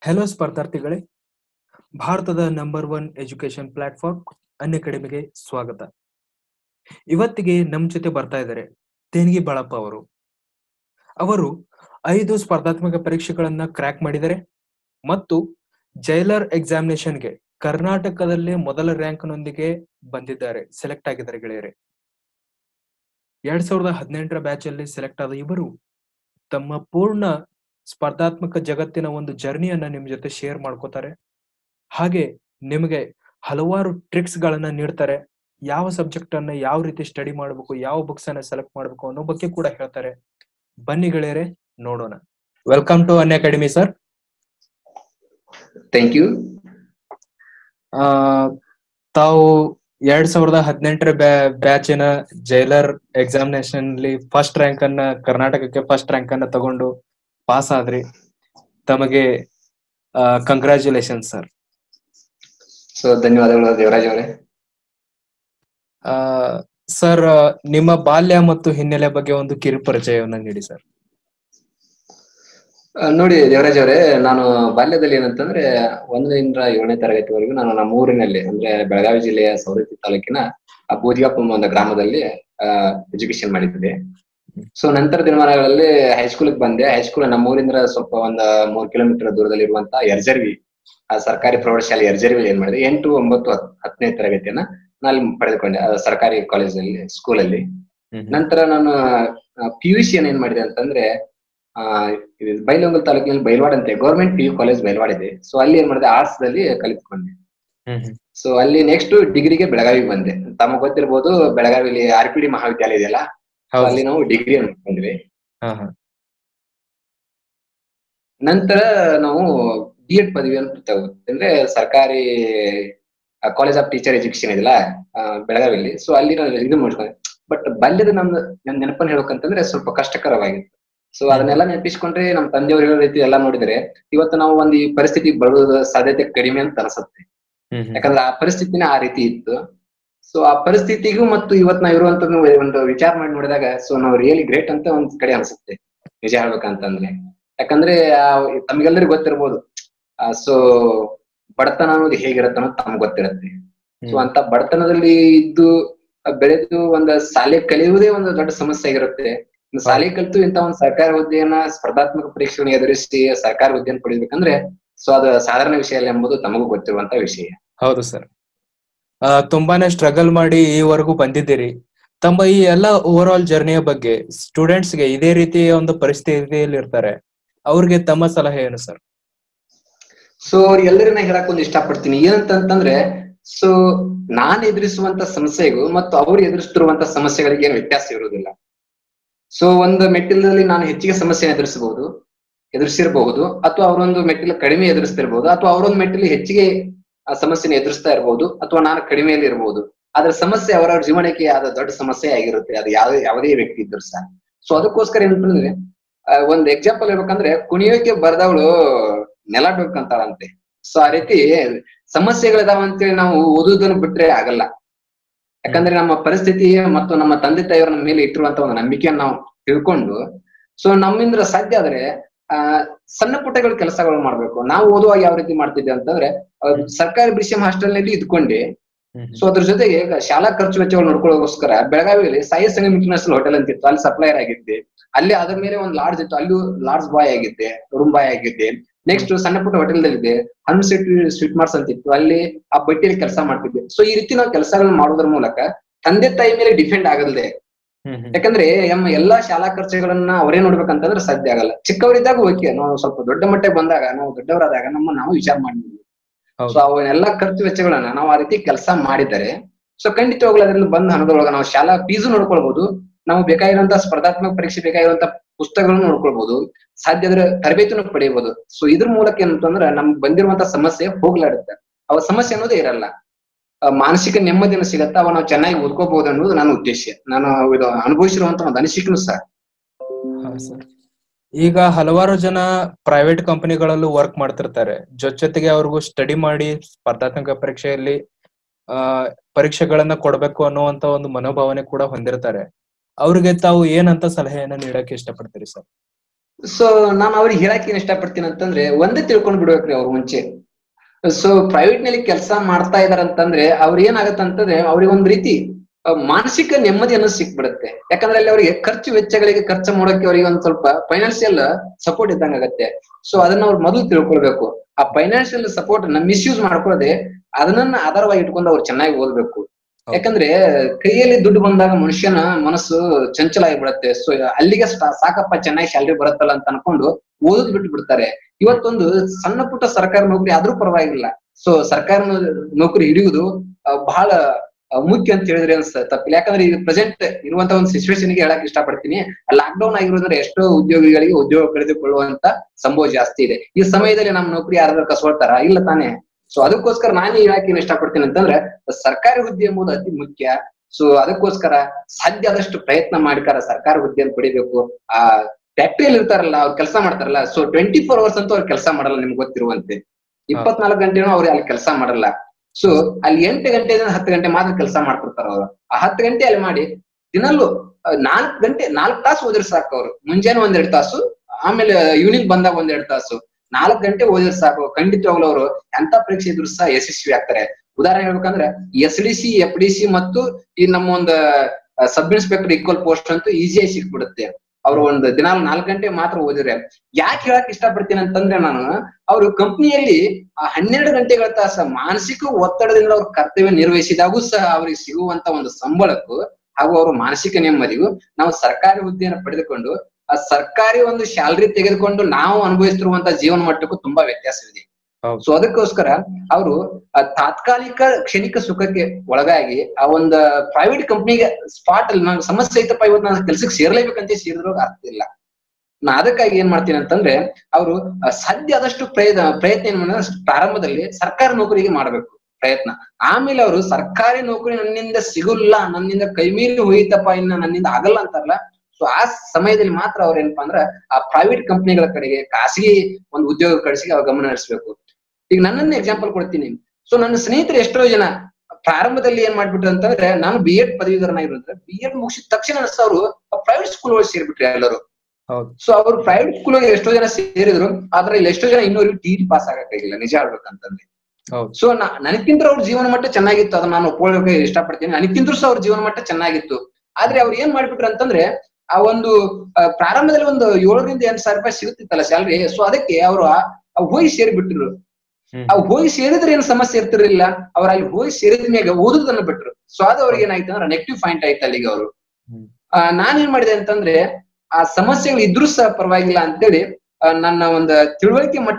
Hello ಸ್ಪರ್ಧಾರ್ಥಿಗಳೇ ಭಾರತದ number one education platform ಅನ್ ಅಕಾಡೆಮಿಗೆ ಸ್ವಾಗತ ಇವತ್ತಿಗೆ ನಮ್ ಜೊತೆ ಬರ್ತಾ ಇದ್ದಾರೆ ತೇನ್ಗಿ ಬಾಳಪ್ಪ ಅವರು ಅವರು ಐದು ಸ್ಪರ್ಧಾತ್ಮಕ ಪರೀಕ್ಷೆಗಳನ್ನ ಕ್ರ್ಯಾಕ್ ಮಾಡಿದ್ದಾರೆ ಮತ್ತು ಜೈಲರ್ ಎಕ್ಸಾಮಿನೇಷನ್ಗೆ ಕರ್ನಾಟಕದಲ್ಲೇ ಮೊದಲ ರ್ಯಾಂಕ್ನೊಂದಿಗೆ ಬಂದಿದ್ದಾರೆ ಸೆಲೆಕ್ಟ್ ಆಗಿದ್ದಾರೆ ಗೆಳೆಯರೆ ಎರಡ್ ಸಾವಿರದ ಹದಿನೆಂಟರ ಬ್ಯಾಚ್ ಅಲ್ಲಿ ಸೆಲೆಕ್ಟ್ ಆದ ಇವರು ತಮ್ಮ ಪೂರ್ಣ ಸ್ಪರ್ಧಾತ್ಮಕ ಜಗತ್ತಿನ ಒಂದು ಜರ್ನಿಯನ್ನ ನಿಮ್ ಜೊತೆ ಶೇರ್ ಮಾಡ್ಕೋತಾರೆ ಹಾಗೆ ನಿಮಗೆ ಹಲವಾರು ಟ್ರಿಕ್ಸ್ ಗಳನ್ನ ನೀಡ್ತಾರೆ ಯಾವ ಸಬ್ಜೆಕ್ಟ್ ಅನ್ನ ಯಾವ ರೀತಿ ಸ್ಟಡಿ ಮಾಡಬೇಕು ಯಾವ ಬುಕ್ಸ್ ಅನ್ನ ಸೆಲೆಕ್ಟ್ ಮಾಡಬೇಕು ಅನ್ನೋ ಬಗ್ಗೆ ಕೂಡ ಹೇಳ್ತಾರೆ ಬನ್ನಿ ಗೆಳೆಯರೆ ನೋಡೋಣ welcome to Unacademy sir thank you ತಾವು ಎರಡ್ ಸಾವಿರದ ಹದಿನೆಂಟರ ಬ್ಯಾಚಿನ ಜೈಲರ್ ಎಕ್ಸಾಮಿನೇಷನ್ ಅಲ್ಲಿ ಫಸ್ಟ್ ರ್ಯಾಂಕ್ ಅನ್ನ ಕರ್ನಾಟಕಕ್ಕೆ ಫಸ್ಟ್ ರ್ಯಾಂಕ್ ಅನ್ನ ತಗೊಂಡು ಪಾಸ್ ಆದ್ರಿ ತಮಗೆ ಕಂಗ್ರ್ಯಾಚುಲೇಷನ್ ಸರ್ ಸೊ ಧನ್ಯವಾದಗಳು ದೇವರಾಜ್ ಅವರೇ ಸರ್ ನಿಮ್ಮ ಬಾಲ್ಯ ಮತ್ತು ಹಿನ್ನೆಲೆ ಬಗ್ಗೆ ಒಂದು ಕಿರು ಪರಿಚಯವನ್ನ ನೀಡಿ ಸರ್ ಆ, ನೋಡಿ ದೇವರಾಜ್ ಅವರೇ ನಾನು ಬಾಲ್ಯದಲ್ಲಿ ಏನಂತಂದ್ರೆ ಒಂದರಿಂದ ಏಳನೇ ತರಗತಿವರೆಗೂ ನಾನು ನಮ್ಮ ಊರಿನಲ್ಲಿ ಅಂದ್ರೆ ಬೆಳಗಾವಿ ಜಿಲ್ಲೆಯ ಸವದತ್ತಿ ತಾಲೂಕಿನ ಆ ಬೂದಿಗಪ್ಪ ಎಂಬ ಒಂದು ಗ್ರಾಮದಲ್ಲಿ ಎಜುಕೇಶನ್ ಮಾಡಿದ್ದೆ ಸೊ ನಂತರ ದಿನಮಾನಗಳಲ್ಲಿ ಹೈಸ್ಕೂಲ್ಗೆ ಬಂದೆ ಹೈಸ್ಕೂಲ್ ನಮ್ಮ ಊರಿಂದ ಸ್ವಲ್ಪ ಒಂದ್ ಮೂರ್ ಕಿಲೋಮೀಟರ್ ದೂರದಲ್ಲಿ ಇರುವಂತ ಎರ್ಜರ್ವಿ ಆ ಸರ್ಕಾರಿ ಪ್ರೌಢಶಾಲೆ ಎರ್ಜರ್ವಿ ಏನ್ ಮಾಡಿದೆ ಎಂಟು ಒಂಬತ್ತು ಹತ್- ಹತ್ತನೇ ತರಗತಿಯನ್ನ ನಾನು ಅಲ್ಲಿ ಪಡೆದುಕೊಂಡೆ ಆ ಸರ್ಕಾರಿ ಕಾಲೇಜಲ್ಲಿ ಸ್ಕೂಲಲ್ಲಿ ನಂತರ ನಾನು ಪಿ ಯು ಸಿ ಏನ್ ಮಾಡಿದೆ ಅಂತಂದ್ರೆ ಆ ಇದು ಬೈಲಹೊಂಗಲ ತಾಲೂಕಿನಲ್ಲಿ ಬೈಲ್ವಾಡ್ ಅಂತೆ government P U college Bailwad ಇದೆ ಸೊ ಅಲ್ಲಿ ಏನ್ ಮಾಡಿದೆ ಆರ್ಟ್ಸ್ ದಲ್ಲಿ ಕಲಿತ್ಕೊಂಡೆ ಸೊ ಅಲ್ಲಿ ನೆಕ್ಸ್ಟ್ ಡಿಗ್ರಿಗೆ ಬೆಳಗಾವಿಗೆ ಬಂದೆ ತಮಗ್ ಗೊತ್ತಿರ್ಬೋದು ಬೆಳಗಾವಿಲಿ ಆರ್ ಪಿ ಡಿ ಮಹಾವಿದ್ಯಾಲಯ ಇದೆಯಲ್ಲ so ಅಲ್ಲಿ ನಾವು ಡಿಗ್ರಿ ಮಾಡ್ಕೊಂಡ್ವಿ ನಂತರ ನಾವು ಬಿ ಎಡ್ ಪದವಿ ಅಂತ ತಗೋತೀವಿ ಅಂದ್ರೆ ಸರ್ಕಾರಿ ಕಾಲೇಜ್ ಆಫ್ ಟೀಚರ್ ಎಜುಕೇಶನ್ ಇದೆಯಲ್ಲ ಆ, ಬೆಳಗಾವಿಯಲ್ಲಿ ಸೊ ಅಲ್ಲಿ ನಾನು ಇದು ಮಾಡ್ಕೊಂಡೆ ಬಟ್ ಬಾಲ್ಯದ ನಮ್ದು ನನ್ ನೆನಪನ್ನ ಹೇಳ್ಬೇಕಂತಂದ್ರೆ ಸ್ವಲ್ಪ ಕಷ್ಟಕರವಾಗಿತ್ತು ಸೊ ಅದನ್ನೆಲ್ಲ ನೆನಪಿಸ್ಕೊಂಡ್ರೆ ನಮ್ ತಂದೆಯವರು ಹೇಳೋ ರೀತಿ ಎಲ್ಲ ನೋಡಿದ್ರೆ ಇವತ್ತು ನಾವು ಒಂದು ಈ ಪರಿಸ್ಥಿತಿ ಬರೋದ ಸಾಧ್ಯತೆ ಕಡಿಮೆ ಅಂತ ಅನ್ಸುತ್ತೆ ಯಾಕಂದ್ರೆ ಆ ಪರಿಸ್ಥಿತಿನೇ ಆ ರೀತಿ ಇತ್ತು ಸೊ ಆ ಪರಿಸ್ಥಿತಿಗೂ ಮತ್ತು ಇವತ್ ನಾವ್ ಇರುವಂತ ಒಂದು ವಿಚಾರ ಮಾಡಿ ನೋಡಿದಾಗ ಸೊ ನಾವು ರಿಯಲಿ ಗ್ರೇಟ್ ಅಂತ ಒಂದ್ ಕಡೆ ಅನ್ಸುತ್ತೆ ನಿಜ ಹೇಳ್ಬೇಕಂತಂದ್ರೆ ಯಾಕಂದ್ರೆ ಆ ತಮ್ಗೆಲ್ಲರಿಗೂ ಗೊತ್ತಿರ್ಬೋದು ಸೊ ಬಡತನ ಅನ್ನೋದು ಹೇಗಿರತ್ತೆ ಅನ್ನೋದು ತಮ್ಗೆ ಗೊತ್ತಿರತ್ತೆ ಸೊ ಅಂತ ಬಡತನದಲ್ಲಿ ಇದ್ದು ಆ, ಬೆಳೆದು ಒಂದ್ ಶಾಲೆ ಕಲಿಯುವುದೇ ಒಂದು ದೊಡ್ಡ ಸಮಸ್ಯೆ ಆಗಿರುತ್ತೆ ಇನ್ನು ಶಾಲೆ ಕಲಿತು ಇಂತ ಒಂದ್ ಸರ್ಕಾರಿ ಹುದ್ದೆಯನ್ನ ಸ್ಪರ್ಧಾತ್ಮಕ ಪರೀಕ್ಷೆಗಳನ್ನ ಎದುರಿಸಿ ಸರ್ಕಾರಿ ಹುದ್ದೆಯನ್ನು ಪಡಿಬೇಕಂದ್ರೆ ಸೊ ಅದು ಸಾಧಾರಣ ವಿಷಯ ಅಲ್ಲ ಎಂಬುದು ತಮಗೂ ಗೊತ್ತಿರುವಂತ ವಿಷಯ ಹೌದು ಸರ್ ತುಂಬಾನೇ ಸ್ಟ್ರಗಲ್ ಮಾಡಿ ಈವರೆಗೂ ಬಂದಿದ್ದೀರಿ ತಮ್ಮ ಈ ಎಲ್ಲ ಓವರ್ ಆಲ್ ಜರ್ನಿಯ ಬಗ್ಗೆ ಸ್ಟೂಡೆಂಟ್ಸ್ ಗೆ ಇದೇ ರೀತಿಯ ಒಂದು ಪರಿಸ್ಥಿತಿಯಲ್ಲಿ ಇರ್ತಾರೆ ಅವ್ರಿಗೆ ತಮ್ಮ ಸಲಹೆ ಏನು ಸರ್ ಸೊ ಎಲ್ಲರನ್ನ ಹೇಳಕ್ ಒಂದು ಇಷ್ಟಪಡ್ತೀನಿ ಏನಂತಂತಂದ್ರೆ ಸೊ ನಾನ್ ಎದುರಿಸುವಂತ ಸಮಸ್ಯೆಗೂ ಮತ್ತು ಅವ್ರು ಎದುರಿಸ್ತಿರುವಂತ ಸಮಸ್ಯೆಗಳಿಗೆ ಏನು ವ್ಯತ್ಯಾಸ ಇರುವುದಿಲ್ಲ ಸೊ ಒಂದು ಮೆಟ್ಟಿಲಲ್ಲಿ ನಾನು ಹೆಚ್ಚಿಗೆ ಸಮಸ್ಯೆ ಎದುರಿಸಬಹುದು ಎದುರಿಸಿರಬಹುದು ಅಥವಾ ಅವರೊಂದು ಮೆಟ್ಟಿಲು ಕಡಿಮೆ ಎದುರಿಸ್ತಿರ್ಬಹುದು ಅಥವಾ ಅವರೊಂದು ಮೆಟ್ಟಿಲು ಹೆಚ್ಚಿಗೆ ಆ ಸಮಸ್ಯೆನ ಎದುರಿಸ್ತಾ ಇರಬಹುದು ಅಥವಾ ನಾನು ಕಡಿಮೆಯಲ್ಲಿ ಇರಬಹುದು ಆದ್ರೆ ಸಮಸ್ಯೆ ಅವರವ್ರ ಜೀವನಕ್ಕೆ ಆದ ದೊಡ್ಡ ಸಮಸ್ಯೆ ಆಗಿರುತ್ತೆ ಅದು ಯಾವುದೇ ಯಾವುದೇ ವ್ಯಕ್ತಿ ಇದ್ರು ಸಹ ಸೊ ಅದಕ್ಕೋಸ್ಕರ ಏನಂತಂದ್ರೆ ಆ, ಒಂದ್ ಎಕ್ಸಾಂಪಲ್ ಹೇಳ್ಬೇಕಂದ್ರೆ ಕುಣಿಯೋಕೆ ಬರ್ದವಳು ನೆಲ ಬೇಕಂತಾಳಂತೆ ಸೊ ಆ ರೀತಿ ಸಮಸ್ಯೆಗಳಿದಾವ ಅಂತೇಳಿ ನಾವು ಓದುವುದನ್ನು ಬಿಟ್ರೆ ಆಗಲ್ಲ ಯಾಕಂದ್ರೆ ನಮ್ಮ ಪರಿಸ್ಥಿತಿ ಮತ್ತು ನಮ್ಮ ತಂದೆ ತಾಯಿಯವ್ರ ನಮ್ಮ ಮೇಲೆ ಇಟ್ಟಿರುವಂತ ಒಂದು ನಂಬಿಕೆಯನ್ನು ನಾವು ತಿಳ್ಕೊಂಡು ಸೊ ನಮ್ಮಿಂದ ಸಾಧ್ಯ ಆದ್ರೆ ಆ ಸಣ್ಣ ಪುಟ್ಟಗಳ ಕೆಲಸಗಳು ಮಾಡ್ಬೇಕು ನಾವು ಓದುವಾಗ ಯಾವ ರೀತಿ ಮಾಡ್ತಿದ್ದೆ ಅಂತಂದ್ರೆ ಆ, ಸರ್ಕಾರಿ ಬಿಸಿಎಂ ಹಾಸ್ಟೆಲ್ ನಲ್ಲಿ ಇದ್ಕೊಂಡೆ ಸೊ ಅದ್ರ ಜೊತೆಗೆ ಶಾಲಾ ಖರ್ಚು ವೆಚ್ಚಗಳು ನೋಡ್ಕೊಳ್ಳೋಗೋಸ್ಕರ ಬೆಳಗಾವಿಯಲ್ಲಿ ಸಾಯಿ ಸಂಗಮ್ ಇಂಟರ್ನ್ಯಾಷನಲ್ ಹೋಟೆಲ್ ಅಂತ ಇತ್ತು ಅಲ್ಲಿ ಸಪ್ಲೈಯರ್ ಆಗಿದ್ದೆ ಅಲ್ಲಿ ಅದ್ರ ಮೇಲೆ ಒಂದು ಲಾಡ್ಜ್ ಇತ್ತು ಅಲ್ಲಿ ಲಾಡ್ಜ್ ಬಾಯ್ ಆಗಿದ್ದೆ ರೂಮ್ ಬಾಯ್ ಆಗಿದ್ದೆ ನೆಕ್ಸ್ಟ್ ಸಣ್ಣ ಪುಟ್ಟ ಹೋಟೆಲ್ ಇದೆ ಹನ್ ಸ್ವೀಟ್ ಸ್ವೀಟ್ ಮಾರ್ಸ್ ಅಂತ ಇತ್ತು ಅಲ್ಲಿ ಆ ಬಟ್ಟೆಯಲ್ಲಿ ಕೆಲಸ ಮಾಡ್ತಿದ್ದೆ ಸೊ ಈ ರೀತಿ ನಾವು ಕೆಲಸಗಳನ್ನ ಮಾಡೋದ್ರ ಮೂಲಕ ತಂದೆ ತಾಯಿ ಮೇಲೆ ಡಿಪೆಂಡ್ ಆಗಲ್ದೆ ಯಾಕಂದ್ರೆ ನಮ್ಮ ಎಲ್ಲಾ ಶಾಲಾ ಖರ್ಚುಗಳನ್ನ ಅವರೇ ನೋಡ್ಬೇಕಂತಂದ್ರೆ ಸಾಧ್ಯ ಆಗಲ್ಲ ಚಿಕ್ಕವರಿದ್ದಾಗ ಓಕೆ ನಾವು ಸ್ವಲ್ಪ ದೊಡ್ಡ ಮಟ್ಟಕ್ಕೆ ಬಂದಾಗ ನಾವು ದೊಡ್ಡವರಾದಾಗ ನಮ್ಮ ನಾವು ವಿಚಾರ ಮಾಡಿದ್ವಿ ಹೌದು. ಸೊ ಅವನ್ನೆಲ್ಲ ಖರ್ಚು ವೆಚ್ಚಗಳನ್ನ ನಾವು ಆ ರೀತಿ ಕೆಲಸ ಮಾಡಿದರೆ ಸೊ ಖಂಡಿತವಾಗ್ಲೂ ಅದರಿಂದ ಬಂದ ಹಣದೊಳಗ ನಾವು ಶಾಲಾ ಫೀಸು ನೋಡ್ಕೊಳ್ಬಹುದು ನಾವು ಬೇಕಾಗಿರುವಂತ ಸ್ಪರ್ಧಾತ್ಮಕ ಪರೀಕ್ಷೆ ಬೇಕಾಗಿರುವಂತ ಪುಸ್ತಕಗಳನ್ನು ನೋಡ್ಕೊಳ್ಬಹುದು ಸಾಧ್ಯ ಆದ್ರೆ ತರಬೇತಿನೂ ಪಡೆಯಬಹುದು ಸೊ ಇದ್ರ ಮೂಲಕ ಏನಂತಂದ್ರೆ ನಮ್ಗೆ ಬಂದಿರುವಂತ ಸಮಸ್ಯೆ ಹೋಗ್ಲಾಡುತ್ತೆ ಅವ ಸಮಸ್ಯೆ ಅನ್ನೋದೇ ಇರಲ್ಲ ಆ ಮಾನಸಿಕ ನೆಮ್ಮದಿನೂ ಸಿಗತ್ತ ಅವ ನಾವು ಚೆನ್ನಾಗಿ ಓದ್ಕೋಬಹುದು ಅನ್ನೋದು ನನ್ನ ಉದ್ದೇಶ ನಾನು ಇದು ಅನುಭವಿಸಿರುವಂತ ಒಂದು ಅನಿಸಿಕೆನೂ ಸಹ ಹೌದು ಸರ್. ಈಗ ಹಲವಾರು ಜನ ಪ್ರೈವೇಟ್ ಕಂಪನಿಗಳಲ್ಲೂ ವರ್ಕ್ ಮಾಡ್ತಿರ್ತಾರೆ ಜೊತೆ ಜೊತೆಗೆ ಅವ್ರಿಗೂ ಸ್ಟಡಿ ಮಾಡಿ ಸ್ಪರ್ಧಾತ್ಮಕ ಪರೀಕ್ಷೆಯಲ್ಲಿ ಆ ಪರೀಕ್ಷೆಗಳನ್ನ ಕೊಡ್ಬೇಕು ಅನ್ನುವಂತ ಒಂದು ಮನೋಭಾವನೆ ಕೂಡ ಹೊಂದಿರ್ತಾರೆ ಅವ್ರಿಗೆ ತಾವು ಏನಂತ ಸಲಹೆಯನ್ನ ನೀಡಕ್ಕೆ ಇಷ್ಟಪಡ್ತೀರಿ ಸರ್ ಸೊ ನಾನು ಅವ್ರಿಗೆ ಹೇಳಕ್ ಏನ್ ಇಷ್ಟಪಡ್ತೀನಿ ಅಂತಂದ್ರೆ ಒಂದೇ ತಿಳ್ಕೊಂಡ್ ಬಿಡ್ಬೇಕ್ರಿ ಅವ್ರ ಮುಂಚೆ ಸೊ ಪ್ರೈವೇಟ್ ನಲ್ಲಿ ಕೆಲಸ ಮಾಡ್ತಾ ಇದಾರ ಅಂತಂದ್ರೆ ಅವ್ರ ಏನಾಗತ್ತ ಅಂತಂದ್ರೆ ಅವ್ರಿಗೆ ಒಂದ್ ರೀತಿ ಆ, ಮಾನಸಿಕ ನೆಮ್ಮದಿ ಅನ್ನೋದು ಸಿಕ್ಬಿಡುತ್ತೆ ಯಾಕಂದ್ರೆ ಅಲ್ಲಿ ಅವರಿಗೆ ಖರ್ಚು ವೆಚ್ಚಗಳಿಗೆ ಖರ್ಚು ಮಾಡೋಕೆ ಅವರಿಗೆ ಒಂದ್ ಸ್ವಲ್ಪ ಫೈನಾನ್ಸಿಯಲ್ ಸಪೋರ್ಟ್ ಇದ್ದಂಗ ಆಗತ್ತೆ ಸೊ ಅದನ್ನ ಅವ್ರು ಮೊದಲು ತಿಳ್ಕೊಳ್ಬೇಕು ಆ ಫೈನಾನ್ಸಿಯಲ್ ಸಪೋರ್ಟ್ ನ ಮಿಸ್ಯೂಸ್ ಮಾಡ್ಕೊಳ್ಳದೆ ಅದನ್ನ ಆಧಾರವಾಗಿ ಇಟ್ಕೊಂಡು ಅವ್ರು ಚೆನ್ನಾಗಿ ಓದ್ಬೇಕು ಯಾಕಂದ್ರೆ ಕೈಯಲ್ಲಿ ದುಡ್ಡು ಬಂದಾಗ ಮನುಷ್ಯನ ಮನಸ್ಸು ಚಂಚಲ ಆಗಿಬಿಡತ್ತೆ ಸೊ ಅಲ್ಲಿಗೆ ಸ್ಟ- ಸಾಕಪ್ಪ ಚೆನ್ನಾಗಿ ಸ್ಯಾಲ್ರಿ ಬರುತ್ತಲ್ಲ ಅಂತ ಅನ್ಕೊಂಡು ಓದೋದ್ ಬಿಟ್ಟು ಬಿಡ್ತಾರೆ ಇವತ್ತೊಂದು ಸಣ್ಣ ಪುಟ್ಟ ಸರ್ಕಾರಿ ನೌಕರಿ ಆದ್ರೂ ಪರವಾಗಿಲ್ಲ ಸೊ ಸರ್ಕಾರಿ ನೌ- ನೌಕರಿ ಹಿಡಿಯುವುದು ಆ, ಬಹಳ ಆ, ಮುಖ್ಯ ಅಂತ ಹೇಳಿದ್ರೆ ಅನ್ಸ ತಪ್ಪಿಲ್ಲ ಯಾಕಂದ್ರೆ ಈಗ ಪ್ರೆಸೆಂಟ್ ಇರುವಂತ ಒಂದು ಸಿಚುವೇಶನ್ ಗೆ ಹೇಳಕ್ ಇಷ್ಟಪಡ್ತೀನಿ ಲಾಕ್ ಡೌನ್ ಆಗಿರೋದ್ರೆ ಎಷ್ಟೋ ಉದ್ಯೋಗಿಗಳಿಗೆ ಉದ್ಯೋಗ ಕಳೆದುಕೊಳ್ಳುವಂತ ಸಂಭವ ಜಾಸ್ತಿ ಇದೆ ಈ ಸಮಯದಲ್ಲಿ ನಮ್ಮ ನೌಕರಿ ಯಾರಾದ್ರೂ ಕಸ್ಕೊಳ್ತಾರ ಇಲ್ಲ ತಾನೇ ಸೊ ಅದಕ್ಕೋಸ್ಕರ ನಾನು ಹೇಳಕ್ ಏನ್ ಇಷ್ಟಪಡ್ತೀನಿ ಅಂತಂದ್ರೆ ಸರ್ಕಾರಿ ಹುದ್ದೆ ಎಂಬುದು ಅತಿ ಮುಖ್ಯ ಸೊ ಅದಕ್ಕೋಸ್ಕರ ಸಾಧ್ಯ ಆದಷ್ಟು ಪ್ರಯತ್ನ ಮಾಡಿಕಾರ ಸರ್ಕಾರಿ ಹುದ್ದೆಯನ್ನು ಪಡಿಬೇಕು ಆ ಫ್ಯಾಕ್ಟ್ರಿಯಲ್ಲಿ ಇರ್ತಾರಲ್ಲ ಅವ್ರು ಕೆಲಸ ಮಾಡ್ತಾರಲ್ಲ ಸೊ ಟ್ವೆಂಟಿ ಫೋರ್ ಅವರ್ಸ್ ಅಂತೂ ಅವ್ರು ಕೆಲಸ ಮಾಡಲ್ಲ ನಿಮ್ಗೆ ಗೊತ್ತಿರುವಂತೆ ಇಪ್ಪತ್ನಾಲ್ಕು ಗಂಟೆನೂ ಅವ್ರು ಅಲ್ಲಿ ಕೆಲಸ ಮಾಡಲ್ಲ ಸೊ ಅಲ್ಲಿ ಎಂಟು ಗಂಟೆಯಿಂದ ಹತ್ತು ಗಂಟೆ ಮಾತ್ರ ಕೆಲಸ ಮಾಡ್ತಿರ್ತಾರ ಅವ್ರು ಆ ಹತ್ತು ಗಂಟೆ ಅಲ್ಲಿ ಮಾಡಿ ದಿನಲ್ಲೂ ನಾಲ್ಕು ಗಂಟೆ ನಾಲ್ಕು ತಾಸು ಓದಿರ್ ಸಾಕು ಅವ್ರು ಮುಂಜಾನೆ ಒಂದೆರಡು ತಾಸು ಆಮೇಲೆ ಈವ್ನಿಂಗ್ ಬಂದಾಗ ಒಂದೆರಡು ತಾಸು ನಾಲ್ಕು ಗಂಟೆ ಓದಿರ್ ಸಾಕು ಖಂಡಿತವಾಗ್ಲೂ ಅವರು ಎಂತ ಪರೀಕ್ಷೆ ಇದ್ರು ಸಹ ಯಶಸ್ವಿ ಆಗ್ತಾರೆ ಉದಾಹರಣೆ ಹೇಳ್ಬೇಕಂದ್ರೆ S D C F D C ಮತ್ತು ಈ ನಮ್ಮ ಒಂದು ಸಬ್ ಇನ್ಸ್ಪೆಕ್ಟರ್ ಈಕ್ವಲ್ ಪೋಸ್ಟ್ ಅಂತೂ ಈಸಿಯಾಗಿ ಸಿಕ್ಬಿಡುತ್ತೆ ಅವ್ರು ಒಂದು ದಿನ ನಾಲ್ಕು ಗಂಟೆ ಮಾತ್ರ ಓದಿದ್ರೆ ಯಾಕೆ ಹೇಳಕ್ ಇಷ್ಟಪಡ್ತೀನಿ ಅಂತಂದ್ರೆ ನಾನು ಅವರು ಕಂಪ್ನಿಯಲ್ಲಿ ಆ ಹನ್ನೆರಡು ಗಂಟೆಗಳ ತಾಸ ಮಾನಸಿಕ ಒತ್ತಡದಿಂದ ಅವ್ರ ಕರ್ತವ್ಯ ನಿರ್ವಹಿಸಿದಾಗೂ ಸಹ ಅವ್ರಿಗೆ ಸಿಗುವಂತ ಒಂದು ಸಂಬಳಕ್ಕೂ ಹಾಗೂ ಅವ್ರ ಮಾನಸಿಕ ನೆಮ್ಮದಿಗೂ ನಾವು ಸರ್ಕಾರಿ ಹುದ್ದೆಯನ್ನು ಪಡೆದುಕೊಂಡು ಆ ಸರ್ಕಾರಿ ಒಂದು ಸ್ಯಾಲ್ರಿ ತೆಗೆದುಕೊಂಡು ನಾವು ಅನುಭವಿಸ್ತಿರುವಂತ ಜೀವನ ಮಟ್ಟಕ್ಕೂ ತುಂಬಾ ವ್ಯತ್ಯಾಸವಿದೆ ಹೌದು. ಸೊ ಅದಕ್ಕೋಸ್ಕರ ಅವರು ತಾತ್ಕಾಲಿಕ ಕ್ಷಣಿಕ ಸುಖಕ್ಕೆ ಒಳಗಾಗಿ ಆ ಒಂದು ಪ್ರೈವೇಟ್ ಕಂಪ್ನಿಗೆ ಸ್ಪಾಟ್ ಅಲ್ಲಿ ನಂಗೆ ಸಮಸ್ಯೆ ಐತಪ್ಪ ಇವತ್ತು ನಾನು ಕೆಲ್ಸಕ್ಕೆ ಸೇರ್ಲೇಬೇಕಂತ ಸೇರಿದ್ರು ಅರ್ಥ ಇಲ್ಲ ನಾ ಅದಕ್ಕಾಗಿ ಏನ್ ಮಾಡ್ತೀನಿ ಅಂತಂದ್ರೆ ಅವರು ಸಾಧ್ಯ ಆದಷ್ಟು ಪ್ರಯತ್ನ ಪ್ರಯತ್ನ ಏನ್ ಮಾಡಿದ್ರೆ ಪ್ರಾರಂಭದಲ್ಲಿ ಸರ್ಕಾರಿ ನೌಕರಿಗೆ ಮಾಡ್ಬೇಕು ಪ್ರಯತ್ನ ಆಮೇಲೆ ಅವರು ಸರ್ಕಾರಿ ನೌಕರಿ ನನ್ನಿಂದ ಸಿಗುಲ್ಲ ನನ್ನಿಂದ ಕೈ ಮೀರಿ ಹೋಯ್ತಪ್ಪ ಇನ್ನ ನನ್ನಿಂದ ಆಗಲ್ಲ ಅಂತಾರಲ್ಲ ಸೊ ಆ ಸಮಯದಲ್ಲಿ ಮಾತ್ರ ಅವ್ರ ಏನಪ್ಪಾ ಅಂದ್ರ ಆ ಪ್ರೈವೇಟ್ ಕಂಪ್ನಿಗಳ ಕಡೆಗೆ ಖಾಸಗಿ ಒಂದು ಉದ್ಯೋಗ ಕಳಿಸಿ ಅವ್ರ ಗಮನ ಹರಿಸ್ಬೇಕು ಈಗ ನನ್ನನ್ನ ಎಕ್ಸಾಂಪಲ್ ಕೊಡ್ತೀನಿ ಸೊ ನನ್ನ ಸ್ನೇಹಿತರು ಎಷ್ಟೋ ಜನ ಪ್ರಾರಂಭದಲ್ಲಿ ಏನ್ ಮಾಡ್ಬಿಟ್ರು ಅಂತಂದ್ರೆ ನಾನು ಬಿ ಎಡ್ ಪದವೀಧರನಾಗಿರೋದ್ರೆ ಬಿ ಎಡ್ ಮುಗಿಸಿದ ತಕ್ಷಣ ಅವರು ಪ್ರೈವೇಟ್ ಸ್ಕೂಲ್ ಒಳಗೆ ಸೇರ್ಬಿಟ್ರಿ ಎಲ್ಲರೂ ಹೌದು ಸೊ ಅವ್ರು ಪ್ರೈವೇಟ್ ಸ್ಕೂಲ್ ಎಷ್ಟೋ ಜನ ಸೇರಿದ್ರು ಆದ್ರೆ ಇಲ್ಲಿ ಎಷ್ಟೋ ಜನ ಇನ್ನೂವರೆಗೂ ಟಿ ಪಾಸ್ ಆಗಕ್ಕಾಗಿಲ್ಲ ನಿಜ ಹೇಳ್ಬೇಕಂತಂದ್ರೆ ಹೌದು ಸೊ ನನಗಿಂತ ಅವ್ರ ಜೀವನ ಮಟ್ಟ ಚೆನ್ನಾಗಿತ್ತು ಅದನ್ನ ನಾನು ಒಪ್ಕೊಳ್ಳೋಕೆ ಇಷ್ಟಪಡ್ತೀನಿ ನನಗಿಂತ ಸಹ ಅವ್ರ ಜೀವನ ಮಟ್ಟ ಚೆನ್ನಾಗಿತ್ತು ಆದ್ರೆ ಅವ್ರು ಏನ್ ಮಾಡ್ಬಿಟ್ರು ಅಂತಂದ್ರೆ ಆ ಒಂದು ಆ, ಪ್ರಾರಂಭದಲ್ಲಿ ಒಂದು ಏಳರಿಂದ ಎಂಟು ಸಾವಿರ ರೂಪಾಯಿ ಸಿಗುತ್ತಿತ್ತಲ್ಲ ಸ್ಯಾಲ್ರಿ ಸೊ ಅದಕ್ಕೆ ಅವರು ಹೋಗಿ ಸೇರಿಬಿಟ್ರು ಹ್ಮ್. ಅವ್ ಹೋಗಿ ಸೇರಿದ್ರೆ ಏನ್ ಸಮಸ್ಯೆ ಇರ್ತಿರ್ಲಿಲ್ಲ ಅವ್ರ ಅಲ್ಲಿ ಹೋಗಿ ಸೇರಿದ ಮ್ಯಾಗ ಓದುದನ್ನ ಬಿಟ್ರು ಸೊ ಅದು ಅವ್ರಿಗೆ ಏನಾಯ್ತು ಅಂದ್ರೆ ನೆಗೆಟಿವ್ ಪಾಯಿಂಟ್ ಆಯ್ತು ಅಲ್ಲಿಗೆ ಅವರು ಹ್ಮ್. ನಾನೇನ್ ಮಾಡಿದೆ ಅಂತಂದ್ರೆ ಆ ಸಮಸ್ಯೆಗಳು ಇದ್ರೂ ಸಹ ಪರವಾಗಿಲ್ಲ ಅಂತೇಳಿ ಆ, ನನ್ನ ಒಂದು ತಿಳುವಳಿಕೆ ಮಟ್ಟ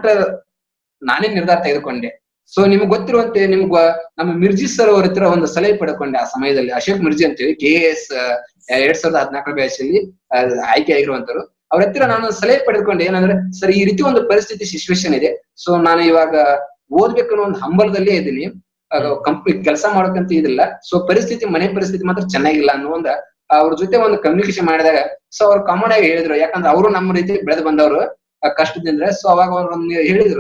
ನಾನೇ ನಿರ್ಧಾರ ತೆಗೆದುಕೊಂಡೆ ಸೊ ನಿಮ್ಗೆ ಗೊತ್ತಿರುವಂತೆ ನಿಮ್ಗ ನಮ್ಮ ಮಿರ್ಜಿ ಸರ್ ಅವ್ರ ಹತ್ರ ಒಂದು ಸಲಹೆ ಪಡ್ಕೊಂಡೆ ಆ ಸಮಯದಲ್ಲಿ ಅಶೋಕ್ ಮಿರ್ಜಿ ಅಂತೇಳಿ ಕೆ ಎಸ್ ಎರಡ್ ಸಾವಿರದ ಹದಿನಾಲ್ಕರ ಬ್ಯಾಚಲ್ಲಿ ಆಯ್ಕೆ ಆಗಿರುವಂತರು ಅವ್ರ ಹತ್ರ ನಾನು ಸಲಹೆ ಪಡೆದುಕೊಂಡೆ ಏನಂದ್ರೆ ಸರ್ ಈ ರೀತಿ ಒಂದು ಪರಿಸ್ಥಿತಿ ಸಿಚುವೇಶನ್ ಇದೆ ಸೊ ನಾನು ಇವಾಗ ಓದ್ಬೇಕು ಅನ್ನೋ ಒಂದು ಹಂಬಲದಲ್ಲೇ ಇದ್ದೀನಿ ಕಂಪ್ನಿ ಕೆಲಸ ಮಾಡೋಕಂತ ಇದಿಲ್ಲ ಸೊ ಪರಿಸ್ಥಿತಿ ಮನೆ ಪರಿಸ್ಥಿತಿ ಮಾತ್ರ ಚೆನ್ನಾಗಿಲ್ಲ ಅನ್ನೋ ಒಂದು ಅವ್ರ ಜೊತೆ ಒಂದು ಕಮ್ಯುನಿಕೇಶನ್ ಮಾಡಿದಾಗ ಸೊ ಅವ್ರು ಕಾಮನ್ ಆಗಿ ಹೇಳಿದ್ರು ಯಾಕಂದ್ರೆ ಅವರು ನಮ್ಮ ರೀತಿ ಬೆಳೆದು ಬಂದವರು ಆ, ಕಷ್ಟದಿಂದ ಸೊ ಅವಾಗ ಅವ್ರು ಒಂದು ಹೇಳಿದ್ರು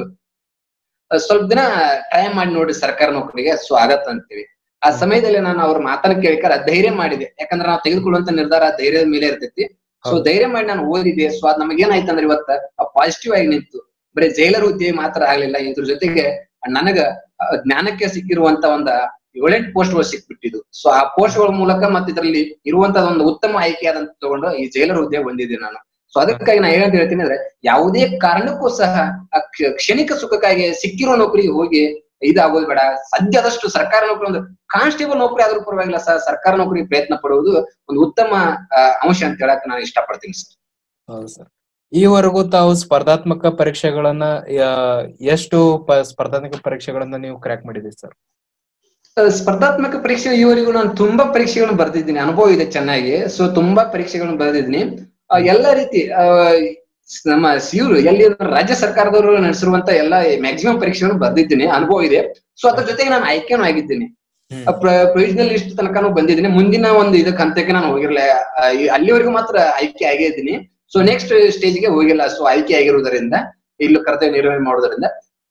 ಆ, ಸ್ವಲ್ಪ ದಿನ ಟ್ರೈ ಮಾಡಿ ನೋಡಿ ಸರ್ಕಾರ ನೌಕರಿಗೆ ಸೊ ಆಗತ್ತ ಅಂತೀವಿ ಆ ಸಮಯದಲ್ಲಿ ನಾನು ಅವ್ರ ಮಾತನ್ನ ಕೇಳಿಕರ ಧೈರ್ಯ ಮಾಡಿದೆ ಯಾಕಂದ್ರೆ ನಾವು ತೆಗೆದುಕೊಳ್ಳುವಂತ ನಿರ್ಧಾರ ಧೈರ್ಯದ ಮೇಲೆ ಇರ್ತೈತಿ ಸೊ ಹೌದು. ಧೈರ್ಯ ಮಾಡಿ ನಾನು ಓದಿದೆ ಸೊ ಅದ್ ನಮಗ್ ಏನಾಯ್ತಂದ್ರೆ ಇವತ್ತ ಪಾಸಿಟಿವ್ ಆಗಿ ನಿಂತು ಬರೀ ಜೈಲರ್ ಹುದ್ದೆ ಮಾತ್ರ ಆಗ್ಲಿಲ್ಲ ಇದ್ರ ಜೊತೆಗೆ ನನಗ ಆ, ಜ್ಞಾನಕ್ಕೆ ಸಿಕ್ಕಿರುವಂತ ಒಂದ ಏಳೆಂಟು ಪೋಸ್ಟ್ ಗಳು ಸಿಕ್ಬಿಟ್ಟಿದ್ದು ಸೊ ಆ ಪೋಸ್ಟ್ ಗಳ ಮೂಲಕ ಮತ್ತೆ ಇದರಲ್ಲಿ ಇರುವಂತ ಒಂದು ಉತ್ತಮ ಆಯ್ಕೆಯಾದಂತ ತಗೊಂಡು ಈ ಜೈಲರ್ ಹುದ್ದೆ ಬಂದಿದ್ದೆ ನಾನು ಸೊ ಅದಕ್ಕಾಗಿ ನಾ ಏನಂತ ಹೇಳ್ತೀನಿ ಅಂದ್ರೆ ಯಾವುದೇ ಕಾರಣಕ್ಕೂ ಸಹ ಆ ಕ್ಷ- ಕ್ಷಣಿಕ ಸುಖಕ್ಕಾಗಿ ಸಿಕ್ಕಿರೋ ನೌಕರಿಗೆ ಹೋಗಿ ಇದಾಗೋದು ಬೇಡ ಸದ್ಯದಷ್ಟು ಸರ್ಕಾರ ನೌಕರಿ ಒಂದು ಕಾನ್ಸ್ಟೇಬಲ್ ನೌಕರಿ ಆದ್ರೂ ಪರವಾಗಿಲ್ಲ ಸರ್ ಸರ್ಕಾರ ನೌಕರಿ ಪ್ರಯತ್ನ ಪಡುವುದು ಒಂದು ಉತ್ತಮ ಆ, ಅಂಶ ಅಂತ ಹೇಳಕ್ ನಾನು ಇಷ್ಟಪಡ್ತೀನಿ ಸರ್ ಹೌದು ಸರ್ ಈವರೆಗೂ ತಾವು ಸ್ಪರ್ಧಾತ್ಮಕ ಪರೀಕ್ಷೆಗಳನ್ನ ಆ, ಎಷ್ಟು ಪ- ಸ್ಪರ್ಧಾತ್ಮಕ ಪರೀಕ್ಷೆಗಳನ್ನ ನೀವು ಕ್ರ್ಯಾಕ್ ಮಾಡಿದ್ದೀರಿ ಸರ್ ಆ, ಸ್ಪರ್ಧಾತ್ಮಕ ಪರೀಕ್ಷೆ ಈವರೆಗೂ ನಾನು ತುಂಬಾ ಪರೀಕ್ಷೆಗಳನ್ನು ಬರೆದಿದ್ದೀನಿ ಅನುಭವ ಇದೆ ಚೆನ್ನಾಗಿ ಸೊ ತುಂಬಾ ಪರೀಕ್ಷೆಗಳನ್ನು ಬರೆದಿದ್ದೀನಿ ಆ, ಎಲ್ಲ ರೀತಿ ಆ, ಸ್- ನಮ್ಮ ಇವರು ಎಲ್ಲಿ ಅಂದ್ರೆ ರಾಜ್ಯ ಸರ್ಕಾರದವರು ನಡೆಸಿರುವಂತ ಎಲ್ಲಾ ಮ್ಯಾಕ್ಸಿಮಮ್ ಪರೀಕ್ಷೆಗಳನ್ನು ಬರೆದಿದ್ದೀನಿ ಅನುಭವ ಇದೆ ಸೊ ಅದ್ರ ಜೊತೆಗೆ ನಾನು ಆಯ್ಕೆನೂ ಆಗಿದ್ದೀನಿ ಹ್ಮ್. ಪ್ರೊವಿಷನಲ್ ಲಿಸ್ಟ್ ತನಕನೂ ಬಂದಿದ್ದೀನಿ ಮುಂದಿನ ಒಂದು ಇದಕ್ಕೆ ಹಂತಕ್ಕೆ ನಾನು ಹೋಗಿರಲಿಲ್ಲ ಆ, ಈ- ಅಲ್ಲಿವರೆಗೂ ಮಾತ್ರ ಆಯ್ಕೆ ಆಗಿದ್ದೀನಿ ಸೊ ನೆಕ್ಸ್ಟ್ ಸ್ಟೇಜ್ಗೆ ಹೋಗಿಲ್ಲ ಸೊ ಆಯ್ಕೆ ಆಗಿರುವುದರಿಂದ ಇಲ್ಲೂ ಕರ್ತವ್ಯ ನಿರ್ವಹಣೆ ಮಾಡೋದ್ರಿಂದ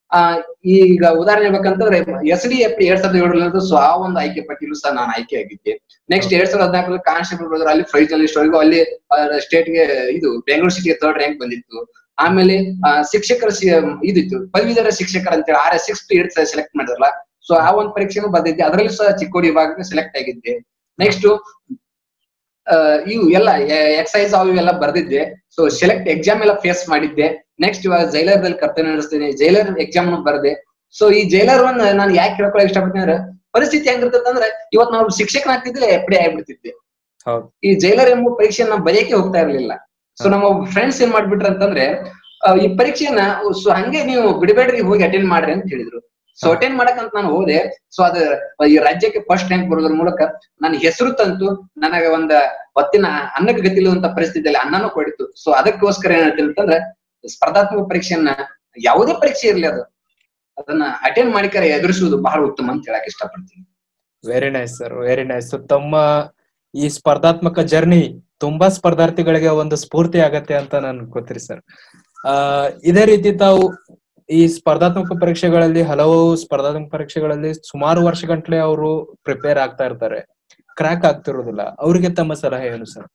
ಆ ಈಗ ಉದಾಹರಣೆ ಹೇಳ್ಬೇಕಂತಂದ್ರೆ ಎಸ್ ಡಿ ಎಫ್ ಎರಡ್ ಸಾವಿರದ ಏಳರಲ್ಲೂ ಸೊ ಆ ಒಂದು ಆಯ್ಕೆ ಪಟ್ಟಿಯಲ್ಲೂ ಸಹ ನಾನು ಆಯ್ಕೆ ಆಗಿದ್ದೆ ನೆಕ್ಸ್ಟ್ ಎರಡ್ ಸಾವಿರದ ಹದಿನಾಲ್ಕರಲ್ಲಿ ಕಾನ್ಸ್ಟೇಬಲ್ ಬ್ರದರ್ ಅಲ್ಲಿ ಪ್ರೈಸ್ ಲಿಸ್ಟ್ ವರೆಗೂ ಅಲ್ಲಿ ಸ್ಟೇಟ್ ಗೆ ಇದು ಬೆಂಗಳೂರು ಸಿಟಿಗೆ ಥರ್ಡ್ ರ್ಯಾಂಕ್ ಬಂದಿತ್ತು ಆಮೇಲೆ ಆ, ಶಿಕ್ಷಕರ ಸಿ- ಇದಿತ್ತು ಪದವೀಧರ ಶಿಕ್ಷಕರ ಅಂತೇಳಿ R six to eight select ಮಾಡಿದ್ರಲ್ಲ ಸೊ ಆ ಒಂದು ಪರೀಕ್ಷೆನೂ ಬರ್ದಿದ್ದೆ ಅದರಲ್ಲಿ ಸಹ ಚಿಕ್ಕೋಡಿ ವಿಭಾಗಕ್ಕೆ ಸೆಲೆಕ್ಟ್ ಆಗಿದ್ದೆ ನೆಕ್ಸ್ಟ್ ಇವು ಎಲ್ಲ ಎಕ್ಸೈಸ್ ಅವು ಇವೆಲ್ಲ ಬರ್ದಿದ್ದೆ ಸೊ ಸೆಲೆಕ್ಟ್ ಎಕ್ಸಾಮ್ ಎಲ್ಲ ಫೇಸ್ ಮಾಡಿದ್ದೆ ನೆಕ್ಸ್ಟ್ ಇವಾಗ ಜೈಲರ್ ದಲ್ಲಿ ಕರ್ತವ್ಯ ನಡೆಸ್ತೀನಿ ಜೈಲರ್ ಎಕ್ಸಾಮ್ ಬರ್ದೆ ಸೊ ಈ ಜೈಲರ್ ಒನ್ ನಾನು ಯಾಕೆ ಹೇಳ್ಕೊಳಕ್ ಇಷ್ಟಪಡ್ತೀನಿ ಅಂದ್ರೆ ಪರಿಸ್ಥಿತಿ ಹೆಂಗಿರ್ತದೆ ಅಂದ್ರೆ ಇವತ್ತು ನಾವು ಶಿಕ್ಷಕನಾಗ್ತಿದ್ರೆ ಎಪ್ಪಡಿ ಆಗ್ಬಿಡ್ತಿದ್ದೆ ಹೌದು ಈ ಜೈಲರ್ ಎಂಬ ಪರೀಕ್ಷೆ ನಾವು ಬರೆಯಕ್ಕೆ ಹೋಗ್ತಾ ಇರ್ಲಿಲ್ಲ ಸೊ ನಮ್ಮ ಫ್ರೆಂಡ್ಸ್ ಏನ್ ಮಾಡ್ಬಿಟ್ರ ಅಂತಂದ್ರೆ ಆ, ಈ ಪರೀಕ್ಷೆನ ಸೊ ಹಂಗೆ ನೀವು ಬಿಡಬೇಡ್ರಿ ಹೋಗಿ ಅಟೆಂಡ್ ಮಾಡ್ರಿ ಅಂತ ಹೇಳಿದ್ರು ಸೊ ಅಟೆಂಡ್ ಮಾಡಕಂತ ನಾನು ಹೋದೆ ಸೊ ಅದ ಈ ರಾಜ್ಯಕ್ಕೆ ಫಸ್ಟ್ ರ್ಯಾಂಕ್ ಬರೋದ್ರ ಮೂಲಕ ನನ್ನ ಹೆಸರು ತಂತು ನನಗೆ ಒಂದ ಹೊತ್ತಿನ ಅನ್ನಕ್ಕೆ ಗತಿಲ್ಲದಂತ ಪರಿಸ್ಥಿತಿಯಲ್ಲಿ ಅನ್ನನೂ ಕೊಡಿತು ಸೊ ಅದಕ್ಕೋಸ್ಕರ ಏನ್ ಹೇಳ್ತೀನಿ ಅಂತಂದ್ರೆ ಸ್ಪರ್ಧಾತ್ಮಕ ಪರೀಕ್ಷೆಯನ್ನ ಯಾವುದೇ ಪರೀಕ್ಷೆ ಇರ್ಲಿ ಅದು ಅದನ್ನ ಅಟೆಂಡ್ ಮಾಡಿಕರ ಎದುರಿಸುವುದು ಬಹಳ ಉತ್ತಮ ಅಂತ ಹೇಳಕ್ ಇಷ್ಟಪಡ್ತೀನಿ very nice sir very nice ತಮ್ಮ ಈ ಸ್ಪರ್ಧಾತ್ಮಕ ಜರ್ನಿ ತುಂಬಾ ಸ್ಪರ್ಧಾರ್ಥಿಗಳಿಗೆ ಒಂದು ಸ್ಫೂರ್ತಿ ಆಗತ್ತೆ ಅಂತ ನನ್ ಗೊತ್ತಿರಿ ಸರ್ ಆ ಇದೇ ರೀತಿ ತಾವು ಈ ಸ್ಪರ್ಧಾತ್ಮಕ ಪರೀಕ್ಷೆಗಳಲ್ಲಿ ಹಲವು ಸ್ಪರ್ಧಾತ್ಮಕ ಪರೀಕ್ಷೆಗಳಲ್ಲಿ ಸುಮಾರು ವರ್ಷಗಂಟ್ಲೆ ಅವರು ಪ್ರಿಪೇರ್ ಆಗ್ತಾ ಇರ್ತಾರೆ ಕ್ರ್ಯಾಕ್ ಆಗ್ತಿರೋದಿಲ್ಲ ಅವ್ರಿಗೆ ತಮ್ಮ ಸಲಹೆ ಏನು ಸರ್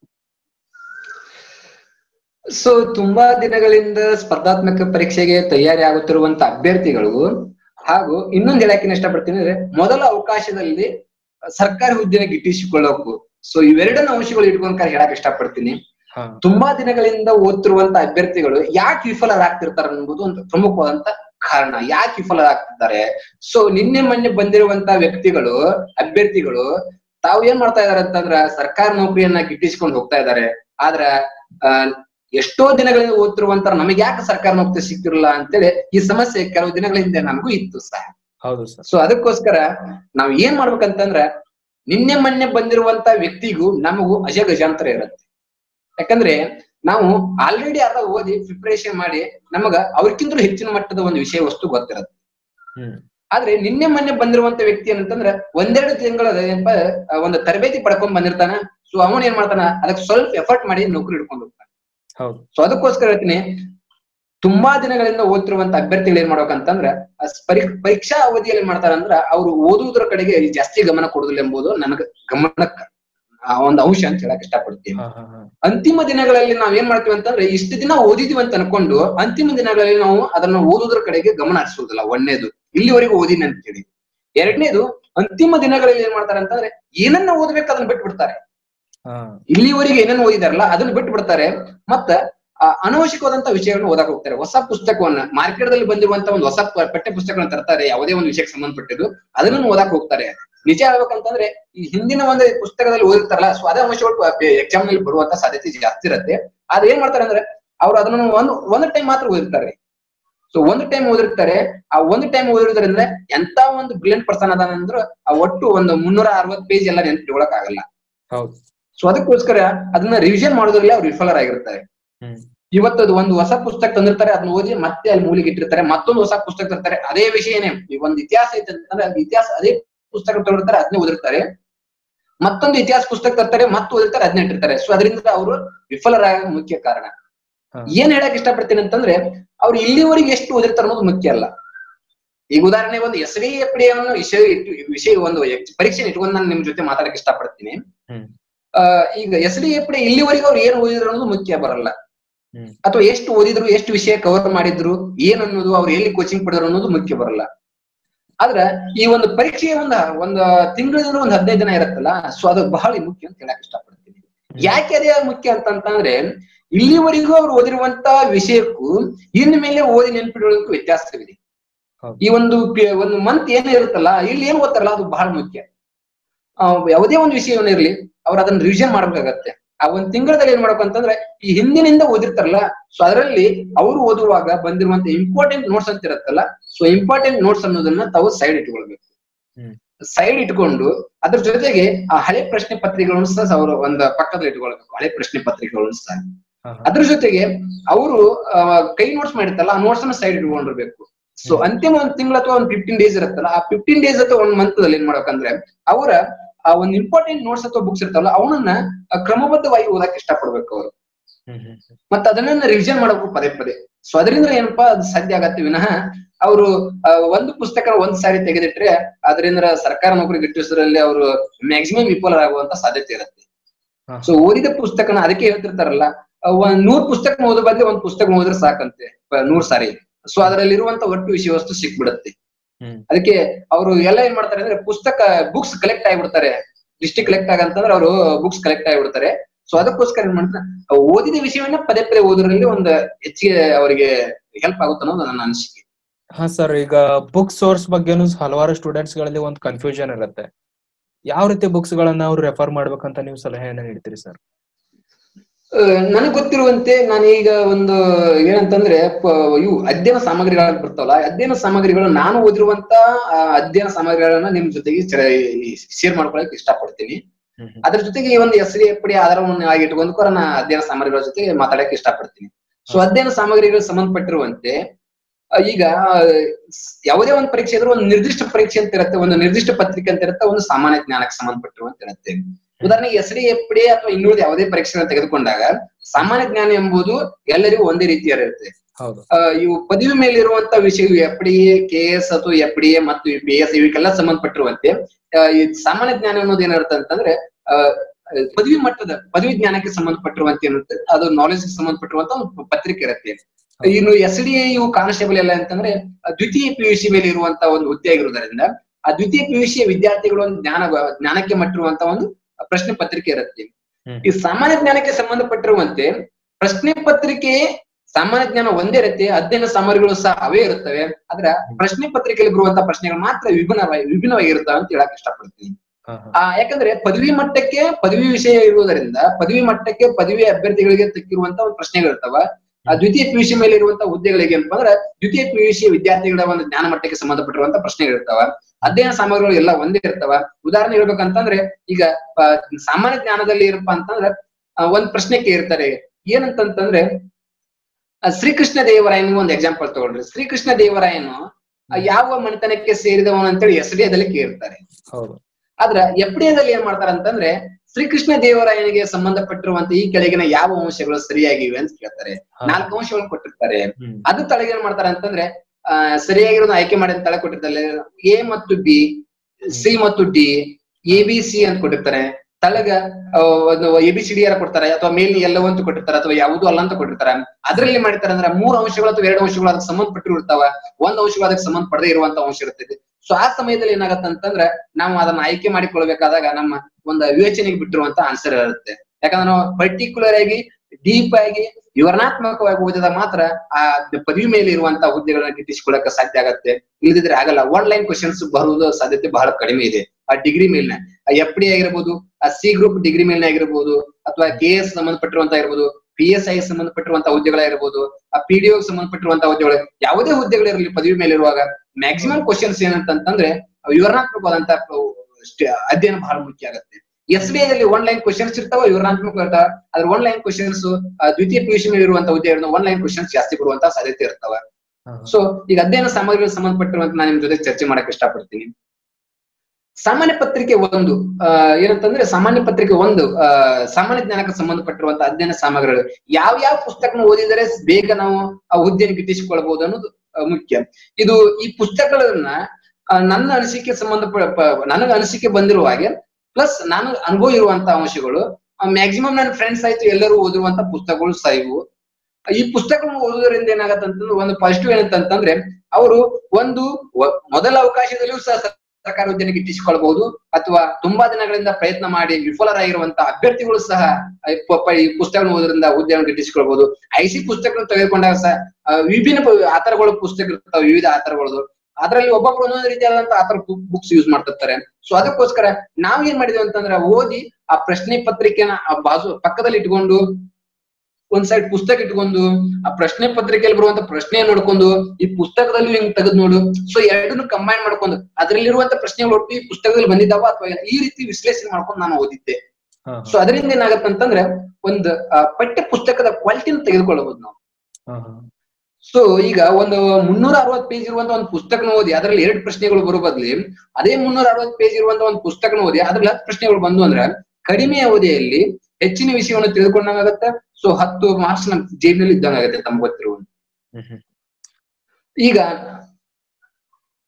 ಸೊ ತುಂಬಾ ದಿನಗಳಿಂದ ಸ್ಪರ್ಧಾತ್ಮಕ ಪರೀಕ್ಷೆಗೆ ತಯಾರಿ ಆಗುತ್ತಿರುವಂತ ಅಭ್ಯರ್ಥಿಗಳು ಹಾಗೂ ಇನ್ನೊಂದು ಹೇಳಕ್ಕೆ ಇಷ್ಟಪಡ್ತೀನಿ ಅಂದ್ರೆ ಮೊದಲ ಅವಕಾಶದಲ್ಲಿ ಸರ್ಕಾರಿ ಹುದ್ದೆನ ಗಿಟ್ಟಿಸಿಕೊಳ್ಳೋಕು ಸೊ ಇವೆರಡನ್ನ ಅಂಶಗಳು ಇಟ್ಕೊಂಡ್ ಹೇಳಕ್ ಇಷ್ಟಪಡ್ತೀನಿ ಹಾ ತುಂಬಾ ದಿನಗಳಿಂದ ಓದ್ತಿರುವಂತ ಅಭ್ಯರ್ಥಿಗಳು ಯಾಕೆ ವಿಫಲರಾಗ್ತಿರ್ತಾರೆ ಅನ್ನೋದು ಒಂದು ಪ್ರಮುಖವಾದಂತ ಕಾರಣ ಯಾಕೆ ವಿಫಲರಾಗ್ತಿದ್ದಾರೆ ಸೊ ನಿನ್ನೆ ಮೊನ್ನೆ ಬಂದಿರುವಂತ ವ್ಯಕ್ತಿಗಳು ಅಭ್ಯರ್ಥಿಗಳು ತಾವು ಏನ್ ಮಾಡ್ತಾ ಇದಾರೆ ಅಂತಂದ್ರ ಸರ್ಕಾರಿ ನೌಕರಿಯನ್ನ ಗಿಟ್ಟಿಸ್ಕೊಂಡು ಹೋಗ್ತಾ ಇದಾರೆ ಆದ್ರ ಆ ಎಷ್ಟೋ ದಿನಗಳಿಂದ ಓದ್ತಿರುವಂತ ನಮಗೆ ಯಾಕೆ ಸರ್ಕಾರ ನೌಕರಿ ಸಿಕ್ತಿರಲ್ಲ ಅಂತೇಳಿ ಈ ಸಮಸ್ಯೆ ಕೆಲವು ದಿನಗಳ ಹಿಂದೆ ನನಗೂ ಇತ್ತು ಸಹ ಹೌದು ಸರ್ ಸೊ ಅದಕ್ಕೋಸ್ಕರ ನಾವ್ ಏನ್ ಮಾಡ್ಬೇಕಂತಂದ್ರ ನಿನ್ನೆ ಮೊನ್ನೆ ಬಂದಿರುವಂತ ವ್ಯಕ್ತಿಗೂ ನಮಗೂ ಅಜಗಜಾಂತರ ಇರುತ್ತೆ ಯಾಕಂದ್ರೆ ನಾವು ಆಲ್ರೆಡಿ ಅರ್ಧ ಓದಿ ಪ್ರಿಪರೇಷನ್ ಮಾಡಿ ನಮಗ ಅವ್ರಕ್ಕಿಂತಲೂ ಹೆಚ್ಚಿನ ಮಟ್ಟದ ಒಂದು ವಿಷಯ ವಸ್ತು ಗೊತ್ತಿರುತ್ತೆ ಹ್ಮ್ ಆದ್ರೆ ನಿನ್ನೆ ಮೊನ್ನೆ ಬಂದಿರುವಂತ ವ್ಯಕ್ತಿ ಏನಂತಂದ್ರ ಒಂದೆರಡು ತಿಂಗಳ ಏನಪ್ಪ ಆ, ಒಂದು ತರಬೇತಿ ಪಡ್ಕೊಂಡ್ ಬಂದಿರ್ತಾನ ಸೊ ಅವನ್ ಏನ್ ಮಾಡ್ತಾನ ಅದಕ್ಕೆ ಸ್ವಲ್ಪ ಎಫರ್ಟ್ ಮಾಡಿ ನೌಕರಿ ಹಿಡ್ಕೊಂಡು ಹೋಗ್ತಾನೆ ಹೌದು ಸೊ ಅದಕ್ಕೋಸ್ಕರ ಹೇಳ್ತೀನಿ ತುಂಬಾ ದಿನಗಳಿಂದ ಓದ್ತಿರುವಂತ ಅಭ್ಯರ್ಥಿಗಳು ಏನ್ ಮಾಡ್ಬೇಕಂತಂದ್ರ ಆ ಪರಿ ಪರೀಕ್ಷಾ ಅವಧಿಯಲ್ಲಿ ಏನ್ ಮಾಡ್ತಾರಂದ್ರ ಅವ್ರು ಓದುವುದರ ಕಡೆಗೆ ಜಾಸ್ತಿ ಗಮನ ಕೊಡುದಿಲ್ಲ ಎಂಬುದು ನನಗ ಗಮನಕ್ಕ ಆ ಒಂದು ಅಂಶ ಅಂತ ಹೇಳಕ್ ಇಷ್ಟಪಡ್ತೀನಿ ಹಾ ಹಾ ಹಾ ಅಂತಿಮ ದಿನಗಳಲ್ಲಿ ನಾವ್ ಏನ್ ಮಾಡ್ತೀವಿ ಅಂತಂದ್ರೆ ಇಷ್ಟು ದಿನ ಓದಿದ್ವಿ ಅಂತ ಅನ್ಕೊಂಡು ಅಂತಿಮ ದಿನಗಳಲ್ಲಿ ನಾವು ಅದನ್ನ ಓದುವುದರ ಕಡೆಗೆ ಗಮನ ಹರಿಸುವುದಿಲ್ಲ ಒಂದನೇದು ಇಲ್ಲಿವರೆಗೂ ಓದಿನಿ ಅಂತೇಳಿ ಎರಡನೇದು ಅಂತಿಮ ದಿನಗಳಲ್ಲಿ ಏನ್ ಮಾಡ್ತಾರೆ ಅಂತಂದ್ರೆ ಏನನ್ನ ಓದ್ಬೇಕು ಅದನ್ನ ಬಿಟ್ಟು ಬಿಡ್ತಾರೆ ಹಾ ಇಲ್ಲಿವರೆಗೆ ಏನೇನು ಓದಿದಾರಲ್ಲ ಅದನ್ನ ಬಿಟ್ಟು ಬಿಡ್ತಾರೆ ಮತ್ತ ಆ ಅನವಶ್ಯಕವಾದಂತ ವಿಷಯಗಳನ್ನ ಓದಕ್ ಹೋಗ್ತಾರೆ ಹೊಸ ಪುಸ್ತಕವನ್ನ ಮಾರ್ಕೆಟ್ ದಲ್ಲಿ ಬಂದಿರುವಂತ ಒಂದು ಹೊಸ ಪ- ಪಠ್ಯ ಪುಸ್ತಕಗಳನ್ನ ತರ್ತಾರೆ ಯಾವುದೇ ಒಂದು ವಿಷಯಕ್ಕೆ ಸಂಬಂಧಪಟ್ಟಿದ್ದು ಅದನ್ನ ಓದಕ್ ಹೋಗ್ತಾರೆ ನಿಜ ಹೇಳ್ಬೇಕಂತಂದ್ರೆ ಈ ಹಿಂದಿನ ಒಂದು ಪುಸ್ತಕದಲ್ಲಿ ಓದಿರ್ತಾರಲ್ಲ ಸೊ ಅದೇ ಅಂಶಗಳು ಎಕ್ಸಾಮ್ ನಲ್ಲಿ ಬರುವಂತ ಸಾಧ್ಯತೆ ಜಾಸ್ತಿ ಇರುತ್ತೆ ಆದ್ರೆ ಏನ್ ಮಾಡ್ತಾರೆ ಅಂದ್ರೆ ಅವ್ರು ಅದನ್ನ ಒಂದು ಒಂದು ಟೈಮ್ ಮಾತ್ರ ಓದಿರ್ತಾರೆ ಸೊ ಒಂದು ಟೈಮ್ ಓದಿರ್ತಾರೆ ಆ ಒಂದು ಟೈಮ್ ಓದಿರೋದ್ರಿಂದ ಎಂತ ಒಂದು ಬ್ರಿಲಿಯಂಟ್ ಪರ್ಸನ್ ಅದಾನಂದ್ರ ಆ ಒಟ್ಟು ಒಂದು ಮುನ್ನೂರ ಅರವತ್ ಪೇಜ್ ಎಲ್ಲ ನೆನ್ಪಿಟ್ಕೊಳಕ್ ಆಗಲ್ಲ ಹೌದು ಸೊ ಅದಕ್ಕೋಸ್ಕರ ಅದನ್ನ ರಿವಿಷನ್ ಮಾಡೋದ್ರಲ್ಲಿ ಅವ್ರು ವಿಫಲರಾಗಿರ್ತಾರೆ ಹ್ಮ್ ಇವತ್ತು ಅದು ಒಂದು ಹೊಸ ಪುಸ್ತಕ ತಂದಿರ್ತಾರೆ ಅದನ್ನ ಓದಿ ಮತ್ತೆ ಅಲ್ಲಿ ಮೂಲಿಗೆ ಇಟ್ಟಿರ್ತಾರೆ ಮತ್ತೊಂದು ಹೊಸ ಪುಸ್ತಕ ತರ್ತಾರೆ ಅದೇ ವಿಷಯನೇ ಈ ಒಂದು ಇತಿಹಾಸ ಐತೆ ಅಂತಂದ್ರೆ ಅದು ಇತಿಹಾಸ ಅದೇ ಪುಸ್ತಕ ತಗೊಂಡಿರ್ತಾರೆ ಅದನ್ನೇ ಓದಿರ್ತಾರೆ ಮತ್ತೊಂದು ಇತಿಹಾಸ ಪುಸ್ತಕ ತರ್ತಾರೆ ಮತ್ತೆ ಓದಿರ್ತಾರೆ ಅದನ್ನೇ ಇಟ್ಟಿರ್ತಾರೆ ಸೊ ಅದರಿಂದ ಅವರು ವಿಫಲರಾಗ ಮುಖ್ಯ ಕಾರಣ ಹಾ. ಏನ್ ಹೇಳಕ್ ಇಷ್ಟಪಡ್ತೀನಿ ಅಂತಂದ್ರೆ ಅವ್ರು ಇಲ್ಲಿವರೆಗೆ ಎಷ್ಟು ಓದಿರ್ತಾರೆ ಅನ್ನೋದು ಮುಖ್ಯ ಅಲ್ಲ ಈಗ ಉದಾಹರಣೆ ಒಂದು ಎಸ್ ಡಿ ಎಫ್ ಡಿ ಅನ್ನೋ ವಿಷಯ ಇಟ್ಟು ವಿಷಯ ಒಂದು ಎಕ್ಸ್- ಪರೀಕ್ಷೆ ಇಟ್ಕೊಂಡು ನಾನು ನಿಮ್ ಜೊತೆ ಮಾತಾಡಕ್ ಇಷ್ಟಪಡ್ತೀನಿ ಹ್ಮ್ ಆ, ಈಗ ಎಸ್ ಡಿ ಎಫ್ ಡಿ ಇಲ್ಲಿವರೆಗೂ ಅವ್ರು ಏನ್ ಓದಿದ್ರು ಅನ್ನೋದು ಮುಖ್ಯ ಬರಲ್ಲ ಹ್ಮ್ ಅಥವಾ ಎಷ್ಟು ಓದಿದ್ರು ಎಷ್ಟು ವಿಷಯ ಕವರ್ ಮಾಡಿದ್ರು ಏನ್ ಅನ್ನೋದು ಅವ್ರು ಎಲ್ಲಿ ಕೋಚಿಂಗ್ ಪಡೆದ್ರು ಅನ್ನೋದು ಮುಖ್ಯ ಬರಲ್ಲ ಆದ್ರ ಈ ಒಂದು ಪರೀಕ್ಷೆ ಒಂದ ಒಂದ್ ತಿಂಗಳಿಂದ ಒಂದ್ ಹದಿನೈದು ದಿನ ಇರುತ್ತಲ್ಲ ಸೊ ಅದು ಬಹಳ ಮುಖ್ಯ ಅಂತ ಹೇಳಕ್ ಇಷ್ಟಪಡ್ತೀನಿ ಯಾಕೆ ಅದೇ ಮುಖ್ಯ ಅಂತಂತಂದ್ರೆ ಇಲ್ಲಿವರೆಗೂ ಅವ್ರು ಓದಿರುವಂತ ವಿಷಯಕ್ಕೂ ಇನ್ ಮೇಲೆ ಓದಿ ನೆನ್ಪಿಡೋದಕ್ಕೂ ವ್ಯತ್ಯಾಸವಿದೆ ಹೌದು. ಈ ಒಂದು ಪಿ- ಒಂದು ಮಂತ್ ಏನ್ ಇರುತ್ತಲ್ಲ ಇಲ್ಲಿ ಏನ್ ಓದ್ತಾರಲ್ಲ ಅದು ಬಹಳ ಮುಖ್ಯ ಆ, ಯಾವುದೇ ಒಂದು ವಿಷಯವನ್ನ ಇರ್ಲಿ ಅವ್ರು ಅದನ್ನ ರಿವಿಷನ್ ಮಾಡ್ಬೇಕಾಗತ್ತೆ ಆ ಒಂದ್ ತಿಂಗಳಲ್ಲಿ ಏನ್ ಮಾಡ್ಬೇಕು ಅಂತಂದ್ರೆ ಈ ಹಿಂದಿನಿಂದ ಓದಿರ್ತಾರಲ್ಲ ಸೊ ಅದರಲ್ಲಿ ಅವರು ಓದುವಾಗ ಬಂದಿರುವಂತ ಇಂಪಾರ್ಟೆಂಟ್ ನೋಟ್ಸ್ ಅಂತ ಇರುತ್ತಲ್ಲ ಸೊ ಇಂಪಾರ್ಟೆಂಟ್ ನೋಟ್ಸ್ ಅನ್ನೋದನ್ನ ತಾವು ಸೈಡ್ ಇಟ್ಕೊಳ್ಬೇಕು ಹ್ಮ್. ಸೈಡ್ ಇಟ್ಕೊಂಡು ಅದ್ರ ಜೊತೆಗೆ ಆ ಹಳೆ ಪ್ರಶ್ನೆ ಪತ್ರಿಕೆಗಳನ್ನು ಸಹ ಅವರು ಒಂದು ಪಕ್ಕದಲ್ಲಿ ಇಟ್ಕೊಳ್ಬೇಕು ಹಳೆ ಪ್ರಶ್ನೆ ಪತ್ರಿಕೆಗಳನ್ನು ಸಹ ಹಾ ಹಾ ಅದ್ರ ಜೊತೆಗೆ ಅವರು ಕೈ ನೋಟ್ಸ್ ಮಾಡಿರ್ತಾರಲ್ಲ ಆ ನೋಟ್ಸ್ ಅನ್ನ ಸೈಡ್ ಇಟ್ಕೊಂಡಿರ್ಬೇಕು ಸೊ ಅಂತಿಮ ಒಂದ್ ತಿಂಗಳ ಅಥವಾ ಒಂದ್ ಫಿಫ್ಟೀನ್ ಡೇಸ್ ಇರುತ್ತಲ್ಲ ಆ ಫಿಫ್ಟೀನ್ ಡೇಸ್ ಅಥವಾ ಒಂದ್ ಮಂತ್ ಅಲ್ಲಿ ಏನ್ ಮಾಡ್ಬೇಕಂದ್ರೆ ಅವರ ಆ ಒಂದ್ ಇಂಪಾರ್ಟೆಂಟ್ ನೋಟ್ಸ್ ಅಥವಾ ಬುಕ್ಸ್ ಇರ್ತಾವಲ್ಲ ಅವನನ್ನ ಆ, ಕ್ರಮಬದ್ಧವಾಗಿ ಓದಕ್ ಇಷ್ಟಪಡ್ಬೇಕು ಅವರು ಹ್ಮ್ ಹ್ಮ್ ಹ್ಮ್ ಮತ್ತೆ ಅದನ್ನ ರಿವಿಷನ್ ಮಾಡಬೇಕು ಪದೇ ಪದೇ ಸೊ ಅದರಿಂದ ಏನಪ್ಪಾ ಅದು ಸಾಧ್ಯ ಆಗತ್ತೆ ವಿನಃ ಅವರು ಒಂದು ಪುಸ್ತಕ ಒಂದ್ ಸಾರಿ ತೆಗೆದಿಟ್ರೆ ಅದರಿಂದ ಸರ್ಕಾರ ನೌಕರಿ ಗಿಟ್ಟಿಸೋದ್ರಲ್ಲಿ ಅವರು ಮ್ಯಾಕ್ಸಿಮಮ್ ವಿಫಲರಾಗುವಂತ ಸಾಧ್ಯತೆ ಇರುತ್ತೆ ಹಾ. ಸೊ ಓದಿದ ಪುಸ್ತಕನ ಅದಕ್ಕೆ ಹೇಳ್ತಿರ್ತಾರಲ್ಲ ಆ, ಒಂದ್ ನೂರ್ ಪುಸ್ತಕ ಓದೋ ಬದ್ಲಿ ಒಂದ್ ಪುಸ್ತಕ ಓದಿದ್ರೆ ಸಾಕಂತೆ ಪ- ನೂರ್ ಸಾರಿ ಸೊ ಅದರಲ್ಲಿರುವಂತ ಒಟ್ಟು ವಿಷಯ ವಸ್ತು ಸಿಕ್ಬಿಡುತ್ತೆ ಹ್ಮ್. ಅದಕ್ಕೆ ಅವರು ಎಲ್ಲ ಏನ್ ಮಾಡ್ತಾರೆ ಅಂದ್ರೆ ಪುಸ್ತಕ ಬುಕ್ಸ್ ಕಲೆಕ್ಟ್ ಆಗಿಬಿಡ್ತಾರೆ ಡಿಸ್ಟಿಕ್ ಕಲೆಕ್ಟ್ ಆಗಂತಂದ್ರೆ ಅವರು ಬುಕ್ಸ್ ಕಲೆಕ್ಟ್ ಆಗಿಬಿಡ್ತಾರೆ ಸೊ ಅದಕ್ಕೋಸ್ಕರ ಏನ್ ಮಾಡ್ತಾರೆ ಆ ಓದಿದ ವಿಷಯವನ್ನ ಪದೇ ಪದೇ ಓದೋದ್ರಲ್ಲಿ ಒಂದು ಹೆಚ್ಚಿಗೆ ಅವರಿಗೆ ಹೆಲ್ಪ್ ಆಗುತ್ತೆ ಅನ್ನೋದು ನನ್ನ ಅನಿಸಿಕೆ ಹಾ ಸರ್ ಈಗ ಬುಕ್ ಸೋರ್ಸ್ ಬಗ್ಗೆನೂ ಹಲವಾರು ಸ್ಟೂಡೆಂಟ್ಸ್ ಗಳಲ್ಲಿ ಒಂದು ಕನ್ಫ್ಯೂಷನ್ ಇರುತ್ತೆ ಯಾವ ರೀತಿ ಬುಕ್ಸ್ ಗಳನ್ನ ಅವ್ರು ರೆಫರ್ ಮಾಡ್ಬೇಕಂತ ನೀವು ಸಲಹೆಯನ್ನ ನೀಡ್ತೀರಿ ಸರ್ ನನಗೆ ಗೊತ್ತಿರುವಂತೆ ನಾನೀಗ ಒಂದು ಏನಂತಂದ್ರೆ ಪ- ಇವು ಅಧ್ಯಯನ ಸಾಮಗ್ರಿಗಳು ಬರ್ತಾವಲ್ಲ ಆ ಅಧ್ಯಯನ ಸಾಮಗ್ರಿಗಳು ನಾನು ಓದಿರುವಂತ ಆ, ಅಧ್ಯಯನ ಸಾಮಗ್ರಿಗಳನ್ನ ನಿಮ್ ಜೊತೆಗೆ ಶೇರ್ ಮಾಡ್ಕೊಳಕ್ ಇಷ್ಟಪಡ್ತೀನಿ ಅದ್ರ ಜೊತೆಗೆ ಈ ಒಂದು ಎಸ್ ಡಿ ಎಫ್ ಡಿ ಆಧಾರವನ್ನು ಆಗಿ ಇಟ್ಕೊಂಡ್ಕೊರ ನಾ ಅಧ್ಯಯನ ಸಾಮಗ್ರಿಗಳ ಜೊತೆ ಮಾತಾಡಕ್ಕೆ ಇಷ್ಟಪಡ್ತೀನಿ ಸೊ ಅಧ್ಯಯನ ಸಾಮಗ್ರಿಗಳಿಗೆ ಸಂಬಂಧಪಟ್ಟಿರುವಂತೆ ಆ, ಈಗ ಆ, ಸ್- ಯಾವುದೇ ಒಂದು ಪರೀಕ್ಷೆ ಇದ್ರೂ ಒಂದು ನಿರ್ದಿಷ್ಟ ಪರೀಕ್ಷೆ ಅಂತ ಇರುತ್ತೆ ಒಂದು ನಿರ್ದಿಷ್ಟ ಪತ್ರಿಕೆ ಅಂತ ಇರುತ್ತೆ ಒಂದು ಸಾಮಾನ್ಯ ಜ್ಞಾನಕ್ಕೆ ಸಂಬಂಧಪಟ್ಟಿರುವಂತೆ ಇರುತ್ತೆ ಉದಾಹರಣೆಗೆ ಎಸ್ ಡಿ ಎಫ್ ಡಿ ಅಥವಾ ಇನ್ನುಳಿದ ಯಾವುದೇ ಪರೀಕ್ಷೆಗಳನ್ನ ತೆಗೆದುಕೊಂಡಾಗ ಸಾಮಾನ್ಯ ಜ್ಞಾನ ಎಂಬುದು ಎಲ್ಲರಿಗೂ ಒಂದೇ ರೀತಿಯಾಗಿರುತ್ತೆ ಹೌದು ಆ, ಇವು ಪದವಿ ಮೇಲಿರುವಂತ ವಿಷಯ F D A K S ಅಥವಾ ಎಫ್ ಡಿ ಎ ಮತ್ತು ಪಿ ಎಸ್ ಇವಕ್ಕೆಲ್ಲ ಸಂಬಂಧಪಟ್ಟಿರುವಂತೆ ಆ, ಈ ಸಾಮಾನ್ಯ ಜ್ಞಾನ ಅನ್ನೋದು ಏನಿರುತ್ತೆ ಅಂತಂದ್ರೆ ಆ, ಪದವಿ ಮಟ್ಟದ ಪದವಿ ಜ್ಞಾನಕ್ಕೆ ಸಂಬಂಧಪಟ್ಟಿರುವಂತೆ ಏನಿರುತ್ತೆ ಅದು ನಾಲೆಜ್ ಸಂಬಂಧಪಟ್ಟಿರುವಂತ ಒಂದು ಪತ್ರಿಕೆ ಇರುತ್ತೆ ಇನ್ನು ಎಸ್ ಡಿ ಎ ಇವು ಕಾನ್ಸ್ಟೇಬಲ್ ಎಲ್ಲ ಅಂತಂದ್ರೆ ಆ, ದ್ವಿತೀಯ ಪಿ ಯು ಸಿ ಮೇಲೆ ಇರುವಂತ ಒಂದು ಹುದ್ದೆ ಆಗಿರುವುದರಿಂದ ಆ ದ್ವಿತೀಯ ಪಿ ಯು ಸಿ ವಿದ್ಯಾರ್ಥಿಗಳು ಒಂದು ಜ್ಞಾನ ಜ್ಞಾನಕ್ಕೆ ಮಟ್ಟಿರುವಂತ ಒಂದು ಪ್ರಶ್ನೆ ಪತ್ರಿಕೆ ಇರುತ್ತೆ ಹ್ಮ್. ಈ ಸಾಮಾನ್ಯ ಜ್ಞಾನಕ್ಕೆ ಸಂಬಂಧಪಟ್ಟಿರುವಂತೆ ಪ್ರಶ್ನೆ ಪತ್ರಿಕೆ ಸಾಮಾನ್ಯ ಜ್ಞಾನ ಒಂದೇ ಇರುತ್ತೆ ಅಧ್ಯಯನ ಸಾಮಗ್ರಿಗಳು ಸಹ ಅವೇ ಇರುತ್ತವೆ ಆದ್ರೆ ಪ್ರಶ್ನೆ ಪತ್ರಿಕೆಯಲ್ಲಿ ಬರುವಂತ ಪ್ರಶ್ನೆಗಳು ಮಾತ್ರ ವಿಭಿನ್ನವಾಗಿ ವಿಭಿನ್ನವಾಗಿರುತ್ತವೆ ಅಂತ ಹೇಳಕ್ ಇಷ್ಟಪಡ್ತೀನಿ ಹಾ, ಹಾ. ಆ ಯಾಕಂದ್ರೆ ಪದವಿ ಮಟ್ಟಕ್ಕೆ ಪದವಿ ವಿಷಯ ಇರುವುದರಿಂದ ಪದವಿ ಮಟ್ಟಕ್ಕೆ ಪದವಿ ಅಭ್ಯರ್ಥಿಗಳಿಗೆ ತೆಕ್ಕಿರುವಂತ ಒಂದು ಪ್ರಶ್ನೆಗಳು ಇರ್ತಾವ ಆ ದ್ವಿತೀಯ ಪಿ ಯು ಸಿ ಮೇಲೆ ಇರುವಂತ ಹುದ್ದೆಗಳಿಗೆ ಏನಪ್ಪಾ ಅಂದ್ರೆ ದ್ವಿತೀಯ ಪಿ ಯು ಸಿ ವಿದ್ಯಾರ್ಥಿಗಳ ಒಂದು ಜ್ಞಾನ ಮಟ್ಟಕ್ಕೆ ಸಂಬಂಧಪಟ್ಟಿರುವಂತ ಪ್ರಶ್ನೆಗಳು ಇರ್ತಾವ ಅಧ್ಯಯನ ಸಾಮಗ್ರಿಗಳು ಎಲ್ಲ ಒಂದೇ ಇರ್ತಾವ ಉದಾಹರಣೆ ಹೇಳ್ಬೇಕಂತಂದ್ರೆ ಈಗ ಆ, ಸಾಮಾನ್ಯ ಜ್ಞಾನದಲ್ಲಿ ಏನಪ್ಪಾ ಅಂತಂದ್ರೆ ಆ, ಒಂದ್ ಪ್ರಶ್ನೆ ಕೇಳ್ತಾರೆ ಏನಂತಂತಂದ್ರೆ ಆ, ಶ್ರೀಕೃಷ್ಣ ದೇವರಾಯನಿಗೆ ಒಂದು ಎಕ್ಸಾಂಪಲ್ ತಗೊಳ್ರಿ ಶ್ರೀಕೃಷ್ಣ ದೇವರಾಯನು ಆ, ಯಾವ ಮನೆತನಕ್ಕೆ ಸೇರಿದವನು ಅಂತೇಳಿ ಎಸ್ ಡಿ ಎದಲ್ಲಿ ಕೇಳ್ತಾರೆ ಹೌದು ಆದ್ರ ಎಫ್ ಡಿ ಎದಲ್ಲಿ ಏನ್ ಮಾಡ್ತಾರ ಅಂತಂದ್ರೆ ಶ್ರೀಕೃಷ್ಣ ದೇವರಾಯನಿಗೆ ಸಂಬಂಧಪಟ್ಟಿರುವಂತ ಈ ಕೆಳಗಿನ ಯಾವ ಅಂಶಗಳು ಸರಿಯಾಗಿವೆ ಅಂತ ಕೇಳ್ತಾರೆ ಹಾ. ನಾಲ್ಕು ಅಂಶಗಳನ್ನು ಕೊಟ್ಟಿರ್ತಾರೆ ಹ್ಮ್. ಅದು ತಳಗೆ ಏನ್ ಮಾಡ್ತಾರ ಅಂತಂದ್ರೆ ಆ ಸರಿಯಾಗಿರೋದು ಆಯ್ಕೆ ಮಾಡಿ ಅಂತ ತಳ ಕೊಟ್ಟಿರ್ತಾರೆ ಎ ಮತ್ತು ಬಿ ಸಿ ಮತ್ತು ಡಿ ಎ ಬಿ ಸಿ ಅಂತ ಕೊಟ್ಟಿರ್ತಾರೆ ತಳಗ ಆ, ಒಂದು ಎ ಬಿ ಸಿ ಡಿ ಯಾರ ಕೊಡ್ತಾರೆ ಅಥವಾ ಮೇಲ್ ಎಲ್ಲವೂ ಅಂತ ಕೊಟ್ಟಿರ್ತಾರೆ ಅಥವಾ ಯಾವುದು ಅಲ್ಲ ಅಂತ ಕೊಟ್ಟಿರ್ತಾರೆ ಅದ್ರಲ್ಲಿ ಮಾಡಿರ್ತಾರೆ ಅಂದ್ರೆ ಮೂರು ಅಂಶಗಳು ಅಥವಾ ಎರಡು ಅಂಶಗಳು ಅದಕ್ಕೆ ಸಂಬಂಧಪಟ್ಟಿರ್ತಾವ ಒಂದ್ ಅಂಶಗಳು ಅದಕ್ಕೆ ಸಂಬಂಧಪಡದೇ ಇರುವಂತ ಅಂಶ ಇರ್ತೈತಿ ಸೊ ಆ ಸಮಯದಲ್ಲಿ ಏನಾಗತ್ತೆ ಅಂತಂದ್ರೆ ನಾವು ಅದನ್ನ ಆಯ್ಕೆ ಮಾಡಿಕೊಳ್ಬೇಕಾದಾಗ ನಮ್ಮ ಒಂದು ವಿವೇಚನೆಗೆ ಬಿಟ್ಟಿರುವಂತ ಆನ್ಸರ್ ಇರುತ್ತೆ ಯಾಕಂದ್ರೆ ನಾವು ಪರ್ಟಿಕ್ಯುಲರ್ ಆಗಿ ಡೀಪ್ ಆಗಿ ವಿವರಣಾತ್ಮಕವಾಗಿ ಓದಿದಾಗ ಮಾತ್ರ ಆ ಪದವಿ ಮೇಲೆ ಇರುವಂತ ಹುದ್ದೆಗಳನ್ನ ಗಿಟ್ಟಿಸಿಕೊಳ್ಳಕ ಸಾಧ್ಯ ಆಗತ್ತೆ ಇಲ್ಲದಿದ್ರೆ ಆಗಲ್ಲ ಒನ್ ಲೈನ್ ಕ್ವಶನ್ಸ್ ಬರುವುದು ಸಾಧ್ಯತೆ ಬಹಳ ಕಡಿಮೆ ಇದೆ ಆ ಡಿಗ್ರಿ ಮೇಲ್ನ ಎಫ್ ಡಿ ಆಗಿರ್ಬೋದು ಆ ಸಿ ಗ್ರೂಪ್ ಡಿಗ್ರಿ ಮೇಲ್ನ ಆಗಿರ್ಬೋದು ಅಥವಾ ಕೆ ಎಸ್ ಸಂಬಂಧಪಟ್ಟಿರುವಂತ ಆಗಿರ್ಬೋದು ಪಿ ಎಸ್ ಐ ಸಂಬಂಧಪಟ್ಟಿರುವಂತ ಹುದ್ದೆಗಳಾಗಿರ್ಬೋದು ಆ ಪಿ ಡಿ ಸಂಬಂಧಪಟ್ಟಿರುವಂತ ಹುದ್ದೆಗಳು ಯಾವುದೇ ಹುದ್ದೆಗಳಿರಲಿ ಪದವಿ ಮೇಲೆ ಇರುವಾಗ ಮ್ಯಾಕ್ಸಿಮಮ್ ಕ್ವಶನ್ಸ್ ಏನಂತಂದ್ರೆ ವಿವರಣಾತ್ಮಕವಾದಂತ ಅಷ್ಟೇ ಅಧ್ಯಯನ ಬಹಳ ಮುಖ್ಯ ಆಗತ್ತೆ ಎಸ್ ಡಿ ಅಲ್ಲಿ ಒನ್ ಲೈನ್ ಕ್ವಶನ್ಸ್ ಇರ್ತಾವ ವಿವರಣಾತ್ಮಕ ಇರ್ತಾವ ಅದ್ರ ಒನ್ ಲೈನ್ ಕ್ವಶನ್ಸ್ ದ್ವಿತೀಯ ಪಿ ಯು ಸಿ ಮೇಲೆ ಇರುವಂತ ಹುದ್ದೆ ಒನ್ ಲೈನ್ ಕ್ವಶನ್ಸ್ ಜಾಸ್ತಿ ಬರುವಂತ ಸಾಧ್ಯತೆ ಇರ್ತಾವ ಹಾ, ಹಾ. ಸೊ ಈಗ ಅಧ್ಯಯನ ಸಾಮಗ್ರಿಗಳಿಗೆ ಸಂಬಂಧಪಟ್ಟಿರುವಂತ ನಾನು ನಿಮ್ ಜೊತೆ ಚರ್ಚೆ ಮಾಡಕ್ ಇಷ್ಟಪಡ್ತೀನಿ ಸಾಮಾನ್ಯ ಪತ್ರಿಕೆ ಒಂದು ಆ, ಏನಂತಂದ್ರೆ ಸಾಮಾನ್ಯ ಪತ್ರಿಕೆ ಒಂದು ಆ, ಸಾಮಾನ್ಯ ಜ್ಞಾನಕ್ಕೆ ಸಂಬಂಧಪಟ್ಟಿರುವಂತ ಅಧ್ಯಯನ ಸಾಮಗ್ರಿಗಳು ಯಾವ ಯಾವ ಪುಸ್ತಕನ ಓದಿದರೆ ಬೇಗ ನಾವು ಆ ಹುದ್ದೆಯನ್ನು ಗಿಟ್ಟಿಸಿಕೊಳ್ಬಹುದು ಅನ್ನೋದು ಆ, ಮುಖ್ಯ ಇದು ಈ ಪುಸ್ತಕಗಳನ್ನ ಆ, ನನ್ನ ಅನಿಸಿಕೆ ಸಂಬಂಧ ನನಗೆ ಅನಿಸಿಕೆ ಬಂದಿರುವ ಹಾಗೆ ಪ್ಲಸ್ ನಾನು ಅನುಭವ ಇರುವಂತ ಅಂಶಗಳು ಮ್ಯಾಕ್ಸಿಮಮ್ ನನ್ನ ಫ್ರೆಂಡ್ಸ್ ಆಯ್ತು ಎಲ್ಲರೂ ಓದಿರುವಂತ ಪುಸ್ತಕಗಳು ಸಹ ಇವು ಈ ಪುಸ್ತಕಗಳನ್ನು ಓದುವುದರಿಂದ ಏನಾಗತ್ತೆ ಅಂತಂದ್ರೆ ಒಂದು ಪಾಸಿಟಿವ್ ಏನಂತಂದ್ರೆ ಅವರು ಒಂದು ವ- ಮೊದಲ ಅವಕಾಶದಲ್ಲಿಯೂ ಸಹ ಸರ್ಕಾರ ಹುದ್ದೆಯನ್ನು ಗಿಟ್ಟಿಸಿಕೊಳ್ಬಹುದು ಅಥವಾ ತುಂಬಾ ದಿನಗಳಿಂದ ಪ್ರಯತ್ನ ಮಾಡಿ ವಿಫಲರಾಗಿರುವಂತ ಅಭ್ಯರ್ಥಿಗಳು ಸಹ ಈ ಪ- ಪ- ಈ ಪುಸ್ತಕವನ್ನು ಓದೋದ್ರಿಂದ ಹುದ್ದೆಯನ್ನು ಗಿಟ್ಟಿಸಿಕೊಳ್ಬಹುದು ಐ ಸಿ ಪುಸ್ತಕಗಳನ್ನು ತೆಗೆದುಕೊಂಡಾಗ ಸಹ ಆ, ವಿಭಿನ್ನ ಪ- ಆತರಗಳು ಪುಸ್ತಕ ಇರ್ತಾವೆ ವಿವಿಧ ಆತರಗಳು ಅದರಲ್ಲಿ ಒಬ್ಬೊಬ್ರು ಒಂದೊಂದು ರೀತಿಯಾದಂತ ಆತರ ಬುಕ್ಸ್ ಯೂಸ್ ಮಾಡ್ತಿರ್ತಾರೆ ಸೊ ಅದಕ್ಕೋಸ್ಕರ ನಾವ್ ಏನ್ ಮಾಡಿದ್ವಿ ಅಂತಂದ್ರೆ ಓದಿ ಆ ಪ್ರಶ್ನೆ ಪತ್ರಿಕೆನ ಆ ಬಾಜು ಪಕ್ಕದಲ್ಲಿ ಇಟ್ಕೊಂಡು ಒಂದ್ ಸೈಡ್ ಪುಸ್ತಕ ಇಟ್ಕೊಂಡು ಆ ಪ್ರಶ್ನೆ ಪತ್ರಿಕೆಯಲ್ಲಿ ಬರುವಂತ ಪ್ರಶ್ನೆ ನೋಡ್ಕೊಂಡು ಈ ಪುಸ್ತಕದಲ್ಲಿ ಹಿಂಗ್ ತೆಗೆದು ನೋಡು ಸೊ ಎರಡನ್ನು ಕಂಬೈನ್ ಮಾಡ್ಕೊಂಡು ಅದ್ರಲ್ಲಿರುವಂತ ಪ್ರಶ್ನೆಗಳು ಒಟ್ಟು ಈ ಪುಸ್ತಕದಲ್ಲಿ ಬಂದಿದ್ದಾವ ಅಥವಾ ಈ ರೀತಿ ವಿಶ್ಲೇಷಣೆ ಮಾಡ್ಕೊಂಡು ನಾನು ಓದಿದ್ದೆ ಹಾ, ಸೊ ಅದರಿಂದ ಏನಾಗತ್ತೆ ಅಂತಂದ್ರೆ ಒಂದು ಆ, ಪಠ್ಯ ಪುಸ್ತಕದ ಕ್ವಾಲಿಟಿನ ತೆಗೆದುಕೊಳ್ಳಬಹುದು ನಾವು ಹಾ, ಹಾ. ಸೊ ಈಗ ಒಂದು ಮುನ್ನೂರ ಅರವತ್ ಪೇಜ್ ಇರುವಂತ ಒಂದು ಪುಸ್ತಕನ ಓದಿ ಅದ್ರಲ್ಲಿ ಎರಡು ಪ್ರಶ್ನೆಗಳು ಬರೋ ಬದ್ಲಿ ಅದೇ ಮುನ್ನೂರ ಅರವತ್ ಪೇಜ್ ಇರುವಂತ ಒಂದು ಪುಸ್ತಕನ ಓದಿ ಅದ್ರಲ್ಲಿ ಹತ್ತು ಪ್ರಶ್ನೆಗಳು ಬಂದು ಅಂದ್ರೆ ಕಡಿಮೆ ಅವಧಿಯಲ್ಲಿ ಹೆಚ್ಚಿನ ವಿಷಯವನ್ನು ತಿಳ್ಕೊಂಡಂಗಾಗತ್ತೆ ಸೊ ಹತ್ತು ಮಾರ್ಕ್ಸ್ ನಮ್ ಜೇಬಿನಲ್ಲಿ ಇದ್ದಂಗಾಗತ್ತೆ ತಮ್ಗೆ ಗೊತ್ತಿರುವ ಹ್ಮ್, ಹ್ಮ್. ಈಗ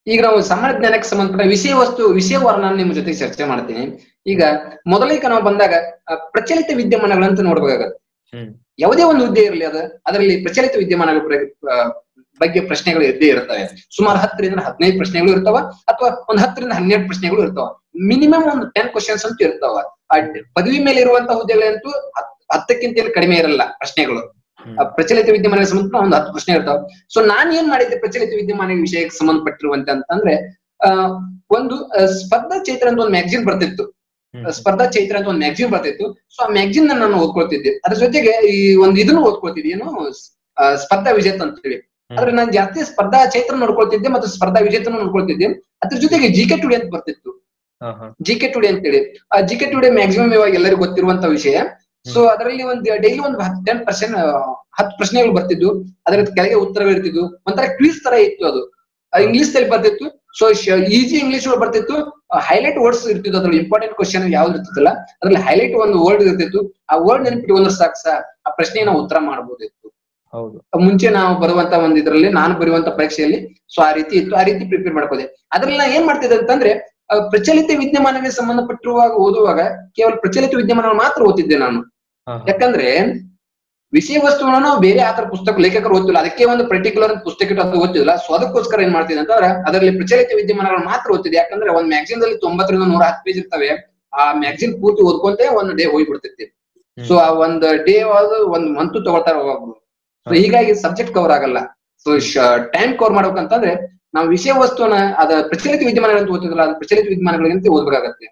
ಈಗ ನಾವು ಸಾಮಾನ್ಯ ಜ್ಞಾನಕ್ಕೆ ಸಂಬಂಧಪಟ್ಟ ವಿಷಯ ವಸ್ತು ವಿಷಯವಾರ ನಾನು ನಿಮ್ಮ ಜೊತೆ ಚರ್ಚೆ ಮಾಡ್ತೀನಿ ಈಗ ಮೊದಲಿಗೆ ನಾವು ಬಂದಾಗ ಆ, ಪ್ರಚಲಿತ ವಿದ್ಯಮಾನಗಳಂತ ನೋಡ್ಬೇಕಾಗತ್ತೆ ಹ್ಮ್ ಯಾವುದೇ ಒಂದು ಹುದ್ದೆ ಇರಲಿ ಅದ ಅದರಲ್ಲಿ ಪ್ರಚಲಿತ ವಿದ್ಯಮಾನಗಳ ಪ್ರ- ಆ, ಬಗ್ಗೆ ಪ್ರಶ್ನೆಗಳು ಇದ್ದೇ ಇರ್ತವೆ ಸುಮಾರು ಹತ್ತರಿಂದ ಹದಿನೈದು ಪ್ರಶ್ನೆಗಳು ಇರ್ತಾವ ಅಥವಾ ಒಂದ್ ಹತ್ತರಿಂದ ಹನ್ನೆರಡು ಪ್ರಶ್ನೆಗಳು ಇರ್ತಾವ ಮಿನಿಮಮ್ ಒಂದು ಟೆನ್ ಕ್ವಶನ್ಸ್ ಅಂತೂ ಇರ್ತಾವ ಆ ಪದವಿ ಮೇಲೆ ಇರುವಂತ ಹುದ್ದೆಗಳಂತೂ ಹತ್- ಹತ್ತಕ್ಕಿಂತ ಏನು ಕಡಿಮೆ ಇರಲ್ಲ ಪ್ರಶ್ನೆಗಳು ಹ್ಮ್ ಆ ಪ್ರಚಲಿತ ವಿದ್ಯಮಾನಕ್ಕೆ ಸಂಬಂಧ ಒಂದು ಹತ್ತು ಪ್ರಶ್ನೆ ಇರ್ತಾವ ಸೊ ನಾನ್ ಏನ್ ಮಾಡಿದ್ದೆ ಪ್ರಚಲಿತ ವಿದ್ಯಮಾನ ವಿಷಯಕ್ಕೆ ಸಂಬಂಧಪಟ್ಟಿರುವಂತೆ ಅಂತಂದ್ರೆ ಆ ಒಂದು ಆ, ಸ್ಪರ್ಧಾ ಚೈತ್ರ ಅಂತ ಒಂದು ಮ್ಯಾಗಝಿನ್ ಬರ್ತಿತ್ತು ಹ್ಮ್ ಸ್ಪರ್ಧಾ ಚೈತ್ರ ಅಂತ ಒಂದು ಮ್ಯಾಗಝಿನ್ ಬರ್ತಿತ್ತು ಸೊ ಆ ಮ್ಯಾಗಝಿನ್ ನಾನು ಓದ್ಕೊಳ್ತಿದ್ದೆ ಅದ್ರ ಜೊತೆಗೆ ಈ ಒಂದು ಇದನ್ನು ಓದ್ಕೊಳ್ತಿದ್ದೆ ಏನು ಆ, ಸ್ಪರ್ಧಾ ವಿಜೇತ ಅಂತ ಹೇಳಿ ಆದ್ರೆ ನಾನು ಜಾಸ್ತಿ ಸ್ಪರ್ಧಾ ಚೈತ್ರ ನೋಡ್ಕೊಳ್ತಿದ್ದೆ ಮತ್ತು ಸ್ಪರ್ಧಾ ವಿಜೇತನ ನೋಡ್ಕೊಳ್ತಿದ್ದೆ ಅದ್ರ ಜೊತೆಗೆ ಜಿ ಕೆ ಟುಡೆ ಅಂತ ಬರ್ತಿತ್ತು ಹಾ ಹಾ ಜಿ ಕೆ ಟುಡೆ ಅಂತೇಳಿ ಆ ಜಿ ಕೆ ಟುಡೆ ಮ್ಯಾಕ್ಸಿಮಮ್ ಇವಾಗ ಎಲ್ಲರಿಗೂ ಗೊತ್ತಿರುವಂತ ವಿಷಯ ಸೊ ಅದರಲ್ಲಿ ಒಂದು ಡೈಲಿ ಒಂದು ಟೆನ್ ಪರ್ಸೆಂಟ್ ಹತ್ತು ಪ್ರಶ್ನೆಗಳು ಬರ್ತಿದ್ವು ಅದರ ಕೆಳಗೆ ಉತ್ತರಗಳು ಇರ್ತಿದ್ವು ಒಂಥರ ಕ್ವಿಸ್ ತರ ಇತ್ತು ಅದು ಇಂಗ್ಲಿಷ್ ದಲ್ಲಿ ಬರ್ತಿತ್ತು ಸೊ ಈಸಿ ಇಂಗ್ಲಿಷ್ ಬರ್ತಿತ್ತು ಹೈಲೈಟ್ ವರ್ಡ್ಸ್ ಇರ್ತಿತ್ತು ಅದ್ರಲ್ಲಿ ಇಂಪಾರ್ಟೆಂಟ್ ಕ್ವಶನ್ ಯಾವ್ದು ಇರ್ತಿತ್ತಲ್ಲ ಅದ್ರಲ್ಲಿ ಹೈಲೈಟ್ ಒಂದು ವರ್ಡ್ ಇರ್ತಿತ್ತು ಆ ವರ್ಡ್ ನೆನಪಿಟ್ಕೊಂಡ್ರೆ ಸಾಕು ಸಾ ಆ ಪ್ರಶ್ನೆಗೆ ನಾವು ಉತ್ತರ ಮಾಡಬಹುದಿತ್ತು ಹೌದು ಮುಂಚೆ ನಾವು ಬರುವಂತ ಒಂದ್ ಇದ್ರಲ್ಲಿ ನಾನು ಬರುವಂತ ಪರೀಕ್ಷೆಯಲ್ಲಿ ಸೊ ಆ ರೀತಿ ಇತ್ತು ಆ ರೀತಿ ಪ್ರಿಪೇರ್ ಮಾಡ್ಕೋದೆ ಅದ್ರಲ್ಲಿ ನಾ ಏನ್ ಮಾಡ್ತಿದ್ದೆ ಅಂತಂದ್ರೆ ಆ, ಪ್ರಚಲಿತ ವಿದ್ಯಮಾನಕ್ಕೆ ಸಂಬಂಧಪಟ್ಟಿರುವಾಗ ಓದುವಾಗ ಕೇವಲ ಪ್ರಚಲಿತ ವಿದ್ಯಮಾನ ಮಾತ್ರ ಓದ್ತಿದ್ದೆ ನಾನು ಹಾ ಹಾ ಯಾಕಂದ್ರೆ ವಿಷಯ ವಸ್ತುವನ್ನ ನಾವು ಬೇರೆ ಆತರ ಪುಸ್ತಕ ಲೇಖಕರು ಓದ್ತಿಲ್ಲ ಅದಕ್ಕೆ ಒಂದು ಪರ್ಟಿಕ್ಯುಲರ್ ಪುಸ್ತಕ ಇಟ್ಟು ಅದು ಓದ್ತಿಲ್ಲ ಸೊ ಅದಕ್ಕೋಸ್ಕರ ಏನ್ ಮಾಡ್ತಿದ್ದೆ ಅಂತಂದ್ರೆ ಅದರಲ್ಲಿ ಪ್ರಚಲಿತ ವಿದ್ಯಮಾನಗಳು ಮಾತ್ರ ಓದ್ತಿದ್ದೆ ಯಾಕಂದ್ರೆ ಒಂದ್ ಮ್ಯಾಗಝಿನ್ ದಲ್ಲಿ ತೊಂಬತ್ತರಿಂದ ನೂರ ಹತ್ತು ಪೇಜ್ ಇರ್ತವೆ ಆ ಮ್ಯಾಗಝಿನ್ ಪೂರ್ತಿ ಓದ್ಕೊಂತೆ ಒಂದ್ ಡೇ ಹೋಗ್ಬಿಡ್ತೈತಿ ಸೊ ಆ ಒಂದ್ ಡೇ ಅದು ಒಂದ್ ಮಂತ್ ತಗೊಳ್ತಾರ ಒಬ್ಬೊಬ್ರು ಸೊ ಹೀಗಾಗಿ ಸಬ್ಜೆಕ್ಟ್ ಕವರ್ ಆಗಲ್ಲ ಸೊ ಟೈಮ್ ಕವರ್ ಮಾಡ್ಬೇಕಂತಂದ್ರೆ ನಾವು ವಿಷಯ ವಸ್ತುವನ್ನ ಅದ ಪ್ರಚಲಿತ ವಿದ್ಯಮಾನಗಳಂತ ಓದ್ತಿದ್ರಲ್ಲ ಅದು ಪ್ರಚಲಿತ ವಿದ್ಯಮಾನಗಳಿಗಂತ ಓದ್ಬೇಕಾಗತ್ತೆ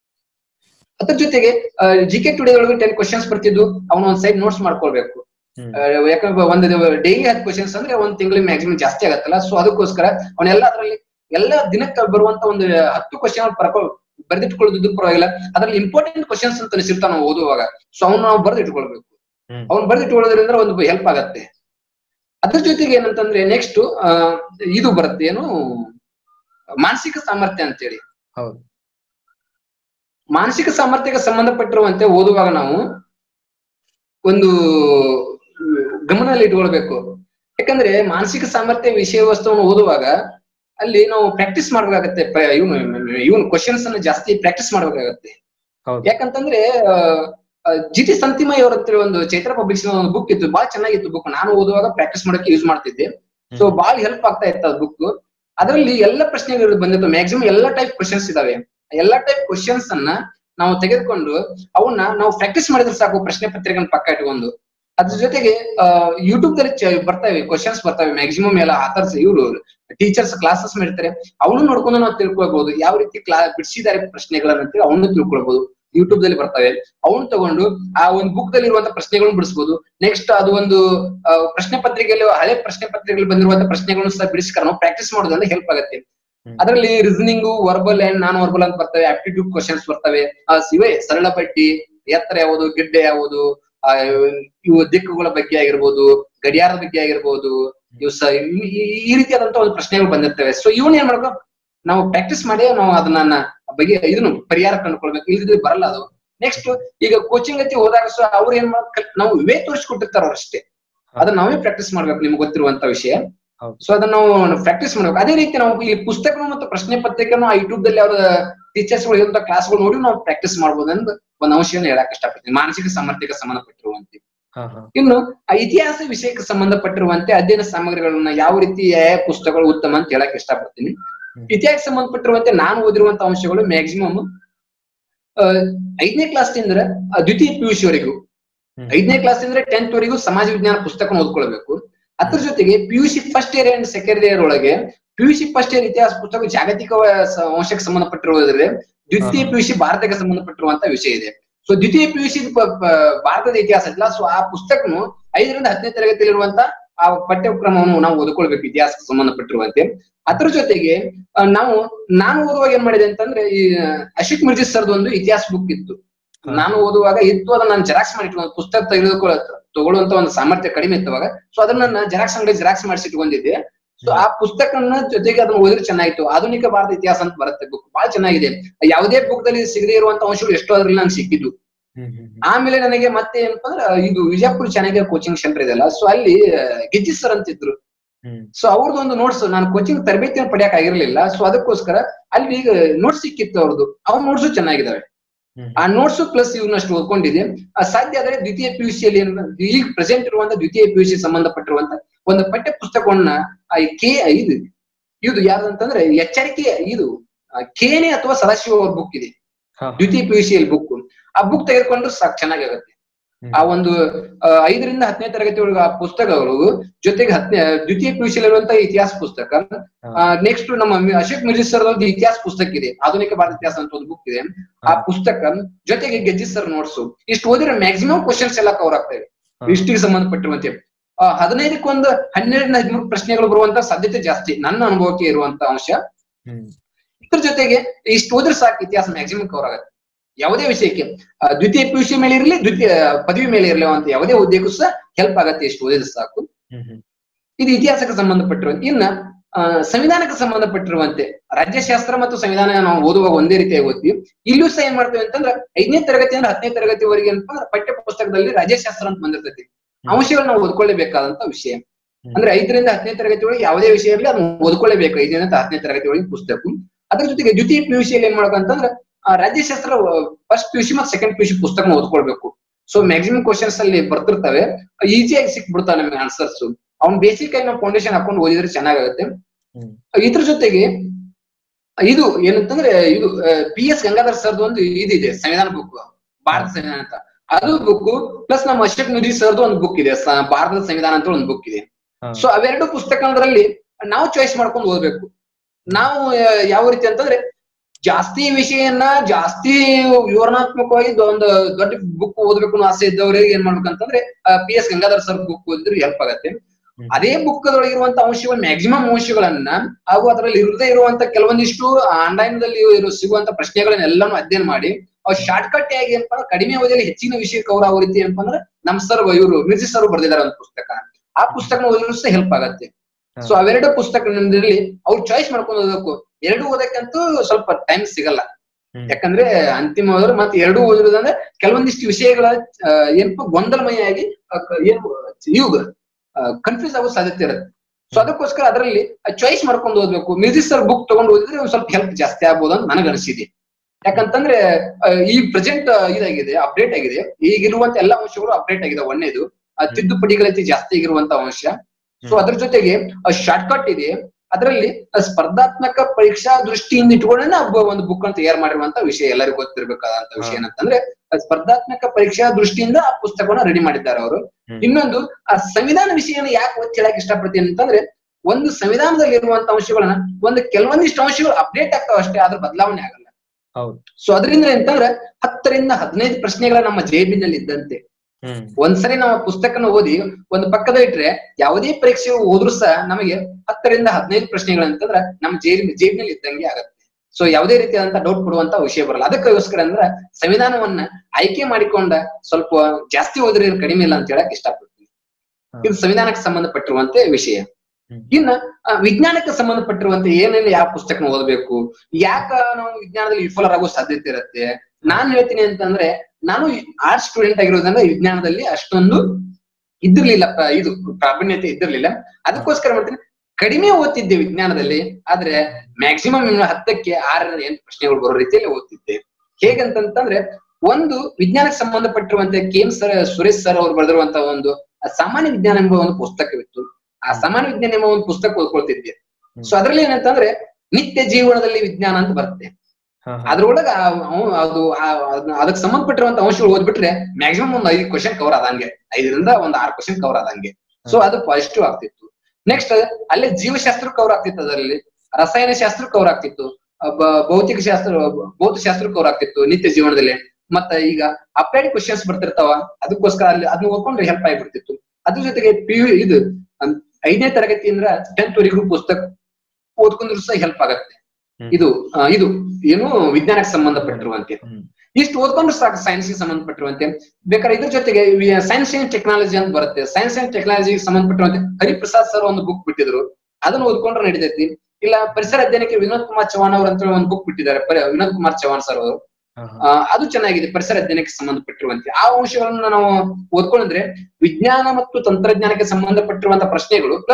ಅದ್ರ ಜೊತೆಗೆ ಜಿ ಕೆ ಟುಡೇ ಒಳಗೆ ಟೆನ್ ಕ್ವಶನ್ಸ್ ಬರ್ತಿದ್ದು ಅವನ ಒಂದ್ ಸೈಡ್ ನೋಟ್ಸ್ ಮಾಡ್ಕೊಳ್ಬೇಕು ಹ್ಮ್ ಆ, ಯಾಕಂದ್ರೆ ಒಂದು ಡೈಲಿ ಹತ್ತು ಕ್ವಶನ್ಸ್ ಅಂದ್ರೆ ಒಂದ್ ತಿಂಗಳಿಗೆ ಮ್ಯಾಕ್ಸಿಮಮ್ ಜಾಸ್ತಿ ಆಗತ್ತಲ್ಲ ಸೊ ಅದಕ್ಕೋಸ್ಕರ ಅವನ್ನೆಲ್ಲ ಅದ್ರಲ್ಲಿ ಎಲ್ಲ ದಿನಕ್ಕೆ ಬರುವಂತ ಒಂದು ಹತ್ತು ಕ್ವಶನ್ ಬರ್ಕೊ ಬರ್ದಿಟ್ಕೊಳ್ಳೋದು ಪರವಾಗಿಲ್ಲ ಅದ್ರಲ್ಲಿ ಇಂಪಾರ್ಟೆಂಟ್ ಕ್ವಶನ್ಸ್ ಅಂತ ಅನಿಸಿರ್ತಾವ ನಾವು ಓದುವಾಗ ಸೊ ಅವ್ನ ನಾವು ಬರ್ದು ಇಟ್ಕೊಳ್ಬೇಕು ಹ್ಮ್. ಅವ್ನ್ ಬರ್ದು ಇಟ್ಕೊಳ್ಳೋದ್ರಿಂದ ಒಂದು ಹೆಲ್ಪ್ ಆಗತ್ತೆ ಅದ್ರ ಜೊತೆಗೆ ಏನಂತಂದ್ರೆ ನೆಕ್ಸ್ಟ್ ಇದು ಬರುತ್ತೆ ಏನು ಮಾನಸಿಕ ಸಾಮರ್ಥ್ಯ ಅಂತೇಳಿ ಹೌದು ಮಾನಸಿಕ ಸಾಮರ್ಥ್ಯಕ್ಕೆ ಸಂಬಂಧಪಟ್ಟಿರುವಂತೆ ಓದುವಾಗ ನಾವು ಒಂದು ಗಮನದಲ್ಲಿ ಇಟ್ಕೊಳ್ಬೇಕು ಯಾಕಂದ್ರೆ ಮಾನಸಿಕ ಸಾಮರ್ಥ್ಯ ವಿಷಯ ವಸ್ತುವನ್ನು ಓದುವಾಗ ಅಲ್ಲಿ ನಾವು ಪ್ರಾಕ್ಟೀಸ್ ಮಾಡ್ಬೇಕಾಗತ್ತೆ ಇವನು ಇವನ್ ಕ್ವಶನ್ಸ್ ಅನ್ನ ಜಾಸ್ತಿ ಪ್ರಾಕ್ಟೀಸ್ ಮಾಡ್ಬೇಕಾಗತ್ತೆ ಹೌದು ಯಾಕಂತಂದ್ರೆ ಜಿ ಟಿ ಸಂತಿಮಯ್ ಅವ್ರ ಹತ್ರ ಒಂದು ಚೈತ್ರ ಪಬ್ಲಿಕ್ಸ್ ಒಂದು ಬುಕ್ ಇತ್ತು ಬಹಳ ಚೆನ್ನಾಗಿತ್ತು ಬುಕ್ ನಾನು ಓದುವಾಗ ಪ್ರಾಕ್ಟೀಸ್ ಮಾಡಕ್ಕೆ ಯೂಸ್ ಮಾಡ್ತಿದ್ದೆ ಸೊ ಬಹಳ ಹೆಲ್ಪ್ ಆಗ್ತಾ ಇತ್ತು ಅದು ಬುಕ್ ಅದರಲ್ಲಿ ಎಲ್ಲ ಪ್ರಶ್ನೆಗಳು ಬಂದಿತ್ತು ಮ್ಯಾಕ್ಸಿಮಮ್ ಎಲ್ಲಾ ಟೈಪ್ ಕ್ವಶನ್ಸ್ ಇದಾವೆ ಎಲ್ಲಾ ಟೈಪ್ ಕ್ವಶನ್ಸ್ ಅನ್ನ ನಾವು ತೆಗೆದುಕೊಂಡು ಅವನ್ನ ನಾವು ಪ್ರಾಕ್ಟೀಸ್ ಮಾಡಿದ್ರೆ ಸಾಕು ಪ್ರಶ್ನೆ ಪತ್ರಿಕೆನ ಪಕ್ಕ ಇಟ್ಕೊಂಡು ಅದ್ರ ಜೊತೆಗೆ ಯೂಟ್ಯೂಬ್ ದಲ್ಲಿ ಚ- ಬರ್ತವೆ ಕ್ವಶನ್ಸ್ ಬರ್ತವೆ ಮ್ಯಾಕ್ಸಿಮಮ್ ಎಲ್ಲ ಆಥರ್ಸ್ ಇವರು ಟೀಚರ್ಸ್ ಕ್ಲಾಸಸ್ ಮಾಡ್ತಾರೆ ಅವನು ನೋಡ್ಕೊಂಡು ನಾವು ತಿಳ್ಕೊಳ್ಬಹುದು ಯಾವ ರೀತಿ ಕ್ಲಾ ಬಿಡಿಸಿದ್ದಾರೆ ಪ್ರಶ್ನೆಗಳನ್ನ ಅಂತೇಳಿ ಅವನು ತಿಳ್ಕೊಳ್ಬಹುದು ಯೂಟ್ಯೂಬ್ ದಲ್ಲಿ ಬರ್ತವೆ ಅವನು ತಗೊಂಡು ಆ ಒಂದು ಬುಕ್ ದಲ್ಲಿ ಇರುವಂತ ಪ್ರಶ್ನೆಗಳನ್ನು ಬಿಡಿಸಬಹುದು ನೆಕ್ಸ್ಟ್ ಅದು ಒಂದು ಆ, ಪ್ರಶ್ನೆ ಪತ್ರಿಕೆಯಲ್ಲಿ ಹಳೆ ಪ್ರಶ್ನೆ ಪತ್ರಿಕೆಯಲ್ಲಿ ಬಂದಿರುವಂತ ಪ್ರಶ್ನೆಗಳನ್ನು ಸಹ ಬಿಡಿಸ್ಕೊಂಡು ನಾವು ಪ್ರಾಕ್ಟೀಸ್ ಮಾಡೋದ್ರಿಂದ ಹೆಲ್ಪ್ ಆಗುತ್ತೆ ಹ್ಮ್. ಅದರಲ್ಲಿ reasoning verbal and non verbal ಅಂತ ಬರ್ತವೆ ಆಪ್ಟಿಟ್ಯೂಡ್ ಕ್ವಶನ್ಸ್ ಬರ್ತವೆ ಆ, ಇವೆ ಸರಳ ಪಟ್ಟಿ ಎತ್ತರ ಯಾವುದು ಗಿಡ್ಡ ಯಾವುದು ಆ, ಇವು ದಿಕ್ಕುಗಳ ಬಗ್ಗೆ ಆಗಿರ್ಬೋದು ಗಡಿಯಾರದ ಬಗ್ಗೆ ಆಗಿರ್ಬೋದು ಇವು ಸ ಈ- ಈ- ಈ ರೀತಿಯಾದಂತ ಒಂದು ಪ್ರಶ್ನೆಗಳು ಬಂದಿರ್ತವೆ ಸೊ ಇವನ್ ಏನ್ ಮಾಡ್ಬೇಕು ನಾವು ಪ್ರಾಕ್ಟೀಸ್ ಮಾಡಿ ನಾವು ಅದನ್ನ ಬಗ್ಗೆ ಇದನ್ನು ಪರಿಹಾರ ಕಂಡುಕೊಳ್ಬೇಕು ಇಲ್ಲದಿದ್ರೆ ಬರಲ್ಲ ಅದು ನೆಕ್ಸ್ಟ್ ಈಗ ಕೋಚಿಂಗ್ ಹತ್ತಿ ಹೋದಾಗ ಸೊ ಅವ್ರು ಏನ್ ಮಾಡ್ ನಾವು ಇವೇ ತೋರಿಸ್ಕೊಟ್ಟಿರ್ತಾರ ಅವ್ರು ಅಷ್ಟೇ ಅದನ್ನ ನಾವೇ ಪ್ರಾಕ್ಟೀಸ್ ಮಾಡ್ಬೇಕು ನಿಮ್ಗೆ ಗೊತ್ತಿರುವಂತ ವಿಷಯ ಹೌದು. ಸೊ ಅದನ್ನ ನಾವು ಪ್ರಾಕ್ಟೀಸ್ ಮಾಡ್ಬೇಕು ಅದೇ ರೀತಿ ನಾವು ಇಲ್ಲಿ ಪುಸ್ತಕ ಮತ್ತು ಪ್ರಶ್ನೆ ಪತ್ರಿಕೆಯನ್ನು ಆ ಯೂಟ್ಯೂಬ್ ದಲ್ಲಿ ಅವ್ರ ಟೀಚರ್ಸ್ ಗಳು ಇರುವಂತ ಕ್ಲಾಸ್ಗಳು ನೋಡಿ ನಾವು ಪ್ರಾಕ್ಟೀಸ್ ಮಾಡ್ಬೋದು ಅಂತ ಒಂದು ಅಂಶವನ್ನು ಹೇಳಕ್ ಇಷ್ಟಪಡ್ತೀನಿ ಮಾನಸಿಕ ಸಾಮರ್ಥ್ಯಕ್ಕೆ ಸಂಬಂಧಪಟ್ಟಿರುವಂತೆ ಹಾ ಹಾ ಇನ್ನು ಆ ಇತಿಹಾಸ ವಿಷಯಕ್ಕೆ ಸಂಬಂಧಪಟ್ಟಿರುವಂತೆ ಅಧ್ಯಯನ ಸಾಮಗ್ರಿಗಳನ್ನ ಯಾವ ರೀತಿ ಯಾವ ಯಾವ ಪುಸ್ತಕಗಳು ಉತ್ತಮ ಅಂತ ಹೇಳಕ್ ಇಷ್ಟಪಡ್ತೀನಿ ಹ್ಮ್. ಇತಿಹಾಸ ಸಂಬಂಧಪಟ್ಟಿರುವಂತೆ ನಾನು ಓದಿರುವಂತ ಅಂಶಗಳು ಮ್ಯಾಕ್ಸಿಮಮ್ ಐದನೇ ಕ್ಲಾಸ್ ಇಂದ್ರ ಆ, ದ್ವಿತೀಯ ಪಿ ಯು ಸಿ ವರೆಗೂ ಹ್ಮ್. ಐದನೇ ಕ್ಲಾಸ್ ಇಂದ್ರೆ ಟೆಂತ್ ವರೆಗೂ ಸಮಾಜ ವಿಜ್ಞಾನ ಪುಸ್ತಕ ಓದ್ಕೊಳ್ಬೇಕು ಅದ್ರ ಜೊತೆಗೆ P U C first year and second year ಒಳಗೆ P U C first year ಇತಿಹಾಸ ಪುಸ್ತಕ ಜಾಗತಿಕ ವ- ಸ- ಅಂಶಕ್ಕೆ ಸಂಬಂಧಪಟ್ಟಿರುವುದರಿಂದ ದ್ವಿತೀಯ ಹಾ. ಪಿ ಯು ಸಿ ಭಾರತಕ್ಕೆ ಸಂಬಂಧಪಟ್ಟಿರುವಂತ ವಿಷಯ ಇದೆ ಸೊ ದ್ವಿತೀಯ ಪಿ ಯು ಸಿ ಭಾರತದ ಇತಿಹಾಸ ಇಲ್ಲ ಸೊ ಆ ಪುಸ್ತಕನು ಐದರಿಂದ ಹತ್ತನೇ ತರಗತಿಯಲ್ಲಿರುವಂತ ಆ ಪಠ್ಯಕ್ರಮವನ್ನು ನಾವು ಓದ್ಕೊಳ್ಬೇಕು ಇತಿಹಾಸಕ್ಕೆ ಸಂಬಂಧಪಟ್ಟಿರುವಂತೆ ಅದ್ರ ಜೊತೆಗೆ ಆ, ನಾವು ನಾನು ಓದುವಾಗ ಏನ್ ಮಾಡಿದೆ ಅಂತಂದ್ರೆ ಈ ಅಶೋಕ್ ಮಿರ್ಜಿ ಸರ್ದು ಒಂದು ಇತಿಹಾಸ ಬುಕ್ ಇತ್ತು ಹಾ. ನಾನು ಓದುವಾಗ ಇತ್ತು ಅದನ್ನ ನಾನು ಜೆರಾಕ್ಸ್ ಮಾಡಿಟ್ಟು ಪುಸ್ತಕ ತೆಗೆದುಕೊಳ್ಳ ತಗೊಳ್ಳುವಂತ ಒಂದು ಸಾಮರ್ಥ್ಯ ಕಡಿಮೆ ಇತ್ತು ಅವಾಗ ಸೊ ಅದನ್ನ ನಾನು ಜೆರಾಕ್ಸ್ ಅಂಗಡಿ ಜೆರಾಕ್ಸ್ ಮಾಡಿಸಿಟ್ಕೊಂಡಿದ್ದೆ ಸೊ ಆ ಪುಸ್ತಕನ ಜೊತೆಗೆ ಅದನ್ನ ಓದಿದ್ರೆ ಚೆನ್ನಾಗಿತ್ತು ಆಧುನಿಕ ಭಾರತ ಇತಿಹಾಸ ಅಂತ ಬರುತ್ತೆ ಬುಕ್ ಬಹಳ ಚೆನ್ನಾಗಿದೆ ಯಾವುದೇ ಬುಕ್ ದಲ್ಲಿ ಸಿಗದೇ ಇರುವಂತ ಅಂಶಗಳು ಎಷ್ಟೋ ಅದ್ರಲ್ಲಿ ನಂಗೆ ಸಿಕ್ಕಿದ್ದು ಹ್ಮ್ ಹ್ಮ್ ಹ್ಮ್. ಆಮೇಲೆ ನನಗೆ ಮತ್ತೆ ಏನಪ್ಪಾ ಅಂದ್ರೆ ಇದು ವಿಜಯಪುರ ಚೆನ್ನಾಗಿ ಕೋಚಿಂಗ್ ಸೆಂಟರ್ ಇದೆಲ್ಲ ಸೊ ಅಲ್ಲಿ ಗೆಜ್ಜಿ ಸರ್ ಅಂತಿದ್ರು ಹ್ಮ್ ಸೊ ಅವ್ರದ್ದು ಒಂದು ನೋಟ್ಸ್ ನಾನು ಕೋಚಿಂಗ್ ತರಬೇತಿಯನ್ನು ಪಡೆಯಕ್ ಆಗಿರ್ಲಿಲ್ಲ ಸೊ ಅದಕ್ಕೋಸ್ಕರ ಅಲ್ಲಿ ಈಗ ನೋಟ್ಸ್ ಸಿಕ್ಕಿತ್ತು ಅವ್ರದ್ದು ಅವ್ರ ನೋಟ್ಸು ಚೆನ್ನಾಗಿದಾವೆ ಹ್ಮ್ ಆ ನೋಟ್ಸ್ ಪ್ಲಸ್ ಇವನಷ್ಟು ಓದ್ಕೊಂಡಿದೆ ಆ ಸಾಧ್ಯ ಆದ್ರೆ ದ್ವಿತೀಯ ಪಿ ಯು ಅಲ್ಲಿ ಈಗ ಪ್ರೆಸೆಂಟ್ ಇರುವಂತ ದ್ವಿತೀಯ ಪಿ ಯು ಸಿ ಸಂಬಂಧಪಟ್ಟಿರುವಂತ ಒಂದು ಪಠ್ಯ ಪುಸ್ತಕವನ್ನ ಆ ಕೆ ಇದು ಇದು ಯಾವ್ದು ಅಂತಂದ್ರೆ ಎಚ್ಚರಿಕೆ ಇದು ಆ, ಕೇನೆ ಅಥವಾ ಸದಾಶಿವ ಅವ್ರ ಬುಕ್ ಇದೆ ಹಾ. ದ್ವಿತೀಯ ಪಿ ಯು ಸಿ ಅಲ್ಲಿ ಬುಕ್ ಆ ಬುಕ್ ತೆಗೆದುಕೊಂಡ್ರೆ ಸಾಕು ಚೆನ್ನಾಗಾಗತ್ತೆ ಹ್ಮ್. ಆ ಒಂದು ಆ, ಐದರಿಂದ ಹತ್ತನೇ ತರಗತಿ ಒಳಗೆ ಆ ಪುಸ್ತಕಗಳು ಜೊತೆಗೆ ಹತ್ತನೇ ದ್ವಿತೀಯ ಪಿ ಯು ಸಿ ಇರುವಂತಹ ಇತಿಹಾಸ ಪುಸ್ತಕ ನೆಕ್ಸ್ಟ್ ನಮ್ಮ ಮಿ- ಅಶೋಕ್ ಮಿರ್ಜಿ ಸರ್ ಒಂದು ಇತಿಹಾಸ ಪುಸ್ತಕ ಇದೆ ಆಧುನಿಕ ಭಾರತ ಇತಿಹಾಸ ಅಂತ ಒಂದು ಬುಕ್ ಇದೆ ಆ ಹಾ. ಪುಸ್ತಕ ಜೊತೆಗೆ ಗೆಜ್ಜಿ ಸರ್ ನೋಟ್ಸ್ ಇಷ್ಟು ಓದಿದ್ರೆ ಮ್ಯಾಕ್ಸಿಮಮ್ ಕ್ವಶನ್ಸ್ ಎಲ್ಲ ಕವರ್ ಆಗ್ತವೆ ಹಾ. ಇಷ್ಟಿಗೆ ಸಂಬಂಧಪಟ್ಟಿರುವಂತೆ ಆ, ಹದಿನೈದಕ್ಕೊಂದು ಹನ್ನೆರಡರಿಂದ ಹದಿಮೂರು ಪ್ರಶ್ನೆಗಳು ಬರುವಂತ ಸಾಧ್ಯತೆ ಜಾಸ್ತಿ ನನ್ನ ಅನುಭವಕ್ಕೆ ಇರುವಂತ ಅಂಶ ಹ್ಮ್ ಇದ್ರ ಜೊತೆಗೆ ಇಷ್ಟು ಓದಿದ್ರೆ ಸಾಕು ಇತಿಹಾಸ ಮ್ಯಾಕ್ಸಿಮಮ್ ಕವರ್ ಆಗುತ್ತೆ ಯಾವುದೇ ವಿಷಯಕ್ಕೆ ಆ, ದ್ವಿತೀಯ ಪಿ ಯು ಸಿ ಮೇಲೆ ಇರಲಿ ದ್ವಿತೀಯ ಪದವಿ ಮೇಲೆ ಇರಲಿ ಅಂತ ಯಾವುದೇ ಹುದ್ದೆಗೂ ಸಹ ಹೆಲ್ಪ್ ಆಗತ್ತೆ ಇಷ್ಟು ಓದಿದ್ರೆ ಸಾಕು ಹ್ಮ್ ಹ್ಮ್ ಇದು ಇತಿಹಾಸಕ್ಕೆ ಸಂಬಂಧಪಟ್ಟಿರುವಂತೆ ಇನ್ನ ಆ, ಸಂವಿಧಾನಕ್ಕೆ ಸಂಬಂಧಪಟ್ಟಿರುವಂತೆ ರಾಜ್ಯಶಾಸ್ತ್ರ ಮತ್ತು ಸಂವಿಧಾನ ನಾವು ಓದುವಾಗ ಒಂದೇ ರೀತಿಯಾಗಿ ಓದ್ತೀವಿ ಇಲ್ಲೂ ಸಹ ಏನ್ ಮಾಡ್ತೇವೆ ಅಂತಂದ್ರೆ ಐದನೇ ತರಗತಿಯಿಂದ ಹತ್ತನೇ ತರಗತಿವರೆಗೆ ಏನಪ್ಪಾ ಅಂದ್ರೆ ಪಠ್ಯ ಪುಸ್ತಕದಲ್ಲಿ ರಾಜ್ಯಶಾಸ್ತ್ರ ಅಂತ ಬಂದಿರ್ತೈತಿ ಅಂಶಗಳನ್ನ ನಾವು ಓದ್ಕೊಳ್ಳೇಬೇಕಾದಂತ ವಿಷಯ ಅಂದ್ರೆ ಐದರಿಂದ ಹತ್ತನೇ ತರಗತಿ ಒಳಗೆ ಯಾವುದೇ ವಿಷಯ ಇರಲಿ ಅದನ್ನ ಓದ್ಕೊಳ್ಳೇಬೇಕು ಐದರಿಂದ ಹತ್ತನೇ ತರಗತಿ ಒಳಗೆ ಪುಸ್ತಕ ಅದ್ರ ಜೊತೆಗೆ ದ್ವಿತೀಯ ಪಿ ಯು ಯಲ್ಲಿ ಏನ್ ಮಾಡ್ಬೇಕಂತಂದ್ರೆ ಆ, ರಾಜ್ಯಶಾಸ್ತ್ರ ಫಸ್ಟ್ ಪಿ ಯು ಸಿ ಮತ್ತು ಸೆಕೆಂಡ್ ಪಿ ಯು ಸಿ ಪುಸ್ತಕನ ಓದ್ಕೊಳ್ಬೇಕು ಸೊ ಮ್ಯಾಕ್ಸಿಮಮ್ ಕ್ವಶನ್ಸ್ ಅಲ್ಲಿ ಬರ್ತಿರ್ತವೆ ಈಸಿಯಾಗಿ ಸಿಕ್ಬಿಡ್ತಾವೆ ನಮಗೆ ಆನ್ಸರ್ಸ್ ಅವ್ನ್ ಬೇಸಿಕ್ ಆಗಿ ನಾವು ಫೌಂಡೇಶನ್ ಹಾಕೊಂಡು ಓದಿದ್ರೆ ಚೆನ್ನಾಗಾಗುತ್ತೆ ಹ್ಮ್. ಇದ್ರ ಜೊತೆಗೆ ಇದು ಏನಂತಂದ್ರೆ ಇದು ಪಿ ಎಸ್ ಗಂಗಾಧರ್ ಸರ್ದು ಒಂದು ಇದಿದೆ ಸಂವಿಧಾನ ಬುಕ್ ಭಾರತ ಸಂವಿಧಾನ ಅಂತ ಅದು ಬುಕ್ ಪ್ಲಸ್ ನಮ್ಮ ಅಶೋಕ್ ಮಿರ್ಜಿ ಸರ್ದು ಒಂದು ಬುಕ್ ಇದೆ ಸ- ಭಾರತದ ಸಂವಿಧಾನ ಅಂತ ಒಂದು ಬುಕ್ ಇದೆ ಹಾ. ಸೊ ಅವೆರಡು ಪುಸ್ತಕಗಳಲ್ಲಿ ನಾವು ಚಾಯ್ಸ್ ಮಾಡ್ಕೊಂಡು ಓದ್ಬೇಕು ನಾವು ಆ, ಯಾವ ರೀತಿ ಅಂತಂದ್ರೆ ಜಾಸ್ತಿ ವಿಷಯನ್ನ ಜಾಸ್ತಿ ವಿವರಣಾತ್ಮಕವಾಗಿ ದೊ- ಒಂದು ದೊಡ್ಡ ಬುಕ್ ಓದ್ಬೇಕು ಅನ್ನೋ ಆಸೆ ಇದ್ದವ್ರಿಗೆ ಏನ್ ಮಾಡ್ಬೇಕಂತಂದ್ರೆ P S Gangadhar sir book ಓದಿದ್ರೆ ಹೆಲ್ಪ್ ಆಗತ್ತೆ ಹ್ಮ್. ಅದೇ ಬುಕ್ ಇರುವಂತ ಅಂಶಗಳು ಮ್ಯಾಕ್ಸಿಮಮ್ ಅಂಶಗಳನ್ನ ಹಾಗೂ ಅದರಲ್ಲಿ ಇರದೇ ಇರುವಂತ ಕೆಲವೊಂದಿಷ್ಟು ಆನ್ಲೈನ್ ದಲ್ಲಿ ಇರೋ- ಸಿಗುವಂತ ಪ್ರಶ್ನೆಗಳನ್ನೆಲ್ಲಾನು ಅಧ್ಯಯನ ಮಾಡಿ ಅವ್ರು ಶಾರ್ಟ್ ಕಟ್ ಆಗಿ ಏನಪ್ಪಾ ಅಂದ್ರೆ ಕಡಿಮೆ ಅವಧಿಯಲ್ಲಿ ಹೆಚ್ಚಿನ ವಿಷಯ ಕವರ್ ಆಗೋ ರೀತಿ ಏನಪ್ಪಾ ಅಂದ್ರೆ ನಮ್ ಸರ್ ಇವರು ಮಿರ್ಜಿ ಸರ್ ಬರ್ದಿದ್ದಾರೆ ಒಂದು ಪುಸ್ತಕ ಆ ಪುಸ್ತಕ ಓದಿದ್ರು ಸಹ ಹೆಲ್ಪ್ ಆಗತ್ತೆ ಹಾ. ಸೊ ಅವೆರಡು ಪುಸ್ತಕದಲ್ಲಿ ಅವ್ರು ಚಾಯ್ಸ್ ಮಾಡ್ಕೊಂಡು ಓದಬೇಕು ಎರಡು ಓದಕ್ಕಂತೂ ಸ್ವಲ್ಪ ಟೈಮ್ ಸಿಗಲ್ಲ ಹ್ಮ್. ಯಾಕಂದ್ರೆ ಅಂತಿಮ ಓದಿದ್ರೆ ಮತ್ತೆ ಎರಡು ಓದಿರೋದಂದ್ರೆ ಕೆಲವೊಂದಿಷ್ಟು ವಿಷಯಗಳ ಆ, ಏನಪ್ಪಾ ಗೊಂದಲಮಯಾಗಿ ಆ, ಕ- ಏನು ಇವು ಕನ್ಫ್ಯೂಸ್ ಆಗೋ ಸಾಧ್ಯತೆ ಇರುತ್ತೆ ಸೊ ಅದಕ್ಕೋಸ್ಕರ ಅದರಲ್ಲಿ ಚಾಯ್ಸ್ ಮಾಡ್ಕೊಂಡು ಓದ್ಬೇಕು ಮ್ಯೂಸಿಕ್ ಸರ್ ಬುಕ್ ತಗೊಂಡು ಓದಿದ್ರೆ ಒಂದ್ ಸ್ವಲ್ಪ ಹೆಲ್ಪ್ ಜಾಸ್ತಿ ಆಗ್ಬೋದು ಅಂತ ನನಗೆ ಅನಿಸಿದೆ ಯಾಕಂತಂದ್ರೆ ಆ, ಈ ಪ್ರೆಸೆಂಟ್ ಇದಾಗಿದೆ ಅಪ್ಡೇಟ್ ಆಗಿದೆ ಈಗಿರುವಂತ ಎಲ್ಲಾ ಅಂಶಗಳು ಅಪ್ಡೇಟ್ ಆಗಿದೆ ಒಂದೇದು ಆ, ತಿದ್ದುಪಡಿಗಳೈತಿ ಜಾಸ್ತಿ ಆಗಿರುವಂತ ಅಂಶ ಸೊ ಅದ್ರ ಜೊತೆಗೆ ಶಾರ್ಟ್ ಕಟ್ ಇದೆ ಅದರಲ್ಲಿ ಸ್ಪರ್ಧಾತ್ಮಕ ಪರೀಕ್ಷಾ ದೃಷ್ಟಿಯಿಂದ ಇಟ್ಕೊಂಡೇನೆ ಒಬ್ಬ ಒಂದು ಬುಕ್ ಅಂತ ತಯಾರು ಮಾಡಿರುವಂತ ವಿಷಯ ಎಲ್ಲರಿಗೂ ಗೊತ್ತಿರ್ಬೇಕಾದಂತ ವಿಷಯ ಹಾ. ಏನಂತಂದ್ರೆ ಆ ಸ್ಪರ್ಧಾತ್ಮಕ ಪರೀಕ್ಷಾ ದೃಷ್ಟಿಯಿಂದ ಆ ಪುಸ್ತಕವನ್ನ ರೆಡಿ ಮಾಡಿದ್ದಾರೆ ಅವರು ಹ್ಮ್. ಇನ್ನೊಂದು ಆ ಸಂವಿಧಾನ ವಿಷಯನ ಯಾಕೆ ಒತ್ತಿ ಹೇಳಕ್ ಇಷ್ಟಪಡ್ತೀನಿ ಅಂತಂದ್ರೆ ಒಂದು ಸಂವಿಧಾನದಲ್ಲಿ ಇರುವಂತ ಅಂಶಗಳನ್ನ ಒಂದು ಕೆಲವೊಂದಿಷ್ಟು ಅಂಶಗಳು ಅಪ್ಡೇಟ್ ಆಗ್ತಾವ ಅಷ್ಟೇ ಅದ್ರ ಬದಲಾವಣೆ ಆಗಲ್ಲ ಹೌದು ಸೊ ಅದರಿಂದ ಎಂತಂದ್ರೆ ಹತ್ತರಿಂದ ಹದಿನೈದು ಪ್ರಶ್ನೆಗಳ ನಮ್ಮ ಜೇಬಿನಲ್ಲಿ ಇದ್ದಂತೆ ಹ್ಮ್ ಒಂದ್ಸರಿ ನಾವು ಪುಸ್ತಕನ ಓದಿ ಒಂದು ಪಕ್ಕದ ಇಟ್ರೆ ಯಾವುದೇ ಪರೀಕ್ಷೆ ಹೋದ್ರು ಸಹ ನಮಗೆ ಹತ್ತರಿಂದ ಹದಿನೈದು ಪ್ರಶ್ನೆಗಳಂತಂದ್ರ ನಮ್ಮ ಜೇಬ್ ಜೇಬಿನಲ್ಲಿ ಇದ್ದಂಗೆ ಆಗತ್ತೆ ಸೊ ಯಾವುದೇ ರೀತಿಯಾದಂತ ಡೌಟ್ ಪಡುವಂತ ವಿಷಯ ಬರಲ್ಲ ಅದಕ್ಕೋಸ್ಕರ ಅಂದ್ರ ಸಂವಿಧಾನವನ್ನ ಆಯ್ಕೆ ಮಾಡಿಕೊಂಡ ಸ್ವಲ್ಪ ಜಾಸ್ತಿ ಓದಿದ್ರೆ ಏನು ಕಡಿಮೆ ಇಲ್ಲ ಅಂತ ಹೇಳಕ್ ಇಷ್ಟಪಡ್ತೀನಿ ಹಾ. ಇದು ಸಂವಿಧಾನಕ್ಕೆ ಸಂಬಂಧಪಟ್ಟಿರುವಂತೆ ವಿಷಯ ಹ್ಮ್. ಇನ್ನ ಆ, ವಿಜ್ಞಾನಕ್ಕೆ ಸಂಬಂಧಪಟ್ಟಿರುವಂತೆ ಏನೇನು ಯಾವ ಪುಸ್ತಕನ ಓದಬೇಕು ಯಾಕ ನಾವು ವಿಜ್ಞಾನದಲ್ಲಿ ವಿಫಲರಾಗೋ ಸಾಧ್ಯತೆ ಇರುತ್ತೆ ನಾನ್ ಹೇಳ್ತೀನಿ ಅಂತಂದ್ರೆ ನಾನು ಆರ್ಟ್ಸ್ ಸ್ಟೂಡೆಂಟ್ ಆಗಿರೋದ್ರಿಂದ ವಿಜ್ಞಾನದಲ್ಲಿ ಅಷ್ಟೊಂದು ಇದ್ದಿರ್ಲಿಲ್ಲ ಪ್ರ- ಇದು ಪ್ರಾವೀಣ್ಯತೆ ಇದ್ದಿರ್ಲಿಲ್ಲ ಅದಕ್ಕೋಸ್ಕರ ಮಾಡ್ತೀನಿ ಕಡಿಮೆ ಓದ್ತಿದ್ದೆ ವಿಜ್ಞಾನದಲ್ಲಿ ಆದ್ರೆ ಮ್ಯಾಕ್ಸಿಮಮ್ ಹತ್ತಕ್ಕೆ ಆರರಿಂದ ಎಂಟು ಪ್ರಶ್ನೆಗಳು ಬರೋ ರೀತಿಯಲ್ಲಿ ಓದ್ತಿದ್ದೆ ಹೇಗಂತಂತಂದ್ರೆ ಒಂದು ವಿಜ್ಞಾನಕ್ಕೆ ಸಂಬಂಧಪಟ್ಟಿರುವಂತೆ K M sir Suresh sir ಅವರು ಬರೆದಿರುವಂತಹ ಒಂದು ಆ ಸಾಮಾನ್ಯ ವಿಜ್ಞಾನ ಎಂಬ ಒಂದು ಪುಸ್ತಕವಿತ್ತು ಆ ಸಾಮಾನ್ಯ ವಿಜ್ಞಾನ ಎಂಬ ಒಂದು ಪುಸ್ತಕ ಓದ್ಕೊಳ್ತಿದ್ದೆ ಸೊ ಅದ್ರಲ್ಲಿ ಏನಂತಂದ್ರೆ ನಿತ್ಯ ಜೀವನದಲ್ಲಿ ವಿಜ್ಞಾನ ಅಂತ ಬರುತ್ತೆ ಹಾ, ಹಾ. ಅದ್ರೊಳಗ ಆ- ಅವ್- ಅದು ಆ- ಅದ್ನ- ಅದಕ್ಕೆ ಸಂಬಂಧಪಟ್ಟಿರುವಂತ ಅಂಶಗಳು ಓದ್ಬಿಟ್ರೆ ಮ್ಯಾಕ್ಸಿಮಮ್ ಒಂದು ಐದು ಕ್ವಶನ್ ಕವರ್ ಆದಂಗೆ ಐದರಿಂದ ಒಂದು ಆರು ಕ್ವಶನ್ ಕವರ್ ಆದಂಗೆ ಸೊ ಅದು ಪಾಸಿಟಿವ್ ಆಗ್ತಿತ್ತು ನೆಕ್ಸ್ಟ್ ಅಲ್ಲೇ ಜೀವಶಾಸ್ತ್ರ ಕವರ್ ಆಗ್ತಿತ್ತು ಅದರಲ್ಲಿ ರಸಾಯನ ಶಾಸ್ತ್ರ ಕವರ್ ಆಗ್ತಿತ್ತು ಆ, ಬ- ಭೌತಿಕ ಶಾಸ್ತ್ರ ಭೌತಶಾಸ್ತ್ರ ಕವರ್ ಆಗ್ತಿತ್ತು ನಿತ್ಯ ಜೀವನದಲ್ಲಿ ಮತ್ತ ಈಗ ಅಪ್ಲೈಡ್ ಕ್ವಶನ್ಸ್ ಬರ್ತಿರ್ತಾವ ಅದಕ್ಕೋಸ್ಕರ ಅಲ್ಲಿ ಅದನ್ನ ಓದ್ಕೊಂಡ್ರೆ ಹೆಲ್ಪ್ ಆಗಿಬಿಡ್ತಿತ್ತು ಅದ್ರ ಜೊತೆಗೆ ಪಿ ಯು ಇದು ಅಂ- ಐದನೇ ತರಗತಿಯಿಂದ ಟೆಂತ್ ವರೆಗೂ ಪುಸ್ತಕ ಓದ್ಕೊಂಡ್ರು ಸಹ ಹೆಲ್ಪ್ ಆಗತ್ತೆ ಹ್ಮ್. ಇದು ಆ, ಇದು ಏನು ವಿಜ್ಞಾನಕ್ಕೆ ಸಂಬಂಧಪಟ್ಟಿರುವಂತೆ ಹ್ಮ್. ಇಷ್ಟು ಓದ್ಕೊಂಡ್ರೆ ಸಾಕು ಸೈನ್ಸ್ ಗೆ ಸಂಬಂಧಪಟ್ಟಿರುವಂತೆ ಬೇಕಾದ್ರೆ ಇದ್ರ ಜೊತೆಗೆ ಸೈನ್ಸ್ ಅಂಡ್ ಟೆಕ್ನಾಲಜಿ ಅಂತ ಬರುತ್ತೆ ಸೈನ್ಸ್ ಅಂಡ್ ಟೆಕ್ನಾಲಜಿಗೆ ಸಂಬಂಧಪಟ್ಟಿರುವಂತೆ ಹರಿಪ್ರಸಾದ್ ಸರ್ ಒಂದು ಬುಕ್ ಬಿಟ್ಟಿದ್ರು ಅದನ್ನ ಓದ್ಕೊಂಡ್ರೆ ನಡೀತೈತಿ ಇಲ್ಲ ಪರಿಸರ ಅಧ್ಯಯನಕ್ಕೆ ವಿನೋದ್ ಕುಮಾರ್ ಚೌಹಾಣ್ ಅವರು ಅಂತ ಒಂದು ಬುಕ್ ಬಿಟ್ಟಿದ್ದಾರೆ ಪರಿ- ವಿನೋದ್ ಕುಮಾರ್ ಚೌಹಾಣ್ ಸರ್ ಅವರು ಹಾ, ಹಾ. ಆ, ಅದು ಚೆನ್ನಾಗಿದೆ ಪರಿಸರ ಅಧ್ಯಯನಕ್ಕೆ ಸಂಬಂಧಪಟ್ಟಿರುವಂತೆ ಆ ಅಂಶಗಳನ್ನ ನಾವು ಓದ್ಕೊಂಡ್ರೆ ವಿಜ್ಞಾನ ಮತ್ತು ತಂತ್ರಜ್ಞಾನಕ್ಕೆ ಸಂಬಂಧಪಟ್ಟಿರುವಂತಹ ಪ್ರಶ್ನೆಗಳು ಪ್ಲಸ್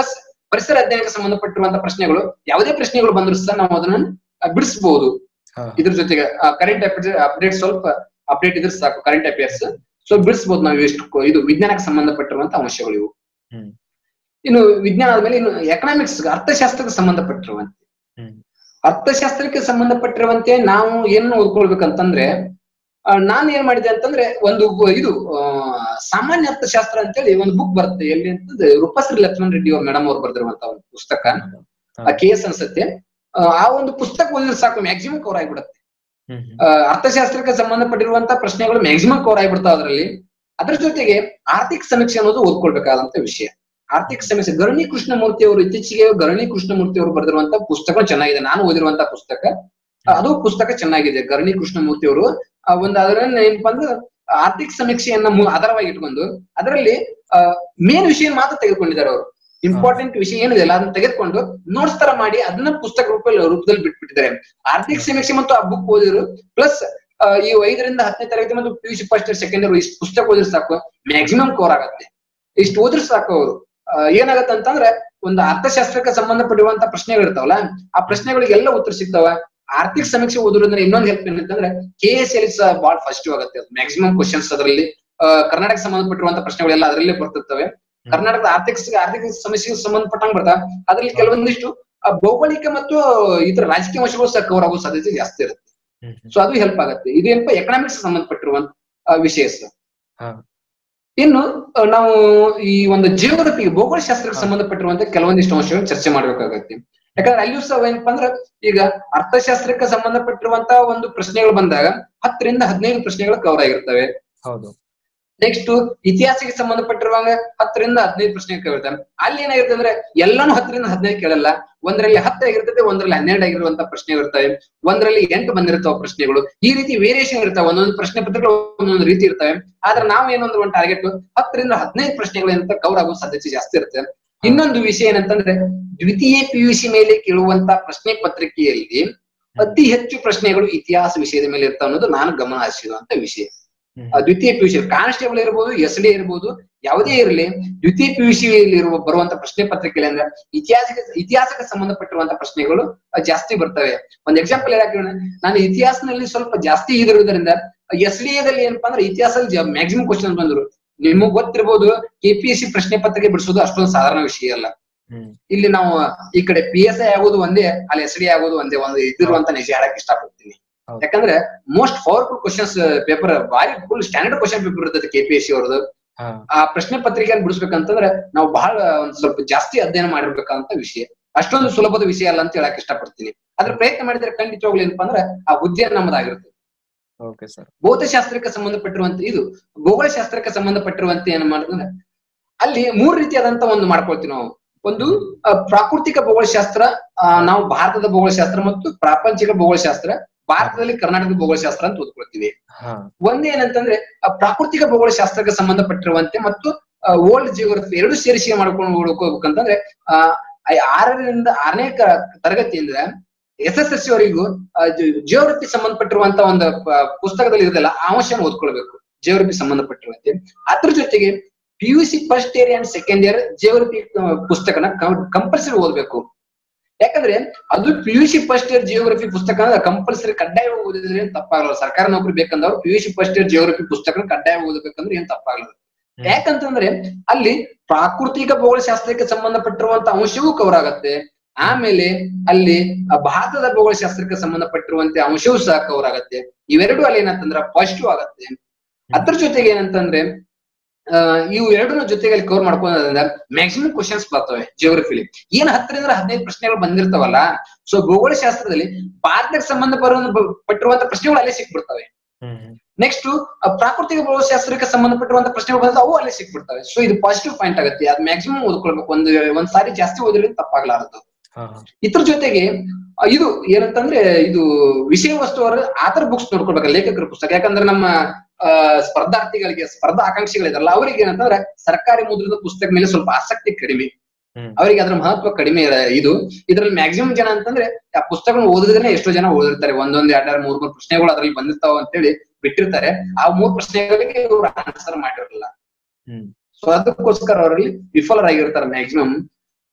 ಪರಿಸರ ಅಧ್ಯಯನಕ್ಕೆ ಸಂಬಂಧಪಟ್ಟಿರುವಂತ ಪ್ರಶ್ನೆಗಳು ಯಾವುದೇ ಪ್ರಶ್ನೆಗಳು ಬಂದ್ರು ಸಹ ನಾವು ಅದನ್ನ ಆ, ಬಿಡಿಸಬಹುದು ಹಾ ಇದ್ರ ಜೊತೆಗೆ ಕರೆಂಟ್ ಅಪ್ಡೇಟ್ ಸ್ವಲ್ಪ ಅಪ್ಡೇಟ್ ಇದ್ರೆ ಸಾಕು ಕರೆಂಟ್ ಅಫೇರ್ಸ್ ಸೊ ಬಿಡಿಸಬಹುದು ನಾವು ಎಷ್ಟು ಕೊ- ಇದು ವಿಜ್ಞಾನಕ್ಕೆ ಸಂಬಂಧಪಟ್ಟಿರುವಂತ ಅಂಶಗಳು ಇವು ಹ್ಮ್ ಇನ್ನು ವಿಜ್ಞಾನ ಆದ್ಮೇಲೆ ಇನ್ನು ಎಕನಾಮಿಕ್ಸ್ ಅರ್ಥಶಾಸ್ತ್ರಕ್ಕೆ ಸಂಬಂಧಪಟ್ಟಿರುವಂತೆ ಹ್ಮ್ ಅರ್ಥಶಾಸ್ತ್ರಕ್ಕೆ ಸಂಬಂಧಪಟ್ಟಿರುವಂತೆ ನಾವು ಏನು ಓದ್ಕೊಳ್ಬೇಕಂತಂದ್ರೆ ಆ, ನಾನ್ ಏನ್ ಮಾಡಿದೆ ಅಂತಂದ್ರೆ ಒಂದು ಗು- ಇದು ಆ, ಸಾಮಾನ್ಯ ಅರ್ಥಶಾಸ್ತ್ರ ಅಂತೇಳಿ ಒಂದು ಬುಕ್ ಬರುತ್ತೆ ಎಲ್ಲಿ ಅಂತಂದ್ರೆ ರೂಪಶ್ರೀ ಲಕ್ಷ್ಮಣ್ ರೆಡ್ಡಿ ಅವ್ರ ಮೇಡಮ್ ಅವ್ರು ಬರೆದಿರುವಂತ ಒಂದು ಪುಸ್ತಕ ಹಾ. ಕೆ ಎಸ್ ಅನ್ಸತ್ತೆ ಆ, ಆ ಒಂದು ಪುಸ್ತಕ ಓದಿದ್ರೆ ಸಾಕು ಮ್ಯಾಕ್ಸಿಮಮ್ ಕವರ್ ಆಗಿಬಿಡುತ್ತೆ ಹ್ಮ್ ಹ್ಮ್ ಆ, ಅರ್ಥಶಾಸ್ತ್ರಕ್ಕೆ ಸಂಬಂಧಪಟ್ಟಿರುವಂತ ಪ್ರಶ್ನೆಗಳು ಮ್ಯಾಕ್ಸಿಮಮ್ ಕವರ್ ಆಗಿಬಿಡ್ತಾವ ಅದರಲ್ಲಿ ಅದ್ರ ಜೊತೆಗೆ ಆರ್ಥಿಕ ಸಮೀಕ್ಷೆ ಅನ್ನೋದು ಓದ್ಕೊಳ್ಬೇಕಾದಂತ ವಿಷಯ ಆರ್ಥಿಕ ಸಮೀಕ್ಷೆ ಗರಣಿ ಕೃಷ್ಣಮೂರ್ತಿ ಅವರು ಇತ್ತೀಚೆಗೆ ಗರಣಿ ಕೃಷ್ಣಮೂರ್ತಿ ಅವರು ಬರೆದಿರುವಂತ ಪುಸ್ತಕ ಚೆನ್ನಾಗಿದೆ ನಾನು ಓದಿರುವಂತ ಪುಸ್ತಕ ಆ, ಅದು ಪುಸ್ತಕ ಚೆನ್ನಾಗಿದೆ ಗರಣಿ ಕೃಷ್ಣಮೂರ್ತಿ ಅವರು ಆ, ಒಂದು ಅದರಲ್ಲಿ ಏನಪ್ಪಾ ಅಂದ್ರೆ ಆರ್ಥಿಕ ಸಮೀಕ್ಷೆಯನ್ನ ಮೂ- ಆಧಾರವಾಗಿ ಇಟ್ಕೊಂಡು ಅದರಲ್ಲಿ ಮೇನ್ ವಿಷಯ ಮಾತ್ರ ತೆಗೆದುಕೊಂಡಿದ್ದಾರೆ ಅವರು ಇಂಪಾರ್ಟೆಂಟ್ ವಿಷಯ ಏನಿದೆಯಲ್ಲ ಅದನ್ನ ತೆಗೆದುಕೊಂಡು ನೋಟ್ಸ್ ತರ ಮಾಡಿ ಅದನ್ನ ಪುಸ್ತಕ ರೂಪದಲ್ಲಿ ರೂಪದಲ್ಲಿ ಬಿಟ್ಬಿಟ್ಟಿದ್ದಾರೆ ಆರ್ಥಿಕ ಸಮೀಕ್ಷೆ ಮತ್ತು ಆ ಬುಕ್ ಓದಿದ್ರು ಪ್ಲಸ್ ಈ ಐದರಿಂದ ಹತ್ತನೇ ತರಗತಿ ಮತ್ತು P U C first year second year ಇಷ್ಟು ಪುಸ್ತಕ ಓದಿದ್ರೆ ಸಾಕು ಮ್ಯಾಕ್ಸಿಮಮ್ ಕವರ್ ಆಗತ್ತೆ ಇಷ್ಟು ಓದಿದ್ರೆ ಸಾಕು ಅವರು ಏನಾಗತ್ತೆ ಅಂತಂದ್ರೆ ಒಂದು ಅರ್ಥಶಾಸ್ತ್ರಕ್ಕೆ ಸಂಬಂಧಪಟ್ಟಿರುವಂತ ಪ್ರಶ್ನೆಗಳು ಇರ್ತಾವಲ್ಲ ಆ ಪ್ರಶ್ನೆಗಳಿಗೆಲ್ಲ ಉತ್ತರ ಸಿಗ್ತಾವ ಆರ್ಥಿಕ ಸಮೀಕ್ಷೆ ಓದೋದ್ರಿಂದ ಇನ್ನೊಂದು ಹೆಲ್ಪ್ ಏನಂತಂದ್ರೆ ಕೆ ಎಸ್ ಎಲ್ ಸಹ ಬಹಳ ಫಸ್ಟ್ ಆಗುತ್ತೆ ಮ್ಯಾಕ್ಸಿಮಮ್ ಕ್ವಶನ್ಸ್ ಅದರಲ್ಲಿ ಆ, ಕರ್ನಾಟಕ ಸಂಬಂಧಪಟ್ಟಿರುವಂತ ಪ್ರಶ್ನೆಗಳೆಲ್ಲ ಅದರಲ್ಲೇ ಬರ್ತಿರ್ತವೆ ಕರ್ನಾಟಕದ ಆರ್ಥಿಕ ಆರ್ಥಿಕ ಸಮಸ್ಯೆಗೆ ಸಂಬಂಧಪಟ್ಟಂಗ್ ಬರ್ತಾವ ಅದ್ರಲ್ಲಿ ಕೆಲವೊಂದಿಷ್ಟು ಆ, ಭೌಗೋಳಿಕ ಮತ್ತು ಇತರ ರಾಜಕೀಯ ಅಂಶಗಳು ಸಹ ಕವರ್ ಆಗೋ ಸಾಧ್ಯತೆ ಜಾಸ್ತಿ ಇರುತ್ತೆ ಹ್ಮ್ ಹ್ಮ್ ಸೊ ಅದು ಹೆಲ್ಪ್ ಆಗುತ್ತೆ ಇದು ಏನಪ್ಪ ಎಕನಾಮಿಕ್ಸ್ ಸಂಬಂಧಪಟ್ಟಿರುವಂತ ಆ, ವಿಷಯ ಸರ್ ಹಾ. ಇನ್ನು ಆ, ನಾವು ಈ ಒಂದು ಜಿಯೋಗ್ರಫಿ ಭೌಗೋಳಶಾಸ್ತ್ರಕ್ಕೆ ಹಾ. ಸಂಬಂಧಪಟ್ಟಿರುವಂತ ಕೆಲವೊಂದಿಷ್ಟು ಅಂಶಗಳು ಚರ್ಚೆ ಮಾಡ್ಬೇಕಾಗತ್ತೆ ಯಾಕಂದ್ರೆ ಅಲ್ಲಿಯೂ ಸಹ ಏನಪ್ಪಾ ಅಂದ್ರೆ ಈಗ ಅರ್ಥಶಾಸ್ತ್ರಕ್ಕೆ ಸಂಬಂಧಪಟ್ಟಿರುವಂತ ಒಂದು ಪ್ರಶ್ನೆಗಳು ಬಂದಾಗ ಹತ್ತರಿಂದ ಹದಿನೈದು ಪ್ರಶ್ನೆಗಳು ಕವರ್ ಆಗಿರ್ತವೆ ಹೌದು ನೆಕ್ಸ್ಟ್ ಇತಿಹಾಸಕ್ಕೆ ಸಂಬಂಧಪಟ್ಟಿರುವಾಗ ಹತ್ತರಿಂದ ಹದಿನೈದು ಪ್ರಶ್ನೆ ಕೇಳ್ತಾರೆ ಅಲ್ಲಿ ಏನಾಗಿರುತ್ತೆ ಅಂದ್ರೆ ಎಲ್ಲಾನು ಹತ್ತರಿಂದ ಹದಿನೈದು ಕೇಳಲ್ಲ ಒಂದರಲ್ಲಿ ಹತ್ತು ಆಗಿರ್ತದೆ ಒಂದರಲ್ಲಿ ಹನ್ನೆರಡು ಆಗಿರುವಂತ ಪ್ರಶ್ನೆಗಳು ಇರ್ತವೆ ಒಂದರಲ್ಲಿ ಎಂಟು ಬಂದಿರ್ತಾವ ಪ್ರಶ್ನೆಗಳು ಈ ರೀತಿ ವೇರಿಯೇಷನ್ ಇರ್ತಾವೆ ಒಂದೊಂದು ಪ್ರಶ್ನೆ ಪತ್ರಗಳು ಒಂದೊಂದು ರೀತಿ ಇರ್ತವೆ ಆದ್ರೆ ನಾವು ಏನೊಂದು ಒಂದು ಟಾರ್ಗೆಟ್ ಹತ್ತರಿಂದ ಹದಿನೈದು ಪ್ರಶ್ನೆಗಳು ಅಂತ ಕವರ್ ಆಗೋ ಸಾಧ್ಯತೆ ಜಾಸ್ತಿ ಇರುತ್ತೆ ಇನ್ನೊಂದು ವಿಷಯ ಏನಂತಂದ್ರೆ ದ್ವಿತೀಯ ಪಿಯುಸಿ ಮೇಲೆ ಕೇಳುವಂತ ಪ್ರಶ್ನೆ ಪತ್ರಿಕೆಯಲ್ಲಿ ಅತಿ ಹೆಚ್ಚು ಪ್ರಶ್ನೆಗಳು ಇತಿಹಾಸ ವಿಷಯದ ಮೇಲೆ ಇರ್ತಾವ ಅನ್ನೋದು ನಾನು ಗಮನ ಹರಿಸಿರುವಂತ ವಿಷಯ ಹ್ಮ್ ಆ ದ್ವಿತೀಯ ಪಿ ಯು ಕಾನ್ಸ್ಟೇಬಲ್ ಇರ್ಬೋದು ಎಸ್ ಡಿ ಇರ್ಬೋದು ಯಾವುದೇ ಇರಲಿ ದ್ವಿತೀಯ ಪಿ ಯು ಇರುವ ಬರುವಂತ ಪ್ರಶ್ನೆ ಪತ್ರಿಕೆಯಲ್ಲಿ ಅಂದ್ರೆ ಇತಿಹಾಸಕ್ಕೆ ಇತಿಹಾಸಕ್ಕೆ ಸಂಬಂಧಪಟ್ಟಿರುವಂತ ಪ್ರಶ್ನೆಗಳು ಆ, ಜಾಸ್ತಿ ಬರ್ತವೆ ಒಂದ್ ಎಕ್ಸಾಂಪಲ್ ಹೇಳಕ್ಕೆ ನಾನು ಇತಿಹಾಸದಲ್ಲಿ ಸ್ವಲ್ಪ ಜಾಸ್ತಿ ಇದಿರುವುದರಿಂದ ಎಸ್ ಡಿ ಎದಲ್ಲಿ ಏನಪ್ಪಾ ಅಂದ್ರೆ ಇತಿಹಾಸದಲ್ಲಿ ಮ್ಯಾಕ್ಸಿಮಮ್ ಕ್ವಶನ್ ಬಂದ್ರು ನಿಮಗ್ ಗೊತ್ತಿರ್ಬೋದು ಕೆ ಪಿ ಎಸ್ ಸಿ ಪ್ರಶ್ನೆ ಪತ್ರಿಕೆ ಬಿಡಿಸೋದು ಅಷ್ಟೊಂದು ಸಾಧಾರಣ ವಿಷಯ ಅಲ್ಲ ಹ್ಮ್ ಇಲ್ಲಿ ನಾವು ಈ ಕಡೆ ಪಿ ಎಸ್ ಐ ಆಗೋದು ಒಂದೇ ಅಲ್ಲಿ ಎಸ್ ಡಿ ಆಗೋದು ಒಂದೇ ಒಂದು ಇದಿರುವಂತ ನಿಜ ಹೇಳಕ್ ಇಷ್ಟಪಡ್ತೀನಿ ಹೌದು. ಯಾಕಂದ್ರೆ ಮೋಸ್ಟ್ ಪವರ್ಫುಲ್ ಕ್ವಶನ್ಸ್ ಪೇಪರ್ ಬಾರಿ ಫುಲ್ ಸ್ಟ್ಯಾಂಡರ್ಡ್ ಕ್ವಶನ್ ಪೇಪರ್ ಇರ್ತದೆ ಕೆ ಪಿ ಎಸ್ ಸಿ ಅವ್ರದ್ದು ಹಾ ಆ ಪ್ರಶ್ನೆ ಪತ್ರಿಕೆಯನ್ನು ಬಿಡಿಸ್ಬೇಕಂತಂದ್ರೆ ನಾವು ಬಹಳ ಒಂದ್ ಸ್ವಲ್ಪ ಜಾಸ್ತಿ ಅಧ್ಯಯನ ಮಾಡಿರ್ಬೇಕಂತ ವಿಷಯ ಅಷ್ಟೊಂದು ಸುಲಭದ ವಿಷಯ ಅಲ್ಲ ಅಂತ ಹೇಳಕ್ ಇಷ್ಟಪಡ್ತೀನಿ ಅದ್ರ ಪ್ರಯತ್ನ ಮಾಡಿದ್ರೆ ಖಂಡಿತವಾಗ್ಲು ಏನಪ್ಪಾ ಅಂದ್ರೆ ಆ ಹುದ್ದೆ ನಮ್ಮದಾಗಿರುತ್ತೆ ಓಕೆ ಸರ್ ಭೌತಶಾಸ್ತ್ರಕ್ಕೆ ಸಂಬಂಧಪಟ್ಟಿರುವಂತ ಇದು ಭೂಗೋಳಶಾಸ್ತ್ರಕ್ಕೆ ಸಂಬಂಧಪಟ್ಟಿರುವಂತೆ ಏನ್ ಮಾಡಿದ್ರೆ ಅಲ್ಲಿ ಮೂರ್ ರೀತಿಯಾದಂತ ಒಂದು ಮಾಡ್ಕೊಳ್ತೀವಿ ನಾವು ಒಂದು ಆ, ಪ್ರಾಕೃತಿಕ ಭೂಗೋಳಶಾಸ್ತ್ರ ಆ, ನಾವು ಭಾರತದ ಭೂಗೋಳಶಾಸ್ತ್ರ ಮತ್ತು ಪ್ರಾಪಂಚಿಕ ಭೂಗೋಳಶಾಸ್ತ್ರ ಭಾರತದಲ್ಲಿ ಕರ್ನಾಟಕದ ಭೂಗೋಳಶಾಸ್ತ್ರ ಅಂತ ಓದ್ಕೊಳ್ತೀವಿ ಹಾ ಒಂದೇನಂತಂದ್ರೆ ಆ ಪ್ರಾಕೃತಿಕ ಭೂಗೋಳಶಾಸ್ತ್ರಕ್ಕೆ ಸಂಬಂಧಪಟ್ಟಿರುವಂತೆ ಮತ್ತು ಓಲ್ಡ್ ಜಿಯೋಗ್ರಫಿ ಎರಡು ಸೇರಿಸಿ ಮಾಡ್ಕೊಂಡು ಹುಡುಕೋಬೇಕಂತಂದ್ರೆ ಆ ಐ- ಆರರಿಂದ ಆರನೇ ಕ- ತರಗತಿಯಿಂದ ಎಸ್ ಎಸ್ ಎಸ್ ಸಿ ವರೆಗೂ ಜಿಯೋಗ್ರಫಿ ಸಂಬಂಧಪಟ್ಟಿರುವಂತ ಒಂದು ಪ- ಪುಸ್ತಕದಲ್ಲಿ ಇರೋದಲ್ಲ ಆ ಅಂಶನ ಓದ್ಕೊಳ್ಬೇಕು ಜಿಯೋಗ್ರಫಿ ಸಂಬಂಧಪಟ್ಟಿರುವಂತೆ ಅದ್ರ ಜೊತೆಗೆ P U C first year and second year geography ಪುಸ್ತಕನ ಕಂಪಲ್ಸರಿ ಓದ್ಬೇಕು ಯಾಕಂದ್ರೆ ಅದು P U C first year geography ಪುಸ್ತಕ ಕಂಪಲ್ಸರಿ ಕಡ್ಡಾಯ ಓದಿದ್ರೆ ಏನ್ ತಪ್ಪಾಗಲ್ಲ ಸರ್ಕಾರ ನೌಕರಿ ಬೇಕಂದವ್ರು P U C first year geography ಪುಸ್ತಕ ಕಡ್ಡಾಯ ಓದಬೇಕಂದ್ರೆ ಏನ್ ತಪ್ಪಾಗಲ್ಲ ಹ್ಮ್. ಯಾಕಂತಂದ್ರೆ ಅಲ್ಲಿ ಪ್ರಾಕೃತಿಕ ಭೂಗೋಳಶಾಸ್ತ್ರಕ್ಕೆ ಸಂಬಂಧಪಟ್ಟಿರುವಂತ ಅಂಶವೂ ಕವರ್ ಆಗತ್ತೆ ಆಮೇಲೆ ಅಲ್ಲಿ ಆ ಭಾರತದ ಭೂಗೋಳಶಾಸ್ತ್ರಕ್ಕೆ ಸಂಬಂಧಪಟ್ಟಿರುವಂತೆ ಅಂಶವೂ ಸಹ ಕವರ್ ಆಗತ್ತೆ ಇವೆರಡು ಅಲ್ಲಿ ಏನಂತಂದ್ರ ಪಾಸಿಟಿವ್ ಆಗತ್ತೆ ಅದ್ರ ಜೊತೆಗೆ ಏನಂತಂದ್ರೆ ಆ, ಇವು ಎರಡನ್ನ ಜೊತೆಗೆ ಅಲ್ಲಿ ಕವರ್ ಮಾಡ್ಕೊಂಡ್ರೆ ಮ್ಯಾಕ್ಸಿಮಮ್ ಕ್ವಶನ್ಸ್ ಬರ್ತವೆ ಜಿಯೋಗ್ರಫಿಲಿ ಏನ್ ಹತ್ತರಿಂದ ಹದಿನೈದು ಪ್ರಶ್ನೆಗಳು ಬಂದಿರ್ತಾವಲ್ಲ ಸೊ ಭೂಗೋಳಶಾಸ್ತ್ರದಲ್ಲಿ ಭಾರತಕ್ಕೆ ಸಂಬಂಧ ಪಟ್ಟಿರುವಂತ ಪ್ರಶ್ನೆಗಳು ಅಲ್ಲೇ ಸಿಕ್ಬಿಡ್ತವೆ ಹ್ಮ್ ಹ್ಮ್ ನೆಕ್ಸ್ಟ್ ಪ್ರಾಕೃತಿಕ ಭೂಗೋಳಶಾಸ್ತ್ರಕ್ಕೆ ಸಂಬಂಧಪಟ್ಟಿರುವಂತ ಪ್ರಶ್ನೆಗಳು ಬಂದ್ರೆ ಅವು ಅಲ್ಲೇ ಸಿಕ್ಬಿಡ್ತವೆ ಸೊ ಇದು ಪಾಸಿಟಿವ್ ಪಾಯಿಂಟ್ ಆಗುತ್ತೆ ಅದ್ ಮ್ಯಾಕ್ಸಿಮಮ್ ಓದ್ಕೊಳ್ಬೇಕು ಒಂದು ಒಂದ್ ಸಾರಿ ಜಾಸ್ತಿ ಓದಿದ್ರೆ ತಪ್ಪಾಗ್ಲಾರದು ಹಾ ಹಾ ಇದ್ರ ಜೊತೆಗೆ ಆ, ಇದು ಏನಂತಂದ್ರೆ ಇದು ವಿಷಯ ವಸ್ತು ಅವರು ಆತರ ಬುಕ್ಸ್ ನೋಡ್ಕೊಳ್ಬೇಕು ಲೇಖಕರ ಪುಸ್ತಕ ಯಾಕಂದ್ರೆ ನಮ್ಮ ಆ ಸ್ಪರ್ಧಾರ್ಥಿಗಳಿಗೆ ಸ್ಪರ್ಧಾ ಆಕಾಂಕ್ಷಿಗಳಿದಾರಲ್ಲ ಅವ್ರಿಗೆ ಏನಂತಂದ್ರೆ ಸರ್ಕಾರಿ ಮುದ್ರಿತ ಪುಸ್ತಕ ಮೇಲೆ ಸ್ವಲ್ಪ ಆಸಕ್ತಿ ಕಡಿಮೆ ಹ್ಮ್ ಅವರಿಗೆ ಅದ್ರ ಮಹತ್ವ ಕಡಿಮೆ ಇರ- ಇದು ಇದ್ರಲ್ಲಿ ಮ್ಯಾಕ್ಸಿಮಮ್ ಜನ ಅಂತಂದ್ರೆ ಆ ಪುಸ್ತಕ ಓದಿದ್ರೆ ಎಷ್ಟೋ ಜನ ಓದಿರ್ತಾರೆ ಒಂದೊಂದ್ ಎರಡ್ ಮೂರ್ ಮೂರ್ ಪ್ರಶ್ನೆಗಳು ಅದ್ರಲ್ಲಿ ಬಂದಿರ್ತಾವ ಅಂತೇಳಿ ಬಿಟ್ಟಿರ್ತಾರೆ ಆ ಮೂರ್ ಪ್ರಶ್ನೆಗಳಿಗೆ ಇವ್ರು ಆನ್ಸರ್ ಮಾಡಿರಲ್ಲ ಹ್ಮ್ ಸೊ ಅದಕ್ಕೋಸ್ಕರ ಅವರಲ್ಲಿ ವಿಫಲರಾಗಿರ್ತಾರೆ ಮ್ಯಾಕ್ಸಿಮಮ್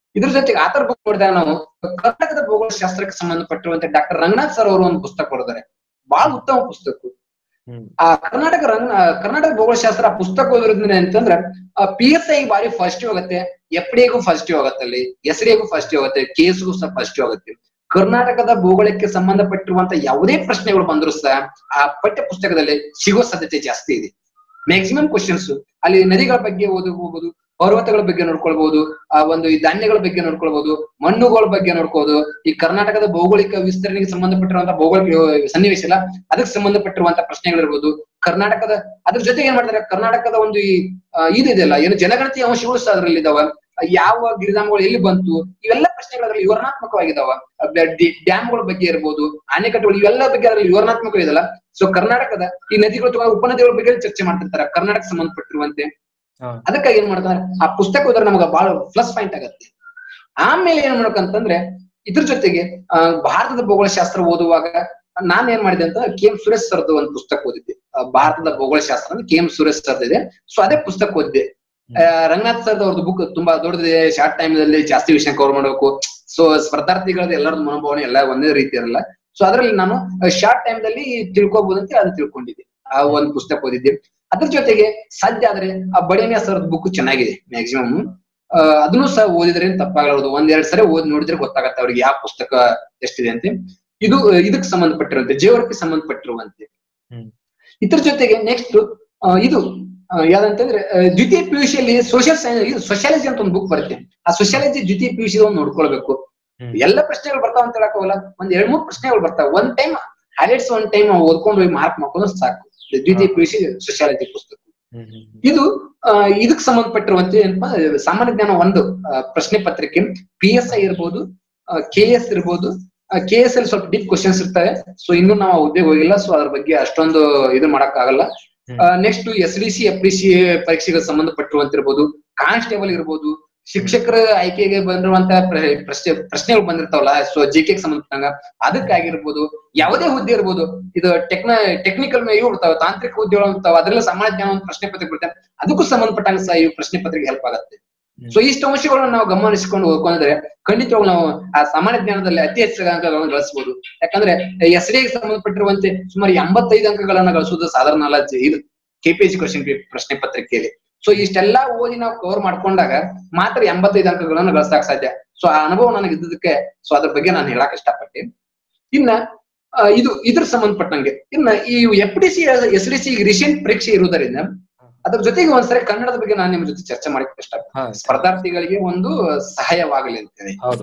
ಇದ್ರ ಜೊತೆಗೆ ಆತರ ಬುಕ್ ನೋಡಿದಾಗ ನಾವು ಕರ್ನಾಟಕದ ಭೂಗೋಳ ಶಾಸ್ತ್ರಕ್ಕೆ ಸಂಬಂಧಪಟ್ಟಿರುವಂತೆ ಡಾಕ್ಟರ್ ರಂಗನಾಥ್ ಸರ್ ಅವರು ಒಂದು ಪುಸ್ತಕ ಕೊಡ್ತಾರೆ ಬಹಳ ಉತ್ತಮ ಪುಸ್ತಕ ಹ್ಮ್ ಆ ಕರ್ನಾಟಕ ರಂಗ ಆ, ಕರ್ನಾಟಕ ಭೂಗೋಳಶಾಸ್ತ್ರ ಆ ಪುಸ್ತಕ ಓದಿರೋದ್ರಿಂದ ಅಂತಂದ್ರೆ ಪಿ ಎಸ್ ಐ ಬಾರಿ ಫಸ್ಟ್ ಹೋಗುತ್ತೆ ಎಫ್ ಡಿ ಎಗೂ ಫಸ್ಟ್ ಹೋಗುತ್ತೆ ಅಲ್ಲಿ ಎಸ್ ಡಿ ಎಗೂ ಫಸ್ಟ್ ಹೋಗುತ್ತೆ ಕೆ ಎಸ್ಗೂ ಸಹ ಫಸ್ಟ್ ಹೋಗುತ್ತೆ ಕರ್ನಾಟಕದ ಭೂಗೋಳಕ್ಕೆ ಸಂಬಂಧಪಟ್ಟಿರುವಂತ ಯಾವುದೇ ಪ್ರಶ್ನೆಗಳು ಬಂದ್ರು ಸಹ ಆ ಪಠ್ಯ ಪುಸ್ತಕದಲ್ಲಿ ಸಿಗೋ ಸಾಧ್ಯತೆ ಜಾಸ್ತಿ ಇದೆ ಮ್ಯಾಕ್ಸಿಮಮ್ ಕ್ವಶನ್ಸ್ ಅಲ್ಲಿ ನದಿಗಳ ಬಗ್ಗೆ ಓದಬಹುದು ಪರ್ವತಗಳ ಬಗ್ಗೆ ನೋಡ್ಕೊಳ್ಬಹುದು ಆ ಒಂದು ಈ ಧಾನ್ಯಗಳ ಬಗ್ಗೆ ನೋಡ್ಕೊಳ್ಬಹುದು ಮಣ್ಣುಗಳ ಬಗ್ಗೆ ನೋಡ್ಕೋಬಹುದು ಈ ಕರ್ನಾಟಕದ ಭೌಗೋಳಿಕ ವಿಸ್ತರಣೆಗೆ ಸಂಬಂಧಪಟ್ಟಿರುವಂತಹ ಭೌಗೋಳಿಕ ಸನ್ನಿವೇಶ ಇಲ್ಲ ಅದಕ್ಕೆ ಸಂಬಂಧಪಟ್ಟಿರುವಂತಹ ಪ್ರಶ್ನೆಗಳಿರ್ಬೋದು ಕರ್ನಾಟಕದ ಅದ್ರ ಜೊತೆಗೆ ಏನ್ ಮಾಡ್ತಾರೆ ಕರ್ನಾಟಕದ ಒಂದು ಈ ಆ, ಇದಿದೆಯಲ್ಲ ಏನು ಜನಗಣತಿ ಅಂಶಗಳು ಸಹ ಅದ್ರಲ್ಲಿ ಇದಾವ ಯಾವ ಗಿರಿಧಾಮಗಳು ಎಲ್ಲಿ ಬಂತು ಇವೆಲ್ಲ ಪ್ರಶ್ನೆಗಳು ಅದ್ರಲ್ಲಿ ವಿವರಣಾತ್ಮಕವಾಗಿದಾವ ಡ್ಯಾಮ್ಗಳ ಬಗ್ಗೆ ಇರ್ಬೋದು ಅಣೆಕಟ್ಟುಗಳು ಇವೆಲ್ಲ ಬಗ್ಗೆ ಅದ್ರಲ್ಲಿ ವಿವರಣಾತ್ಮಕ ಇದಲ್ಲ ಸೊ ಕರ್ನಾಟಕದ ಈ ನದಿಗಳು ತಗೊಂಡು ಉಪನದಿಗಳ ಬಗ್ಗೆ ಚರ್ಚೆ ಮಾಡ್ತಿರ್ತಾರೆ ಕರ್ನಾಟಕ ಸಂಬಂಧಪಟ್ಟಿರುವಂತೆ ಹಾ. ಅದಕ್ಕಾಗಿ ಏನ್ ಮಾಡ್ತಾರೆ ಆ ಪುಸ್ತಕ ಓದಿದ್ರೆ ನಮ್ಗೆ ಬಹಳ ಪ್ಲಸ್ ಪಾಯಿಂಟ್ ಆಗತ್ತೆ ಆಮೇಲೆ ಏನ್ ಮಾಡ್ಬೇಕಂತಂದ್ರೆ ಇದ್ರ ಜೊತೆಗೆ ಆ, ಭಾರತದ ಭೂಗೋಳಶಾಸ್ತ್ರ ಓದುವಾಗ ನಾನ್ ಏನ್ ಮಾಡಿದೆ ಅಂತ ಕೆ ಎಂ ಸುರೇಶ್ ಸರ್ದು ಒಂದು ಪುಸ್ತಕ ಓದಿದ್ದೆ ಆ, ಭಾರತದ ಭೂಗೋಳಶಾಸ್ತ್ರ ಅಂತ ಕೆ ಎಂ ಸುರೇಶ್ ಸರ್ದ್ ಇದೆ ಸೊ ಅದೇ ಪುಸ್ತಕ ಓದಿದೆ ಆ, ರಂಗನಾಥ್ ಸರ್ದ್ ಅವ್ರದ್ದು ಬುಕ್ ತುಂಬಾ ದೊಡ್ಡದಿದೆ ಶಾರ್ಟ್ ಟೈಮ್ ದಲ್ಲಿ ಜಾಸ್ತಿ ವಿಷಯ ಕವರ್ ಮಾಡಬೇಕು ಸೊ ಸ್ಪರ್ಧಾರ್ಥಿಗಳದ್ದು ಎಲ್ಲರದ್ದು ಮನೋಭಾವನೆ ಎಲ್ಲ ಒಂದೇ ರೀತಿ ಇರಲ್ಲ ಸೊ ಅದರಲ್ಲಿ ನಾನು ಶಾರ್ಟ್ ಟೈಮ್ ದಲ್ಲಿ ತಿಳ್ಕೊಬಹುದು ಅಂತ ಅದನ್ನ ತಿಳ್ಕೊಂಡಿದ್ದೆ ಆ ಒಂದು ಪುಸ್ತಕ ಓದಿದ್ದೆ ಅದ್ರ ಜೊತೆಗೆ ಸಾಧ್ಯ ಆದ್ರೆ ಆ ಬಡೇಮಿಯಾ ಸರ್ದ್ ಬುಕ್ ಚೆನ್ನಾಗಿದೆ ಮ್ಯಾಕ್ಸಿಮಮ್ ಅದನ್ನು ಸಹ ಓದಿದ್ರೆ ತಪ್ಪಾಗಲಾರದು ಒಂದ್ ಎರಡ್ ಸರಿ ಓದಿ ನೋಡಿದ್ರೆ ಗೊತ್ತಾಗತ್ತೆ ಅವ್ರಿಗೆ ಯಾವ ಪುಸ್ತಕ ಎಷ್ಟಿದೆ ಅಂತ ಇದು ಇದಕ್ಕೆ ಸಂಬಂಧಪಟ್ಟಿರುವಂತೆ ಜೀವನಕ್ಕೆ ಸಂಬಂಧಪಟ್ಟಿರುವಂತೆ ಹ್ಮ್. ಇದ್ರ ಜೊತೆಗೆ ನೆಕ್ಸ್ಟ್ ಇದು ಆ, ಯಾವ್ದಂತಂದ್ರೆ ಆ, ದ್ವಿತೀಯ ಪಿ ಯು ಅಲ್ಲಿ ಸೋಷಿಯಲ್ ಸೈನ್ಸ್ ಸೋಷಿಯಾಲಜಿ ಅಂತ ಒಂದು ಬುಕ್ ಬರುತ್ತೆ ಆ ಸೋಷಿಯಾಲಜಿ ದ್ವಿತೀಯ ಪಿ ಯು ಒಂದು ನೋಡ್ಕೊಳ್ಬೇಕು ಹ್ಮ್. ಎಲ್ಲ ಪ್ರಶ್ನೆಗಳು ಬರ್ತಾವ ಅಂತ ಹೇಳಕ್ ಹೋಗಲ್ಲ ಒಂದ್ ಎರಡ್ ಮೂರ್ ಪ್ರಶ್ನೆಗಳು ಬರ್ತಾವ ಒಂದ್ ಟೈಮ್ ಹೈಲೈಟ್ಸ್ ಒಂದ್ ಟೈಮ್ ಓದ್ಕೊಂಡು ಹೋಗಿ ಮಾರ್ಕ್ ಮಾಡ್ಕೊಂಡು ಸಾಕು ದ್ವಿತೀಯ ಪಿ ಯು ಸೋಷಿಯಾಲಜಿ ಪುಸ್ತಕ ಹ್ಮ್ ಹ್ಮ್ ಹ್ಮ್. ಇದು ಆ, ಇದಕ್ ಸಂಬಂಧಪಟ್ಟಿರುವಂತೆ ಏನಪ್ಪಾ ಸಾಮಾನ್ಯ ಜ್ಞಾನ ಒಂದು ಆ, ಪ್ರಶ್ನೆ ಪತ್ರಿಕೆ ಪಿ ಎಸ್ ಐ ಇರ್ಬೋದು ಕೆ ಎಸ್ ಇರ್ಬೋದು ಕೆ ಎಸ್ ಅಲ್ಲಿ ಸ್ವಲ್ಪ ಡೀಪ್ ಕ್ವಶನ್ಸ್ ಇರ್ತವೆ ಸೊ ಇನ್ನು ನಾವು ಆ ಹುದ್ದೆಗೆ ಹೋಗಿಲ್ಲ ಸೊ ಅದ್ರ ಬಗ್ಗೆ ಅಷ್ಟೊಂದು ಇದು ಮಾಡಕ್ ಆಗಲ್ಲ ಹ್ಮ್. Next S D C F D C ಪರೀಕ್ಷೆಗೆ ಸಂಬಂಧಪಟ್ಟಿರುವಂತಿರ್ಬೋದು ಕಾನ್ಸ್ಟೇಬಲ್ ಇರ್ಬೋದು ಶಿಕ್ಷಕರ ಆಯ್ಕೆಗೆ ಬಂದಿರುವಂತ ಪ್ರ- ಪ್ರಶ್ನೆ ಪ್ರಶ್ನೆಗಳು ಬಂದಿರ್ತಾವಲ್ಲ ಸೊ ಜಿ ಕೆ ಸಂಬಂಧಪಟ್ಟಂಗ ಅದಕ್ಕಾಗಿರ್ಬೋದು ಯಾವುದೇ ಹುದ್ದೆ ಇರ್ಬೋದು ಇದು ಟೆಕ್ನ ಟೆಕ್ನಿಕಲ್ ಇವು ಇರ್ತಾವ ತಾಂತ್ರಿಕ ಹುದ್ದೆಗಳು ಇರ್ತಾವ ಅದ್ರೆಲ್ಲ ಸಮಾಜ ಜ್ಞಾನ ಒಂದು ಪ್ರಶ್ನೆ ಪತ್ರಿಕೆ ಬರುತ್ತೆ ಅದಕ್ಕೂ ಸಂಬಂಧಪಟ್ಟಂಗ ಸಹ ಈ ಪ್ರಶ್ನೆ ಪತ್ರಿಕೆ ಹೆಲ್ಪ್ ಆಗುತ್ತೆ ಹ್ಮ್. ಸೊ ಇಷ್ಟು ಅಂಶಗಳನ್ನು ನಾವು ಗಮನಿಸಿಕೊಂಡು ಓದ್ಕೊಂಡ್ರೆ ಖಂಡಿತವಾಗ್ಲೂ ನಾವು ಆ ಸಾಮಾನ್ಯ ಜ್ಞಾನದಲ್ಲಿ ಅತಿ ಹೆಚ್ಚು ಅಂಕಗಳನ್ನು ಗಳಿಸಬಹುದು ಯಾಕಂದ್ರೆ ಎಸ್ ಡಿ ಸಂಬಂಧಪಟ್ಟಿರುವಂತೆ ಸುಮಾರು ಎಂಬತ್ತೈದು ಅಂಕಗಳನ್ನ ಗಳಿಸುವುದು ಸಾಧಾರಣ ಅಲ್ಲ ಜ- ಇದು ಕೆಪಿಎಚ್ ಕ್ವಶನ್ ಪ್ರಶ್ನೆ ಪತ್ರಿಕೆಯಲ್ಲಿ ಸೊ ಇಷ್ಟೆಲ್ಲಾ ಓದಿ ನಾವು ಕವರ್ ಮಾಡ್ಕೊಂಡಾಗ ಮಾತ್ರ ಎಂಬತ್ತೈದು ಅಂಕಗಳನ್ನು ಗಳಿಸಕ್ ಸಾಧ್ಯ ಸೊ ಆ ಅನುಭವ ನನಗೆ ಇದ್ದದಕ್ಕೆ ಸೊ ಅದ್ರ ಬಗ್ಗೆ ನಾನು ಹೇಳಕ್ ಇಷ್ಟಪಟ್ಟೆ ಇನ್ನ ಆ, ಇದು ಇದ್ರ ಸಂಬಂಧಪಟ್ಟಂಗೆ ಇನ್ನ ಈ F D C S D C recent ಪರೀಕ್ಷೆ ಇರುವುದರಿಂದ ಅದ್ರ ಜೊತೆಗೆ ಒಂದ್ಸರಿ ಕನ್ನಡದ ಬಗ್ಗೆ ನಾನು ನಿಮ್ಮ ಜೊತೆ ಚರ್ಚೆ ಮಾಡಕ್ಕೆ ಇಷ್ಟಪಡ್ತೀನಿ ಹಾ ಸ್ಪರ್ಧಾರ್ಥಿಗಳಿಗೆ ಒಂದು ಸಹಾಯವಾಗಲಿ ಅಂತೇಳಿ ಹೌದು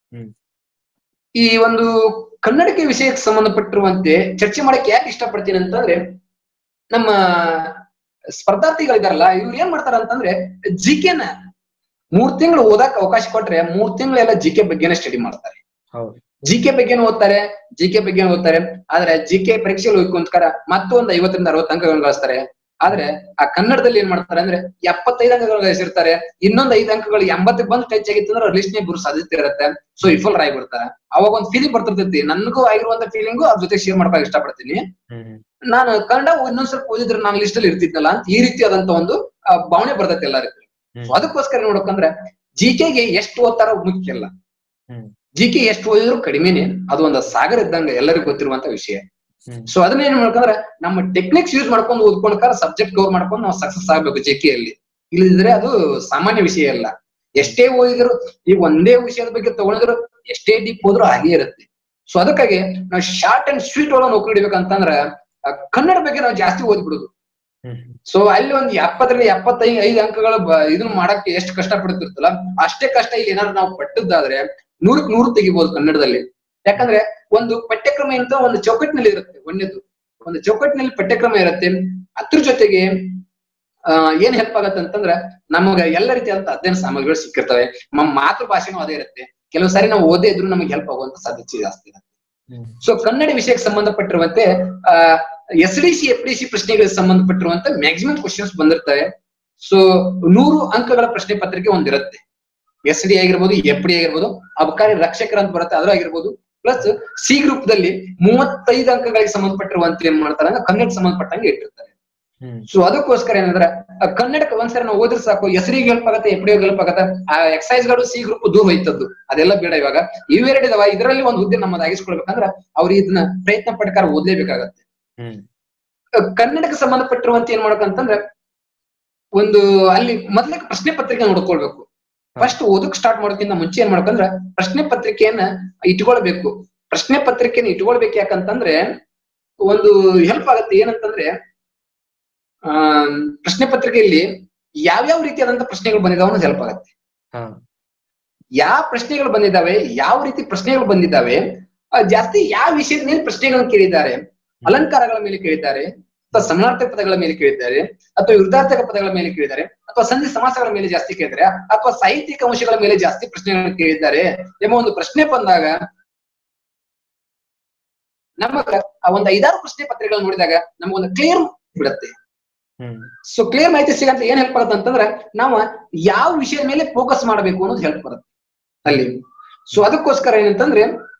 ಈ ಒಂದು ಕನ್ನಡಕ್ಕೆ ವಿಷಯಕ್ಕೆ ಸಂಬಂಧಪಟ್ಟಿರುವಂತೆ ಚರ್ಚೆ ಮಾಡಕ್ಕೆ ಯಾಕೆ ಇಷ್ಟಪಡ್ತೀನಿ ಅಂತಂದ್ರೆ ನಮ್ಮ ಸ್ಪರ್ಧಾರ್ಥಿಗಳಿದಾರಲ್ಲ ಇವ್ರು ಏನ್ ಮಾಡ್ತಾರ ಅಂತಂದ್ರೆ ಜಿಕೆನ ಮೂರ್ ತಿಂಗಳು ಓದಕ್ ಅವಕಾಶ ಕೊಟ್ರೆ ಮೂರ್ ತಿಂಗಳೆಲ್ಲ ಜಿಕೆ ಬಗ್ಗೆನೇ ಸ್ಟಡಿ ಮಾಡ್ತಾರೆ ಹೌದು ಜಿಕೆ ಬಗ್ಗೆನೂ ಓದ್ತಾರೆ ಜಿಕೆ ಬಗ್ಗೆನೂ ಓದ್ತಾರೆ ಆದ್ರೆ ಜಿಕೆ ಪರೀಕ್ಷೆಗಳು ಹೋಗಿ ಕುಂತ್ಕಾರ ಮತ್ತೊಂದ್ ಐವತ್ತರಿಂದ ಅರವತ್ತು ಅಂಕಗಳನ್ನು ಗಳಿಸ್ತಾರೆ ಆದ್ರೆ ಆ ಕನ್ನಡದಲ್ಲಿ ಏನ್ ಮಾಡ್ತಾರೆ ಅಂದ್ರೆ ಎಪ್ಪತ್ತೈದು ಅಂಕಗಳು ಗಳಿಸಿರ್ತಾರೆ ಇನ್ನೊಂದ್ ಐದು ಅಂಕಗಳು ಎಂಬತ್ತಕ್ಕೆ ಬಂದು ಟಚ್ ಆಗಿತ್ತು ಅಂದ್ರೆ ಲಿಸ್ಟ್ ಬರೋ ಸಾಧ್ಯತೆ ಇರುತ್ತೆ ಸೊ ವಿಫಲ್ ಆಗಿಬಿಡ್ತಾರೆ ಅವಾಗ ಒಂದ್ ಫೀಲಿಂಗ್ ಬರ್ತಿರ್ತೈತಿ ನನ್ಗೂ ಆಗಿರುವಂತ ಫೀಲಿಂಗು ಅದ್ರ ಜೊತೆ ಶೇರ್ ಮಾಡ್ಕೊಳಕ್ ಇಷ್ಟಪಡ್ತೀನಿ ಹ್ಮ್ ನಾನು ಕನ್ನಡ ಇನ್ನೊಂದ್ ಸ್ವಲ್ಪ ಓದಿದ್ರೆ ನಾನು ಲಿಸ್ಟ್ ಅಲ್ಲಿ ಇರ್ತಿದ್ನಲ್ಲ ಅಂತ ಈ ರೀತಿಯಾದಂತ ಒಂದು ಆ, ಭಾವನೆ ಬರ್ತೈತಿ ಎಲ್ಲರಿಗೂ ಹ್ಮ್. So ಅದಕ್ಕೋಸ್ಕರ ನೋಡ್ಬೇಕಂದ್ರೆ ಜಿಕೆಗೆ ಎಷ್ಟು ಓದ್ತಾರೋ ಮುಖ್ಯ ಅಲ್ಲ ಹ್ಮ್. ಜಿಕೆ ಎಷ್ಟು ಓದಿದ್ರು ಕಡಿಮೆನೆ ಅದು ಒಂದು ಸಾಗರ ಇದ್ದಂಗ ಎಲ್ಲರಿಗೂ ಗೊತ್ತಿರುವಂತ ವಿಷಯ ಹ್ಮ್. ಸೊ ಅದನ್ನ ಏನ್ ಮಾಡ್ಕಂದ್ರೆ ನಮ್ಮ ಟೆಕ್ನಿಕ್ಸ್ ಯೂಸ್ ಮಾಡ್ಕೊಂಡು ಓದ್ಕೊಂಡ್ಕಾರ ಸಬ್ಜೆಕ್ಟ್ ಕವರ್ ಮಾಡ್ಕೊಂಡು ನಾವು ಸಕ್ಸಸ್ ಆಗ್ಬೇಕು ಜೆಕೆ ಅಲ್ಲಿ ಇಲ್ಲದಿದ್ರೆ ಅದು ಸಾಮಾನ್ಯ ವಿಷಯ ಅಲ್ಲ ಎಷ್ಟೇ ಓದಿದ್ರು ಈಗ ಒಂದೇ ವಿಷಯದ ಬಗ್ಗೆ ತಗೊಂಡಿದ್ರು ಎಷ್ಟೇ ಡೀಪ್ ಹೋದ್ರು ಹಾಗೆ ಇರುತ್ತೆ ಸೊ ಅದಕ್ಕಾಗಿ ನಾವು ಶಾರ್ಟ್ ಅಂಡ್ ಸ್ವೀಟ್ ಒಳಗೆ ನೌಕರಿ ಹಿಡಿಬೇಕಂತಂದ್ರ ಆ, ಕನ್ನಡ ಬಗ್ಗೆ ನಾವು ಜಾಸ್ತಿ ಓದ್ಬಿಡುದು ಹ್ಮ್ ಸೊ ಅಲ್ಲಿ ಒಂದ್ ಎಪ್ಪತ್ತರಿಂದ ಎಪ್ಪತ್ತೈದು ಐದು ಅಂಕಗಳ ಬ- ಇದನ್ನ ಮಾಡಕ್ಕೆ ಎಷ್ಟು ಕಷ್ಟ ಪಡ್ತಿರ್ತಲ್ಲ ಅಷ್ಟೇ ಕಷ್ಟ ಇಲ್ಲಿ ಏನಾದ್ರು ನಾವು ಪಟ್ಟದ್ದಾದ್ರೆ ನೂರಕ್ ನೂರು ತೆಗಿಬಹುದು ಕನ್ನಡದಲ್ಲಿ ಯಾಕಂದ್ರೆ ಒಂದು ಪಠ್ಯಕ್ರಮ ಅಂತ ಒಂದು ಚೌಕಟ್ಟಿನಲ್ಲಿ ಇರುತ್ತೆ ಒಂದೇದು ಒಂದು ಚೌಕಟ್ಟಿನಲ್ಲಿ ಪಠ್ಯಕ್ರಮ ಇರುತ್ತೆ ಅದ್ರ ಜೊತೆಗೆ ಆ ಏನ್ ಹೆಲ್ಪ್ ಆಗತ್ತೆ ಅಂತಂದ್ರೆ ನಮಗ ಎಲ್ಲ ರೀತಿಯಾದಂತ ಅಧ್ಯಯನ ಸಾಮಗ್ರಿಗಳು ಸಿಕ್ಕಿರ್ತವೆ ನಮ್ಮ ಮಾತೃ ಭಾಷೆನೂ ಅದೇ ಇರುತ್ತೆ ಕೆಲವು ಸಾರಿ ನಾವು ಓದೇ ಇದ್ರು ನಮಗೆ ಹೆಲ್ಪ್ ಆಗುವಂತ ಸಾಧ್ಯತೆ ಜಾಸ್ತಿ ಇರುತ್ತೆ ಹ್ಮ್ ಸೊ ಕನ್ನಡ ವಿಷಯಕ್ಕೆ ಸಂಬಂಧಪಟ್ಟಿರುವಂತೆ ಆ S D C F D C ಪ್ರಶ್ನೆಗಳಿಗೆ ಸಂಬಂಧಪಟ್ಟಿರುವಂತೆ ಮ್ಯಾಕ್ಸಿಮಮ್ ಕ್ವಶನ್ಸ್ ಬಂದಿರ್ತವೆ ಸೊ ನೂರು ಅಂಕಗಳ ಪ್ರಶ್ನೆ ಪತ್ರಿಕೆ ಒಂದಿರುತ್ತೆ ಎಸ್ ಡಿ ಆಗಿರ್ಬೋದು ಎಫ್ ಡಿ ಆಗಿರ್ಬೋದು ಅಬಕಾರಿ ರಕ್ಷಕರ ಅಂತ ಬರುತ್ತೆ ಅದ್ರ ಆಗಿರ್ಬೋದು ಪ್ಲಸ್ ಸಿ ಗ್ರೂಪ್ ದಲ್ಲಿ ಮೂವತ್ತೈದು ಅಂಕಗಳಿಗೆ ಸಂಬಂಧಪಟ್ಟಿರುವಂತೆ ಏನ್ ಮಾಡ್ತಾರೆ ಅಂದ್ರೆ ಕನ್ನಡ ಸಂಬಂಧಪಟ್ಟಂಗೆ ಇಟ್ಟಿರ್ತಾರೆ ಹ್ಮ್ ಸೊ ಅದಕ್ಕೋಸ್ಕರ ಏನಂದ್ರೆ ಆ ಕನ್ನಡಕ್ಕೆ ಒಂದ್ಸರಿ ನಾವು ಓದಿದ್ರೆ ಸಾಕು ಹೆಸರಿಗೆ ಹೆಲ್ಪ್ ಆಗತ್ತೆ ಎಪ್ಡಿಗೆ ಹೆಲ್ಪ್ ಆಗತ್ತೆ ಆ ಎಕ್ಸೈಸ್ ಗಳು ಸಿ ಗ್ರೂಪ್ ದೂರ ಹೋಯ್ತದ್ದು ಅದೆಲ್ಲ ಬೇಡ ಇವಾಗ ಇವೆರಡು ಇದಾವ ಇದರಲ್ಲಿ ಒಂದು ಹುದ್ದೆ ನಮ್ಮದು ಆಗಿಸ್ಕೊಳ್ಬೇಕಂದ್ರ ಅವ್ರು ಇದನ್ನ ಪ್ರಯತ್ನ ಪಟ್ಕಾರ ಓದ್ಲೇಬೇಕಾಗತ್ತೆ ಹ್ಮ್ ಅಹ್ ಕನ್ನಡಕ್ಕೆ ಸಂಬಂಧಪಟ್ಟಿರುವಂತ ಏನ್ ಮಾಡ್ಬೇಕಂತಂದ್ರೆ ಒಂದು ಅಲ್ಲಿ ಮೊದ್ಲೇ ಪ್ರಶ್ನೆ ಪತ್ರಿಕೆ ನೋಡ್ಕೊಳ್ಬೇಕು ಫಸ್ಟ್ ಓದಕ್ ಸ್ಟಾರ್ಟ್ ಮಾಡೋಕ್ಕಿಂತ ಮುಂಚೆ ಏನ್ ಮಾಡ್ಬೇಕಂದ್ರ ಪ್ರಶ್ನೆ ಪತ್ರಿಕೆಯನ್ನ ಇಟ್ಕೊಳ್ಬೇಕು ಪ್ರಶ್ನೆ ಪತ್ರಿಕೆನ ಇಟ್ಕೊಳ್ಬೇಕು ಯಾಕಂತಂದ್ರೆ ಒಂದು ಹೆಲ್ಪ್ ಆಗತ್ತೆ ಏನಂತಂದ್ರೆ ಆ ಪ್ರಶ್ನೆ ಪತ್ರಿಕೆಯಲ್ಲಿ ಯಾವ್ಯಾವ ರೀತಿಯಾದಂತ ಪ್ರಶ್ನೆಗಳು ಬಂದಿದಾವ ಅನ್ನೋದು ಹೆಲ್ಪ್ ಆಗತ್ತೆ ಹಾ ಯಾವ ಪ್ರಶ್ನೆಗಳು ಬಂದಿದ್ದಾವೆ ಯಾವ ರೀತಿ ಪ್ರಶ್ನೆಗಳು ಬಂದಿದ್ದಾವೆ ಆ, ಜಾಸ್ತಿ ಯಾವ ವಿಷಯದ ಮೇಲೆ ಪ್ರಶ್ನೆಗಳನ್ನು ಕೇಳಿದ್ದಾರೆ ಅಲಂಕಾರಗಳ ಮೇಲೆ ಕೇಳಿದ್ದಾರೆ ಅಥವಾ ಸಮಾನಾರ್ಥಕ ಪದಗಳ ಮೇಲೆ ಕೇಳಿದ್ದಾರೆ ಅಥವಾ ವಿರುದ್ಧಾರ್ಥಕ ಪದಗಳ ಮೇಲೆ ಕೇಳಿದ್ದಾರೆ ಅಥವಾ ಸಂಧಿ ಸಮಾಸಗಳ ಮೇಲೆ ಜಾಸ್ತಿ ಕೇಳಿದ್ದಾರೆ ಅಥವಾ ಸಾಹಿತ್ಯಿಕ ಅಂಶಗಳ ಮೇಲೆ ಜಾಸ್ತಿ ಪ್ರಶ್ನೆಗಳನ್ನು ಕೇಳಿದ್ದಾರೆ ಎಂಬ ಒಂದು ಪ್ರಶ್ನೆ ಬಂದಾಗ ನಮಗ ಆ ಒಂದು ಐದಾರು ಪ್ರಶ್ನೆ ಪತ್ರಿಕೆಗಳನ್ನು ನೋಡಿದಾಗ ನಮಗೊಂದು ಕ್ಲಿಯರ್ ಬಿಡುತ್ತೆ ಹ್ಮ್ ಸೊ ಕ್ಲಿಯರ್ ಮಾಹಿತಿ ಸಿಗಂತ ಏನ್ ಹೆಲ್ಪ್ ಆಗುತ್ತೆ ಅಂತಂದ್ರೆ ನಾವು ಯಾವ ವಿಷಯದ ಮೇಲೆ ಫೋಕಸ್ ಮಾಡಬೇಕು ಅನ್ನೋದು ಹೆಲ್ಪ್ ಬರುತ್ತೆ ಅಲ್ಲಿ ಸೊ ಅದಕ್ಕೋಸ್ಕರ ಏನಂತಂದ್ರೆ